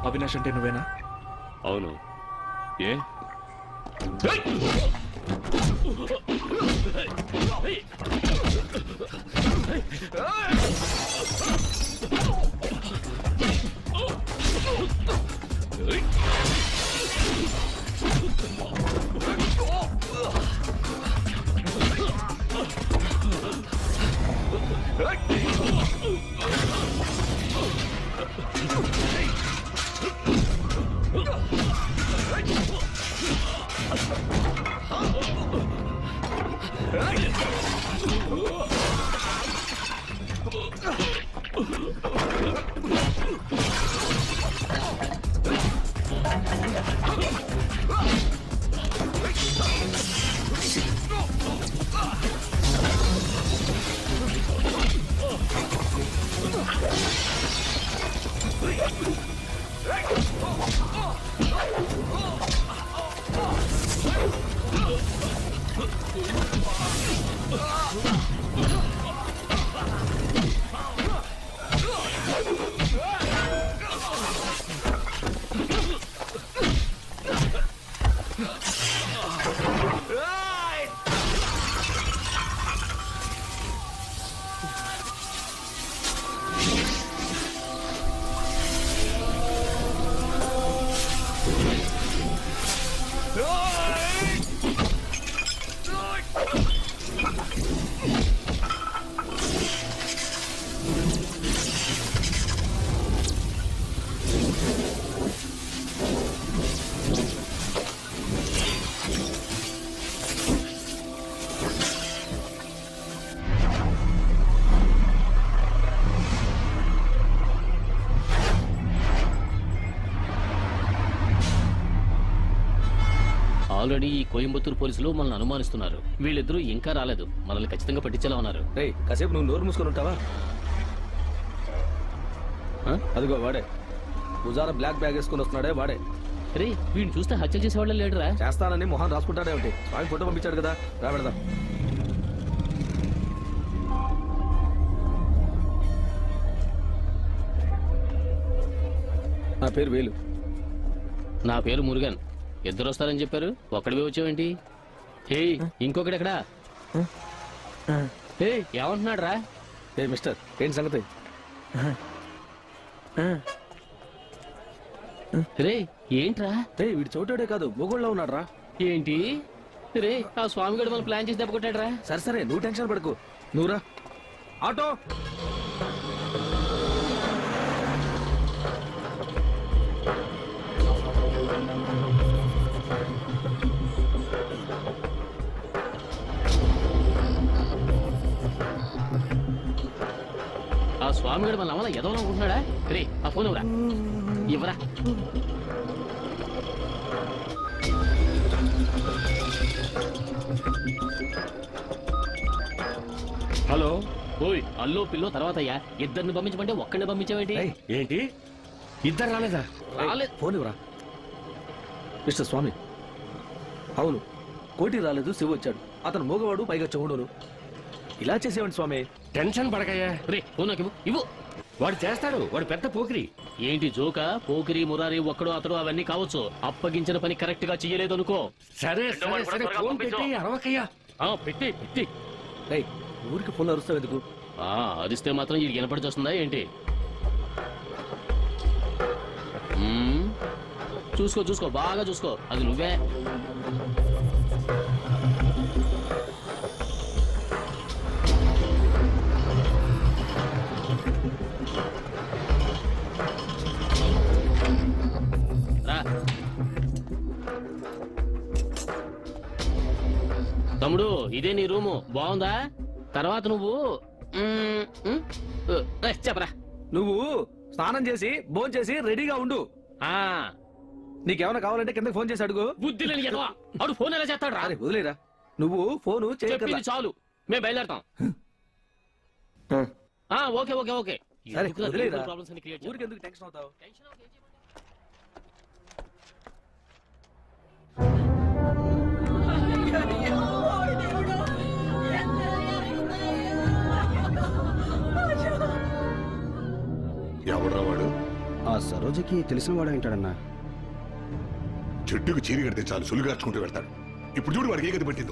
[SPEAKER 2] అవినాష్ అంటే నువ్వేనా
[SPEAKER 16] అవును ఏ
[SPEAKER 20] ఆల్రెడీ ఈ కోయంబత్తూరు పోలీసులు మనల్ని అనుమానిస్తున్నారు వీళ్ళిద్దరూ ఇంకా రాలేదు మనల్ని ఖచ్చితంగా పట్టించేలా ఉన్నారు
[SPEAKER 21] రే కాసేపు నువ్వు నోరు మూసుకొని ఉంటావా ఆ? అదిగో వాడే భుజాన బ్లాక్ బ్యాగ్ వేసుకొని వస్తున్నాడే వాడే
[SPEAKER 20] రే వీడిని చూస్తే హత్య చేసేవాళ్ళ లేడురా
[SPEAKER 21] చేస్తానని మొహన్ రాసుకుంటాడే ఒకటి స్వామి ఫోటో పంపించాడు కదా రా పెడదాం నా పేరు వేలు
[SPEAKER 20] నా పేరు మురుగన్ ఇద్దరు వస్తారని చెప్పారు ఒక్కడివే వచ్చావేంటి హే ఇంకొకటి ఎక్కడా హే ఏమంటున్నాడు రా
[SPEAKER 21] ఏ మిస్టర్ ఏంటి సంగతి
[SPEAKER 20] రే ఏంట్రా
[SPEAKER 21] రే వీడి చోటాడే కాదు మూగోళ్ళలో ఉన్నాడు రా
[SPEAKER 20] ఏంటి రే ఆ స్వామి గడు మనం ప్లాన్ చేసి దెబ్బకొట్టాడు రా
[SPEAKER 21] సరే సరే నువ్వు టెన్షన్ పడకు నువ్వురా ఆటో
[SPEAKER 20] ఆ స్వామి గడు మన అమల ఎదవలో అనుకుంటున్నాడా రే ఆ ఫోన్ ఇవ్వరా ఇవ్వరా
[SPEAKER 1] హలో
[SPEAKER 20] ఓయ్ అల్లో పిల్లో తర్వాత అయ్యా ఇద్దరిని పంపించమంటే ఒక్కడిని పంపించావేంటి
[SPEAKER 1] ఏంటి ఇద్దరు రాలేదా
[SPEAKER 20] రాలేదు
[SPEAKER 21] ఫోన్ ఇవ్వరా మిస్టర్ స్వామి అవును కోటి రాలేదు శివ వచ్చాడు అతను మూగవాడు పైగా చెవుడును ఇలా చేసేవాడి స్వామి
[SPEAKER 1] టెన్షన్ పడకయ్యా
[SPEAKER 20] రే ఫోన్ నాకు ఇవ్వు ఇవ్వు
[SPEAKER 1] వాడు చేస్తాడు వాడు పెద్ద పోకిరి
[SPEAKER 20] ఏంటి జోక పోకిరి మురారి ఒక్కడు అతడు అవన్నీ కావచ్చు అప్పగించిన పని కరెక్ట్ గా చెయ్యలేదు అనుకో
[SPEAKER 1] సరే సరే సరే ఫోన్ పెట్టి అరవకయ్యా
[SPEAKER 20] ఆ, పెట్టి పెట్టి
[SPEAKER 21] రేయ్ ఊరికి ఫోన్ అరుస్తావు ఎందుకు
[SPEAKER 20] ఆ, అదిస్తే మాత్రం ఇది వినపడి వస్తుందా ఏంటి మ్మ్. చూసుకో చూసుకో బాగా చూసుకో అది నువ్వే రా తమ్ముడు ఇదే నీ రూము బాగుందా తర్వాత నువ్వు మ్మ్, మ్మ్, ఏ, చెప్పరా
[SPEAKER 21] నువ్వు స్నానం చేసి భోజనం చేసి రెడీగా ఉండు
[SPEAKER 20] ఆ
[SPEAKER 21] నీకేమైనా కావాలంటే కిందకి ఫోన్ చేసి అడుగు
[SPEAKER 20] బుద్ధి లేని ఎదవా. ఆడు ఫోన్ ఎలా చేస్తాడు రా
[SPEAKER 21] అరే వదిలేరా నువ్వు ఫోను చేయకర్లా
[SPEAKER 20] చెప్పింది చాలు మేము బయలుదేరతాం ఆ, ఓకే ఓకే ఓకే
[SPEAKER 21] సరే
[SPEAKER 20] ఎందుకురా
[SPEAKER 21] వదిలేరా
[SPEAKER 20] legal problems అన్ని create
[SPEAKER 21] ఊరికి ఎందుకు టెన్షన్ అవుతావు
[SPEAKER 8] ఎవడ్రా వాడు
[SPEAKER 21] ఆ
[SPEAKER 13] సరోజకి తెలిసిన వాడు ఏంటాడన్నా
[SPEAKER 8] చెట్టుకు చీరి కడితే చాలు సులుగార్చుకుంటూ వెళ్తాడు ఇప్పుడు చూడు వాడికి ఏ గది పట్టిందో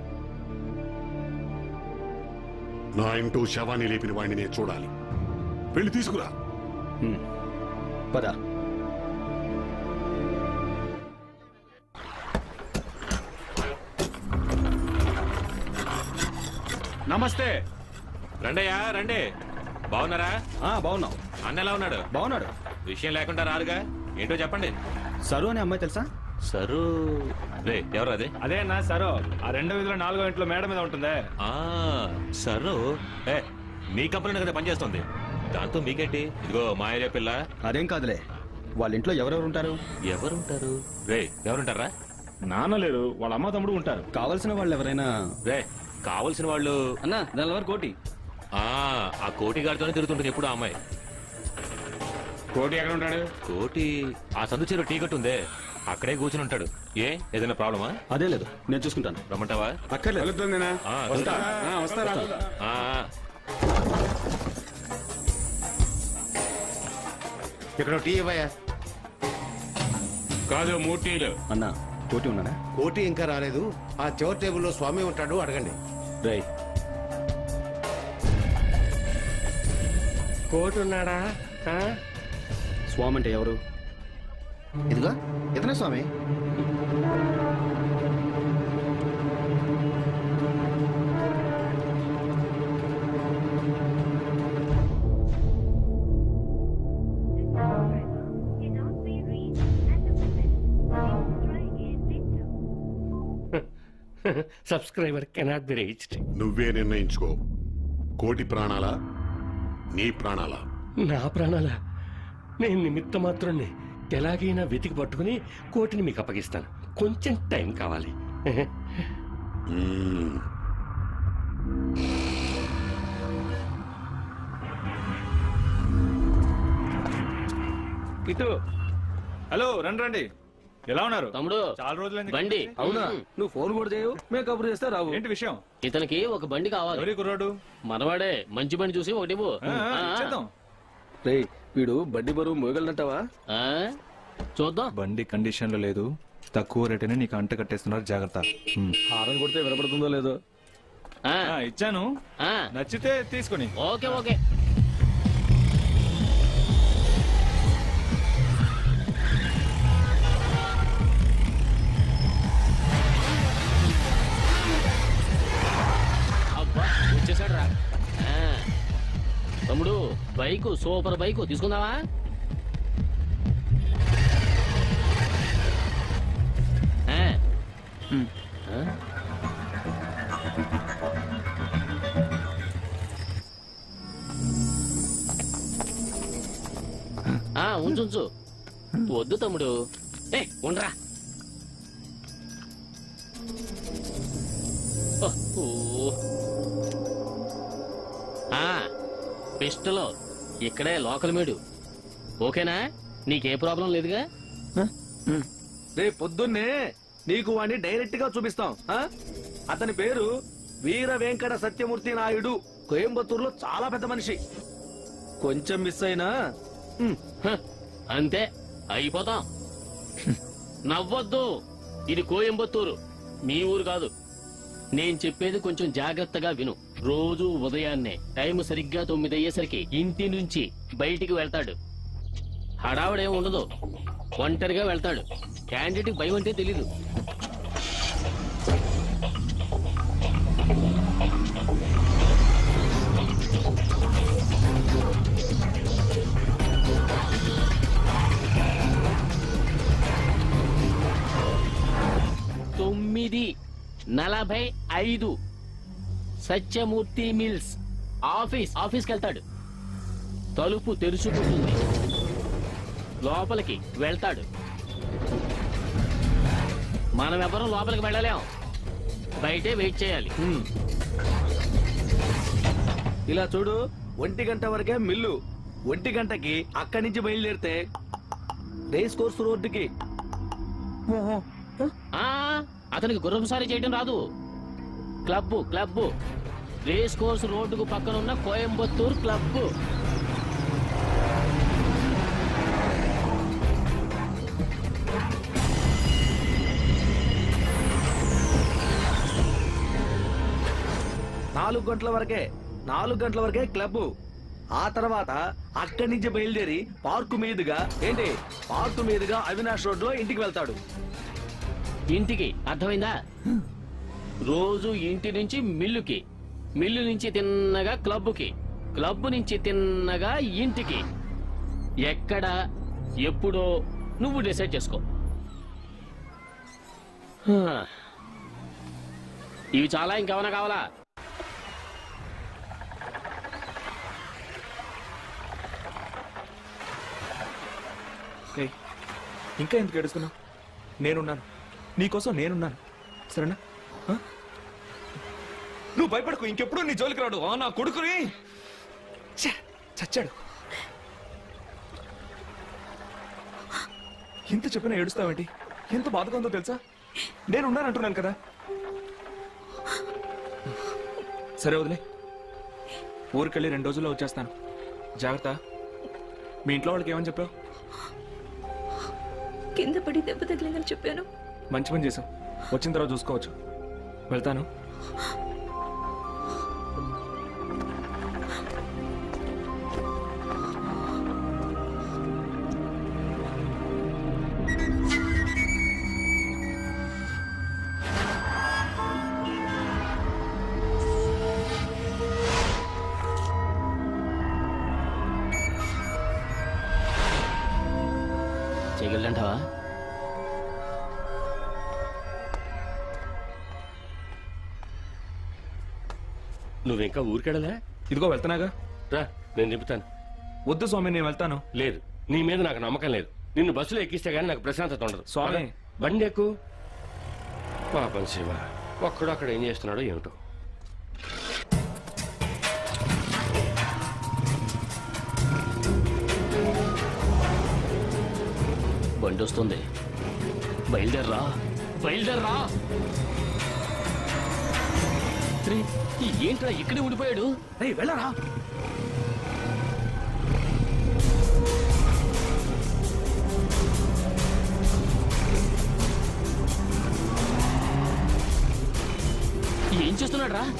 [SPEAKER 8] నా ఇంటూ శవాన్ని లేపిన వాడిని నేను చూడాలి వెళ్ళి తీసుకురా
[SPEAKER 13] పద
[SPEAKER 7] నమస్తే రండయ్యా రండి బాగున్నారా
[SPEAKER 13] బాగున్నాం
[SPEAKER 7] అన్న ఎలా ఉన్నాడు
[SPEAKER 13] బాగున్నాడు
[SPEAKER 7] విషయం లేకుండా రారుగా ఏంటో చెప్పండి
[SPEAKER 13] సరు అనే అమ్మాయి తెలుసా
[SPEAKER 7] సరు రే ఎవరు అది
[SPEAKER 4] అదే అన్న సరో ఆ రెండో వీధిలో నాలుగో ఇంట్లో మేడ మీద ఉంటుందే
[SPEAKER 7] ఆ సరు ఏ మీ కంపెనీ కదా పనిచేస్తుంది దాంతో మీకేంటి ఇదిగో మా ఏరియా పిల్ల
[SPEAKER 13] అదేం కాదులే వాళ్ళ ఇంట్లో ఎవరెవరు ఉంటారు
[SPEAKER 7] ఎవరుంటారు రే ఎవరుంటారా
[SPEAKER 4] నాన్న లేరు వాళ్ళ అమ్మ తమ్ముడు ఉంటారు
[SPEAKER 13] కావలసిన వాళ్ళు ఎవరైనా
[SPEAKER 7] రే కావలసిన వాళ్ళు
[SPEAKER 21] అన్న నెలవారు కోటి
[SPEAKER 7] ఆ ఆ కోటి గారితోనే తిరుగుతుంటుంది ఎప్పుడు ఆ అమ్మాయి
[SPEAKER 4] కోటి ఎక్కడ ఉంటాడు
[SPEAKER 7] కోటి ఆ సందు చెరువు టీ కట్టు ఉందే అక్కడే కూర్చుని ఉంటాడు ఏ ఏదైనా ప్రాబ్లమా
[SPEAKER 13] అదే లేదు నేను చూసుకుంటాను
[SPEAKER 7] రమ్మంటావా
[SPEAKER 13] అక్కర్లేదు
[SPEAKER 7] ఆ,
[SPEAKER 13] వస్తా.
[SPEAKER 7] ఆ,
[SPEAKER 13] వస్తారా?
[SPEAKER 7] ఆ,
[SPEAKER 3] ఇక్కడ టీ ఇవ్వయా
[SPEAKER 4] కాదు మూడు టీలు
[SPEAKER 13] అన్న కోటి ఉన్నాడా
[SPEAKER 3] కోటి ఇంకా రాలేదు ఆ చివరి టేబుల్లో స్వామి ఉంటాడు అడగండి
[SPEAKER 13] రై
[SPEAKER 1] కోటు ఉన్నాడా ఆ?
[SPEAKER 13] స్వామి అంటే ఎవరు
[SPEAKER 3] ఇదిగో ఇతనే స్వామి
[SPEAKER 1] సబ్స్క్రైబర్ కెనాట్ బి రీచ్డ్
[SPEAKER 8] నువ్వే నిర్ణయించుకో కోటి ప్రాణాలా నీ ప్రాణాలా
[SPEAKER 1] నా ప్రాణాల నేను నిమిత్త మాత్రాన్ని ఎలాగైనా వెతికి పట్టుకుని కోటిని మీకు అప్పగిస్తాను కొంచెం టైం కావాలి
[SPEAKER 8] మ్మ్.
[SPEAKER 4] ఇటు హలో రండి రండి ఎలా ఉన్నారు
[SPEAKER 20] తమ్ముడు
[SPEAKER 4] చాలా రోజులు
[SPEAKER 20] బండి
[SPEAKER 21] అవునా నువ్వు ఫోన్ కూడా చేయవు మేము కబురు చేస్తే రావు
[SPEAKER 4] ఏంటి విషయం
[SPEAKER 20] ఇతనికి ఒక బండి కావాలి
[SPEAKER 4] ఎవరి కుర్రాడు
[SPEAKER 20] మనవాడే మంచి బండి చూసి ఒకటి ఇవ్వు.
[SPEAKER 4] ఆ, ఆ,
[SPEAKER 20] ఆ, ఆ.
[SPEAKER 4] ఇచ్చేద్దాం.
[SPEAKER 21] రే వీడు బండి బరువు మోగలనంటావా
[SPEAKER 20] ఆ? చూద్దాం
[SPEAKER 22] బండి కండిషన్ లో లేదు తక్కువ రేట్ అని నీకు అంట కట్టేస్తున్నారు జాగ్రత్త హ్మ్.
[SPEAKER 21] హారం కొడితే వినపడుతుందో లేదో
[SPEAKER 4] ఆ, ఇచ్చాను నచ్చితే తీసుకొని
[SPEAKER 20] ఓకే ఓకే అబ్బా వచ్చేసాడు రా తమ్ముడు బైకు సూపర్ బైకు తీసుకుందావా ఆ. ఆ? ఆ ఉంచు ఉంచు వద్దు తమ్ముడు ఏ ఉండరా ఓ, ఓ. ఆ పిస్టలో ఇక్కడే లోకల్ మేడు ఓకేనా నీకే ప్రాబ్లం లేదుగా
[SPEAKER 21] రే పొద్దున్నే నీకు వాడిని డైరెక్ట్ గా చూపిస్తాం ఆ? అతని పేరు వీర వెంకట సత్యమూర్తి నాయుడు కోయంబత్తూరులో చాలా పెద్ద మనిషి కొంచెం మిస్ అయినా
[SPEAKER 20] హ, అంతే అయిపోతాం నవ్వొద్దు ఇది కోయంబత్తూరు మీ ఊరు కాదు నేను చెప్పేది కొంచెం జాగ్రత్తగా విను రోజు ఉదయాన్నే టైం సరిగ్గా తొమ్మిది అయ్యేసరికి ఇంటి నుంచి బయటికి వెళ్తాడు హడావుడేం ఉండదు ఒంటరిగా వెళ్తాడు క్యాండిడేట్ భయం అంటే తెలీదు తొమ్మిది నలభై ఐదు సత్యమూర్తి మిల్స్ ఆఫీస్ ఆఫీస్కి వెళ్తాడు తలుపు తెరుచుకుంటుంది లోపలికి వెళ్తాడు మనం ఎవరం లోపలికి వెళ్ళలేం బయటే వెయిట్ చేయాలి
[SPEAKER 21] ఇలా చూడు ఒంటి గంట వరకే మిల్లు ఒంటి గంటకి అక్కడి నుంచి బయలుదేరితే రేస్ కోర్సు రోడ్డుకి
[SPEAKER 20] ఆ అతనికి గుర్రం సారి చేయడం రాదు క్లబ్ క్లబ్ రేస్ కోర్స్ రోడ్డుకు పక్కన ఉన్న కోయంబత్తూర్ క్లబ్
[SPEAKER 21] నాలుగు గంటల వరకే నాలుగు గంటల వరకే క్లబ్ ఆ తర్వాత అక్కడి నుంచి బయలుదేరి పార్కు మీదుగా ఏంటి పార్కు మీదుగా అవినాష్ రోడ్ లో ఇంటికి వెళ్తాడు
[SPEAKER 20] ఇంటికి అర్థమైందా రోజు ఇంటి నుంచి మిల్లుకి మిల్లు నుంచి తిన్నగా క్లబ్కి క్లబ్ నుంచి తిన్నగా ఇంటికి ఎక్కడ ఎప్పుడో నువ్వు డిసైడ్ చేసుకో హా. ఇవి చాలా ఇంకేమైనా కావాలా
[SPEAKER 2] ఏయ్, ఇంకా ఎందుకు ఏడుస్తున్నావు నేనున్నాను నీకోసం నేనున్నాను సరేనా ఆ? నువ్వు భయపడకు ఇంకెప్పుడు నీ జోలికి రాడు ఆ, నా కొడుకుని ఛే, చచ్చాడు ఎంత చెప్పినా ఏడుస్తావేంటి ఎంత బాధగా ఉందో తెలుసా నేనున్నానంటున్నాను కదా సరే వదిలే ఊరికెళ్ళి రెండు రోజుల్లో వచ్చేస్తాను జాగ్రత్త మీ ఇంట్లో వాళ్ళకి ఏమని చెప్పావు
[SPEAKER 19] కింద పడి దెబ్బ తగిలిందని చెప్పాను
[SPEAKER 2] మంచి పని చేసాం వచ్చిన తర్వాత చూసుకోవచ్చు వెళ్తాను
[SPEAKER 20] చేయగలంటావా
[SPEAKER 1] నువ్వింకా ఊరికెడలే
[SPEAKER 2] ఇదిగో వెళ్తున్నాగా
[SPEAKER 1] రా నేను నింపుతాను
[SPEAKER 2] వద్దు స్వామి నేను వెళ్తాను
[SPEAKER 1] లేదు నీ మీద నాకు నమ్మకం లేదు నిన్ను బస్సులో ఎక్కిస్తే గానీ నాకు ప్రశాంతత ఉండదు
[SPEAKER 2] స్వామి.
[SPEAKER 1] పద, బండి ఎక్కు పాపం శివ ఒక్కడు అక్కడ ఏం చేస్తున్నాడో ఏమిటో
[SPEAKER 20] బండి వస్తుంది బయలుదేరరా బయలుదేరరా రే, ఈ ఏంట్రా ఇక్కడే ఉండిపోయాడు
[SPEAKER 21] వెళ్ళరా
[SPEAKER 20] ఏం చేస్తున్నాడు రా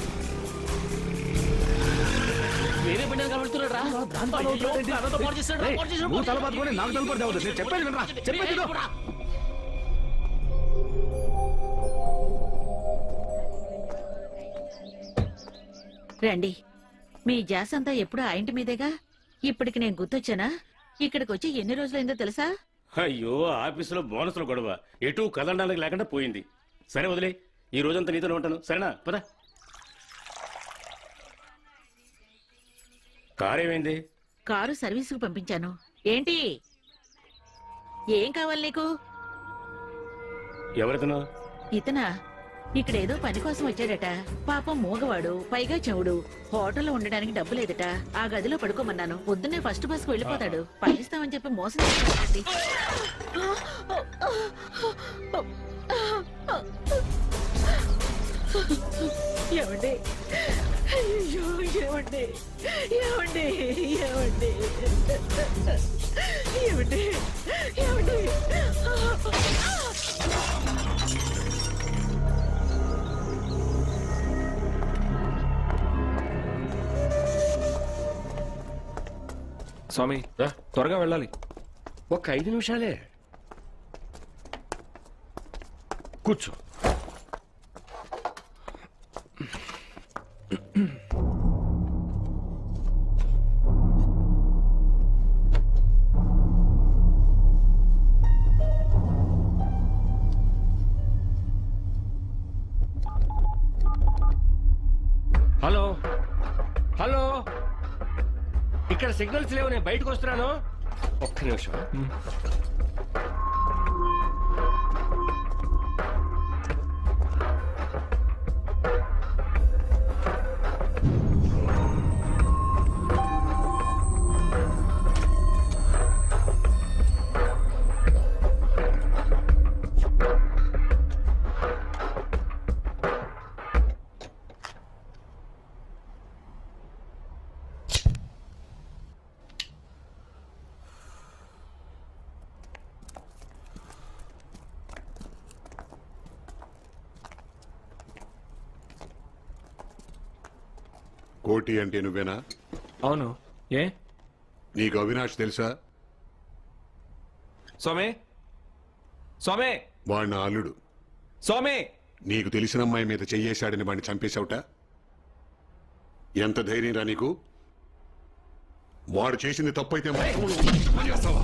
[SPEAKER 20] వేరే బండి కనబడుతున్నాడు రా
[SPEAKER 21] నువ్వు తల పట్టుకొని నాకు తల పడతావు నేను చెప్పేది వినరా చెప్పేది విను.
[SPEAKER 17] రండి మీ జాస్ అంతా ఎప్పుడు ఆ ఇంటి మీదేగా ఇప్పటికి నేను గుర్తొచ్చానా ఇక్కడికి వచ్చి ఎన్ని రోజులైందో తెలుసా
[SPEAKER 12] అయ్యో ఆఫీసులో బోనస్ల గొడవ ఎటు కదలడానికి లేకుండా పోయింది సరే వదిలే ఈ రోజంతా నీతోనే ఉంటాను సరేనా పద కారు ఏమైంది
[SPEAKER 17] కారు సర్వీసుకు పంపించాను ఏంటి ఏం కావాలి నీకు
[SPEAKER 12] ఎవరితను
[SPEAKER 17] ఇతనా ఇక్కడేదో పని కోసం వచ్చాడట పాపం మూగవాడు పైగా చెవుడు హోటల్లో ఉండడానికి డబ్బు లేదట ఆ గదిలో పడుకోమన్నాను పొద్దున్నే ఫస్ట్ బస్ కు వెళ్ళిపోతాడు పనిస్తామని చెప్పి మోసం చేస్తాడండి ఏమండి అయ్యో ఏమండి ఏమండి ఏమండి ఏమండి ఏమండి
[SPEAKER 2] స్వామి త్వరగా వెళ్ళాలి
[SPEAKER 1] ఒక్క ఐదు నిమిషాలే కూర్చో హలో హలో ఇక్కడ సిగ్నల్స్ లేవు నేను బయటకు వస్తున్నాను ఒక్క నిమిషం
[SPEAKER 8] కోటి అంటే నువ్వేనా
[SPEAKER 2] అవును ఏ
[SPEAKER 8] నీకు అవినాష్ తెలుసా
[SPEAKER 2] స్వామి స్వామి
[SPEAKER 8] వాడు నా అల్లుడు
[SPEAKER 2] స్వామి
[SPEAKER 8] నీకు తెలిసిన అమ్మాయి మీద చెయ్యేశాడని వాడిని చంపేశావుట ఎంత ధైర్యం రా నీకు వాడు చేసింది తప్పైతే మాత్రం నువ్వు చేస్తావా?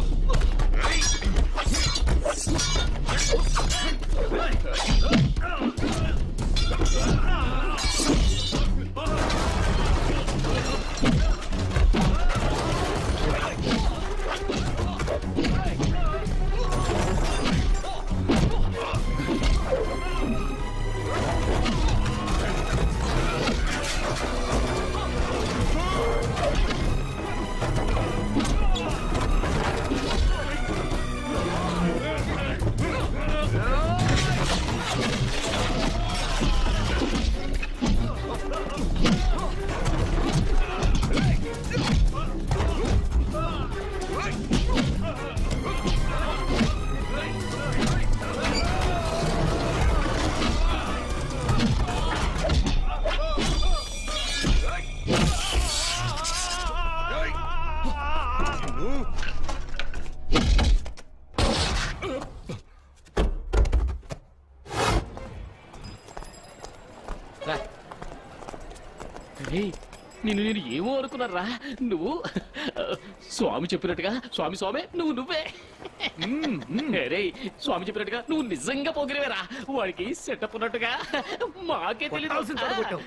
[SPEAKER 20] రేయ్, నిన్ను నేను ఏమో అనుకున్నారా నువ్వు స్వామి చెప్పినట్టుగా స్వామి స్వామి నువ్వు నువ్వే రే స్వామి చెప్పినట్టుగా నువ్వు నిజంగా పోగిరివేరా వాడికి సెటప్ ఉన్నట్టుగా మాకే
[SPEAKER 3] కొట్టాల్సిన చోట కొట్టావు.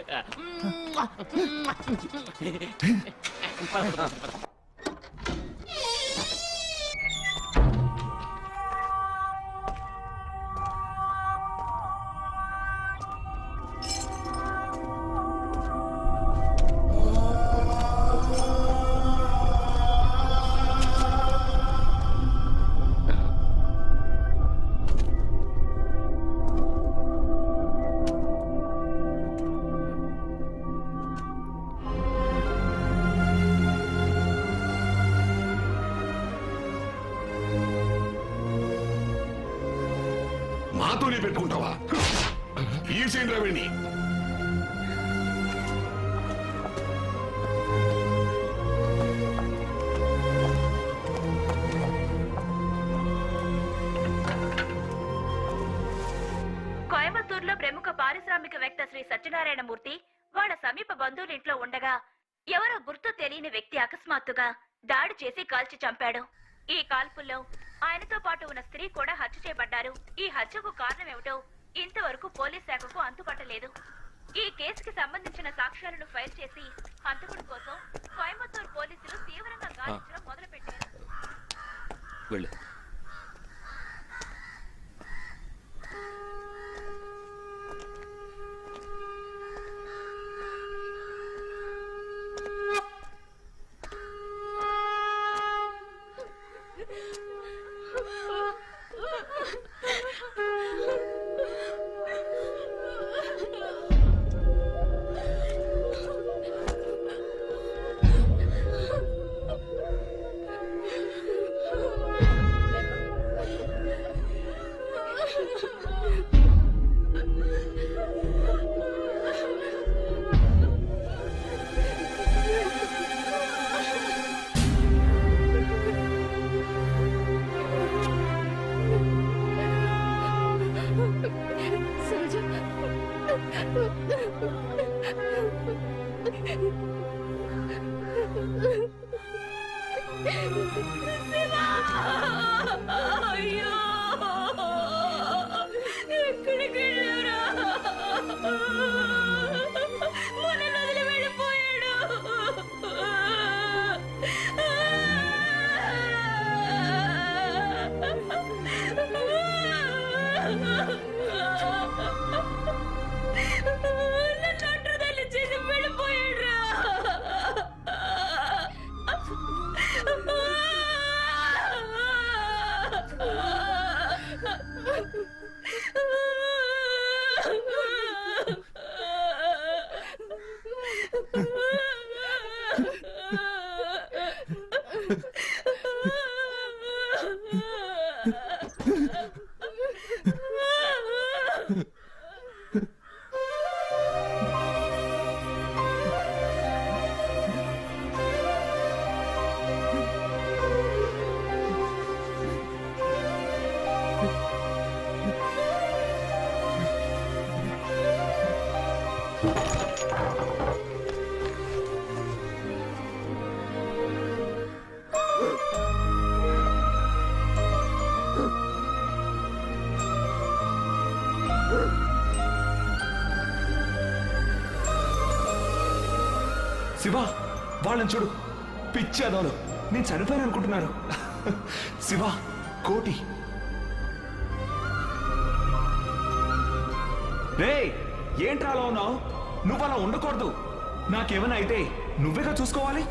[SPEAKER 20] తెలియదు
[SPEAKER 8] మాతోనే పెట్టుకుంటావా ఈ సైన్ రవిని
[SPEAKER 10] కోయంబత్తూరులో ప్రముఖ పారిశ్రామికవేత్త శ్రీ సత్యనారాయణమూర్తి వాళ్ళ సమీప బంధువుల ఇంట్లో ఉండగా ఎవరో గుర్తు తెలియని వ్యక్తి అకస్మాత్తుగా దాడి చేసి కాల్చి చంపాడు ఈ కాల్పుల్లో ఆయనతో పాటు ఉన్న స్త్రీ కూడా హత్య చేయబడ్డారు ఈ హత్యకు కారణమేమిటో ఇంతవరకు పోలీస్ శాఖకు అంతుపట్టలేదు ఈ కేసుకి సంబంధించిన సాక్ష్యాలను ఫైల్ చేసి హంతకుడి కోసం కోయంబత్తూరు పోలీసులు తీవ్రంగా గాలించడం మొదలుపెట్టారు
[SPEAKER 7] వెళ్ళు
[SPEAKER 18] అయ్యో ఎక్కడికి వెళ్ళారా మనల్ని వదిలి వెళ్ళిపోయాడు నన్ను ఒంటరిదాన్ని చేసి వెళ్ళిపోయాడురా
[SPEAKER 2] శివ వాళ్ళని చూడు పిచ్చి అదోలు నేను చనిపోయాను అనుకుంటున్నాను శివ కోటి రే ఏంట్రా అలా ఉన్నావు నువ్వు అలా ఉండకూడదు నాకేమైనా అయితే నువ్వేగా చూసుకోవాలి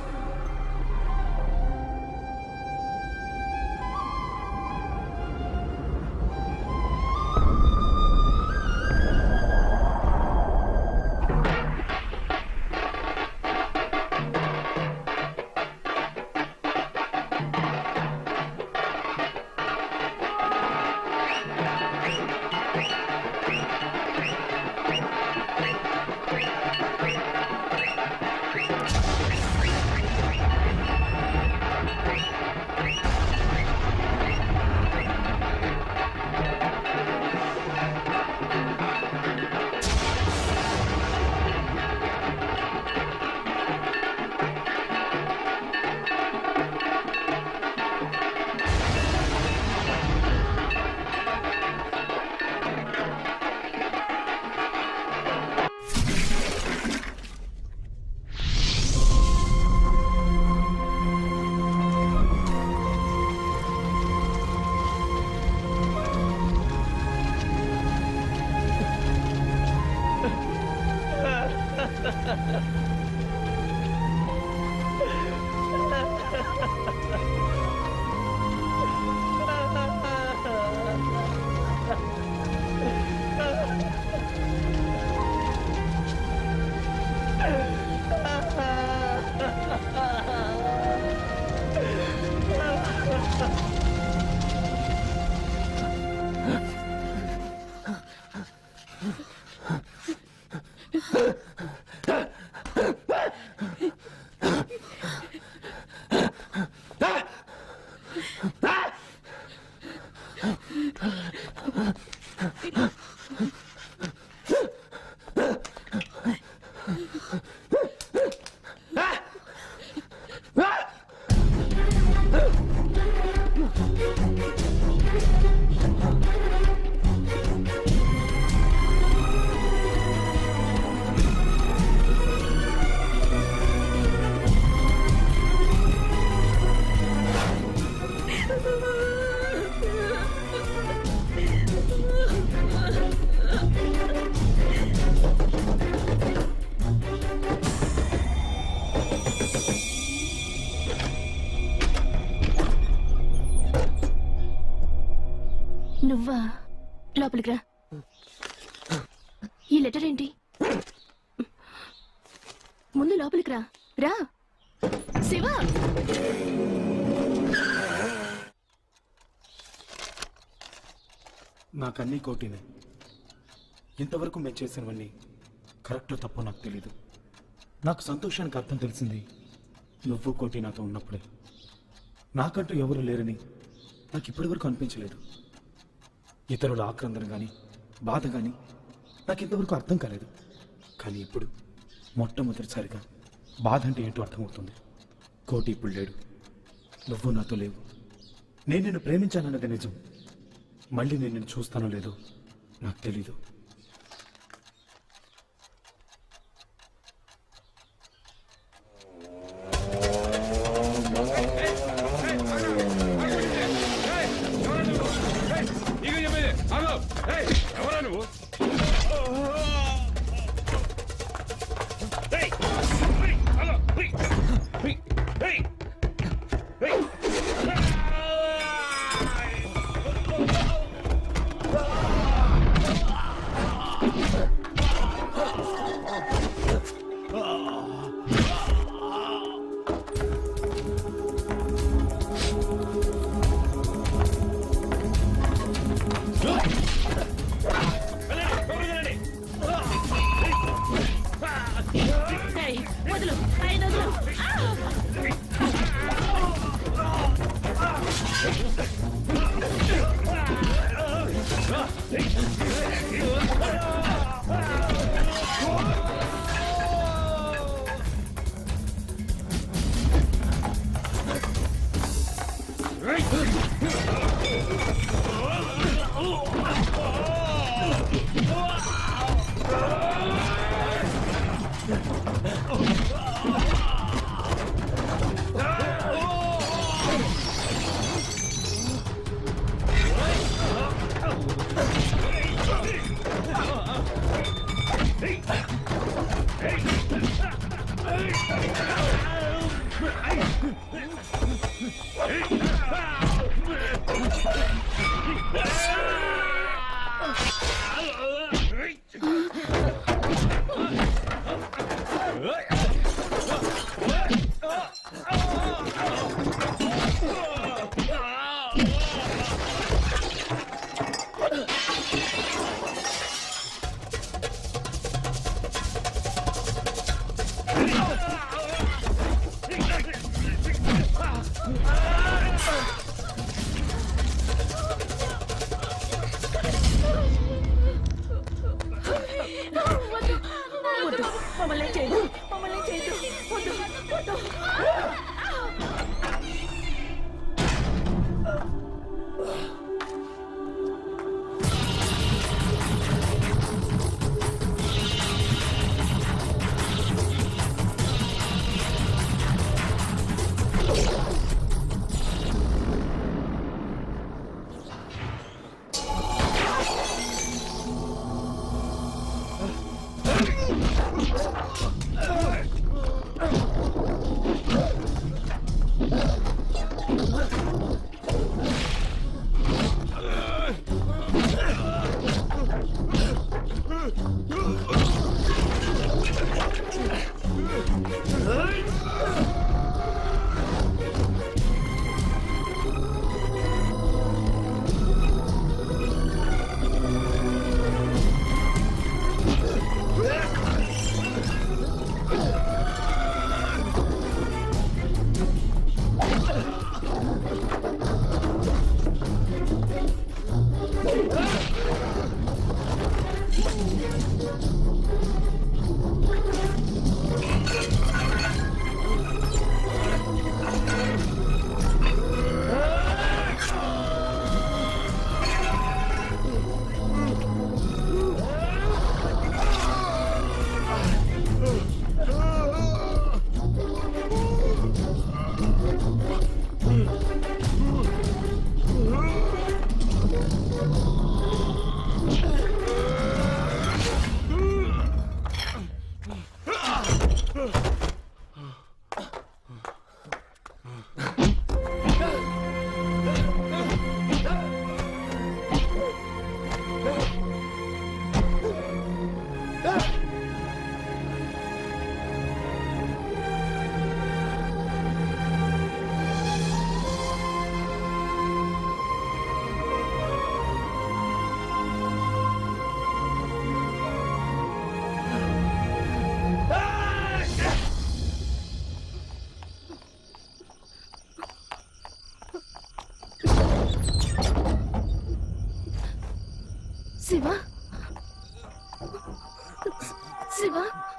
[SPEAKER 10] నువ్వా లోపలికి రా ఈ లెటర్ ఏంటి ముందు లోపలికి రా రా శివ
[SPEAKER 11] నాకన్నీ కోటినే ఇంతవరకు మేము చేసినవన్నీ కరెక్టో తప్పో నాకు తెలీదు నాకు సంతోషానికి అర్థం తెలిసింది నువ్వు కోటి నాతో ఉన్నప్పుడే నాకంటూ ఎవరు లేరని నాకు ఇప్పటివరకు అనిపించలేదు ఇతరుల ఆక్రందన కానీ బాధ కానీ నాకు ఇంతవరకు అర్థం కాలేదు కానీ ఇప్పుడు మొట్టమొదటిసారిగా బాధ అంటే ఏంటో అర్థమవుతుంది కోటి ఇప్పుడు లేడు నువ్వు నాతో లేవు నేను నిన్ను ప్రేమించానన్నది నిజం మళ్ళీ నేను నిన్ను చూస్తానో లేదో నాకు తెలీదు
[SPEAKER 14] నీకు చెప్పేది ఆగు ఏయ్, ఎవరా నువ్వు ఏయ్, ఏయ్, ఆగు, ఏయ్, ఏయ్, ఏయ్, ఏయ్. వెళ్ళండి, కబురు చేయండి.
[SPEAKER 17] వద్దు వద్దు మమ్మల్ని ఏం చేయదు మమ్మల్ని ఏం చేయదు వద్దు వద్దు
[SPEAKER 18] శివ శివ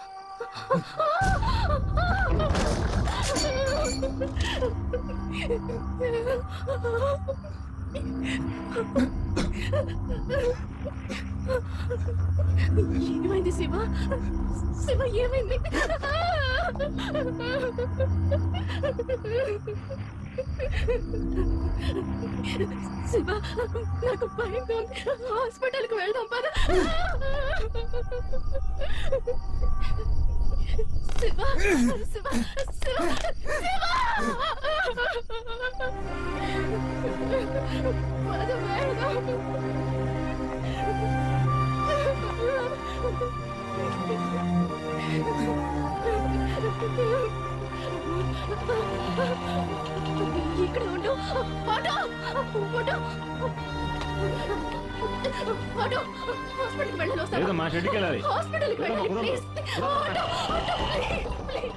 [SPEAKER 18] ఏమైంది శివ శివ ఏమైంది శివ నాకు భయంగా ఉంది హాస్పిటల్కి వెళ్దాం పద శివ శివ శివ శివ పద వెళ్దాం ఇక్కడ ఉండు ఆటో ఆటో ఆటో హాస్పిటల్కి వెళ్ళాలి వస్తావా?
[SPEAKER 4] లేదు, మా షెడ్కి వెళ్ళాలి.
[SPEAKER 18] హాస్పిటల్కి వెళ్ళాలి
[SPEAKER 4] కుదరదు,
[SPEAKER 18] please auto auto please please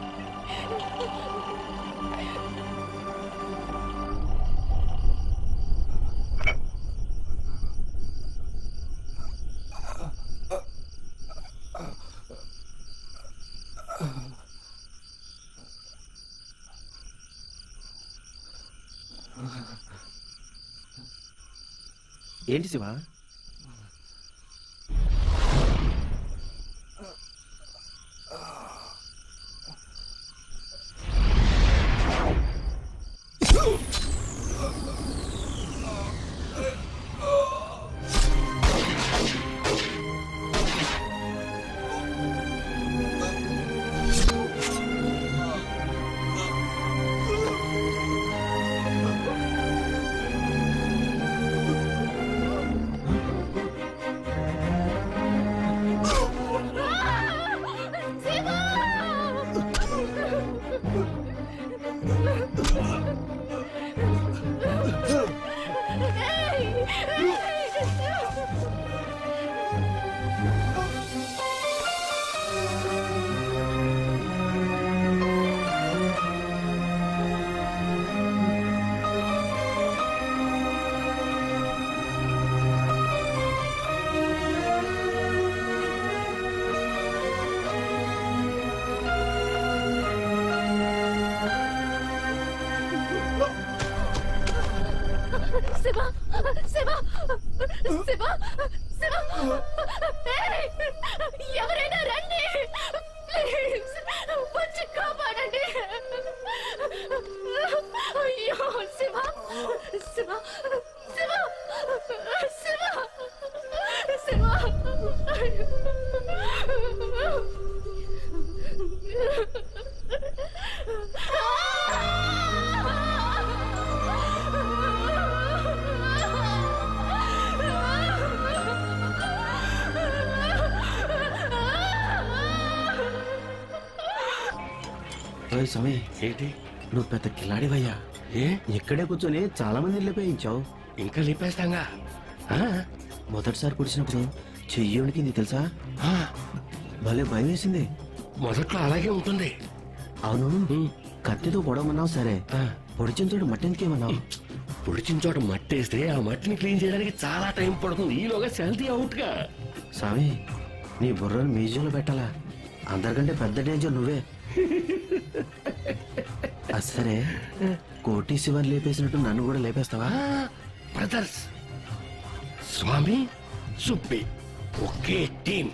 [SPEAKER 3] ఏంటి శివ
[SPEAKER 18] ఆ శివ శివ ఏయ్! ఎవరైనా రండి ప్లీజ్ వచ్చి కాపాడండి అయ్యో శివ శివ శివ శివ శివ
[SPEAKER 3] ఓయ్ సమయ ఏంటి నువ్వు పెద్ద కిలాడివయ్యా ఏ ఇక్కడే కూర్చొని చాలా మంది లేపేయించావు ఇంకా లేపేస్తాంగా మొదటిసారి కుడిచినప్పుడు చెయ్యి వణికింది తెలుసా భలే భయం వేసింది
[SPEAKER 1] మొదట్లో అలాగే ఉంటుంది
[SPEAKER 3] అవును కత్తితో పొడవమన్నావు సరే పొడిచిన చోటు మట్టి ఎందుకేమన్నావు
[SPEAKER 1] పొడిచిన చోట మట్టేస్తే ఆ మట్టిని క్లీన్ చేయడానికి చాలా టైం పడుతుంది ఈలోగా సెల్తీ అవుట్ గా
[SPEAKER 3] స్వామి నీ బుర్రను మ్యూజియంలో పెట్టాలా అందరికంటే పెద్ద డేంజర్ నువ్వే అది సరే కోటి శివన్ లేపేసినట్టు నన్ను కూడా లేపేస్తావా
[SPEAKER 1] బ్రదర్స్ స్వామి సుబ్బి ఒకే టీం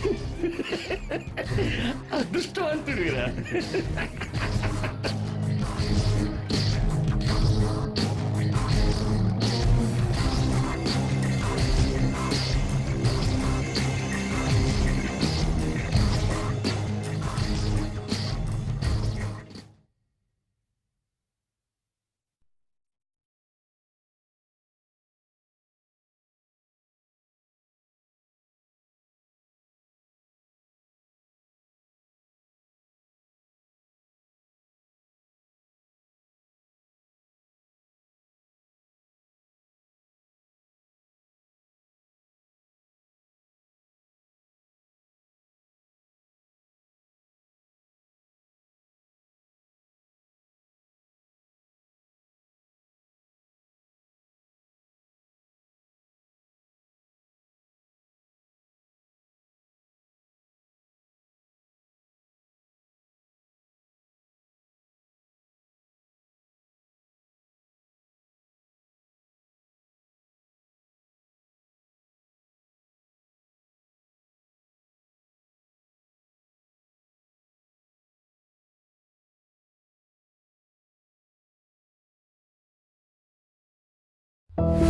[SPEAKER 1] అదృష్టవంతుడిరా
[SPEAKER 18] ఆ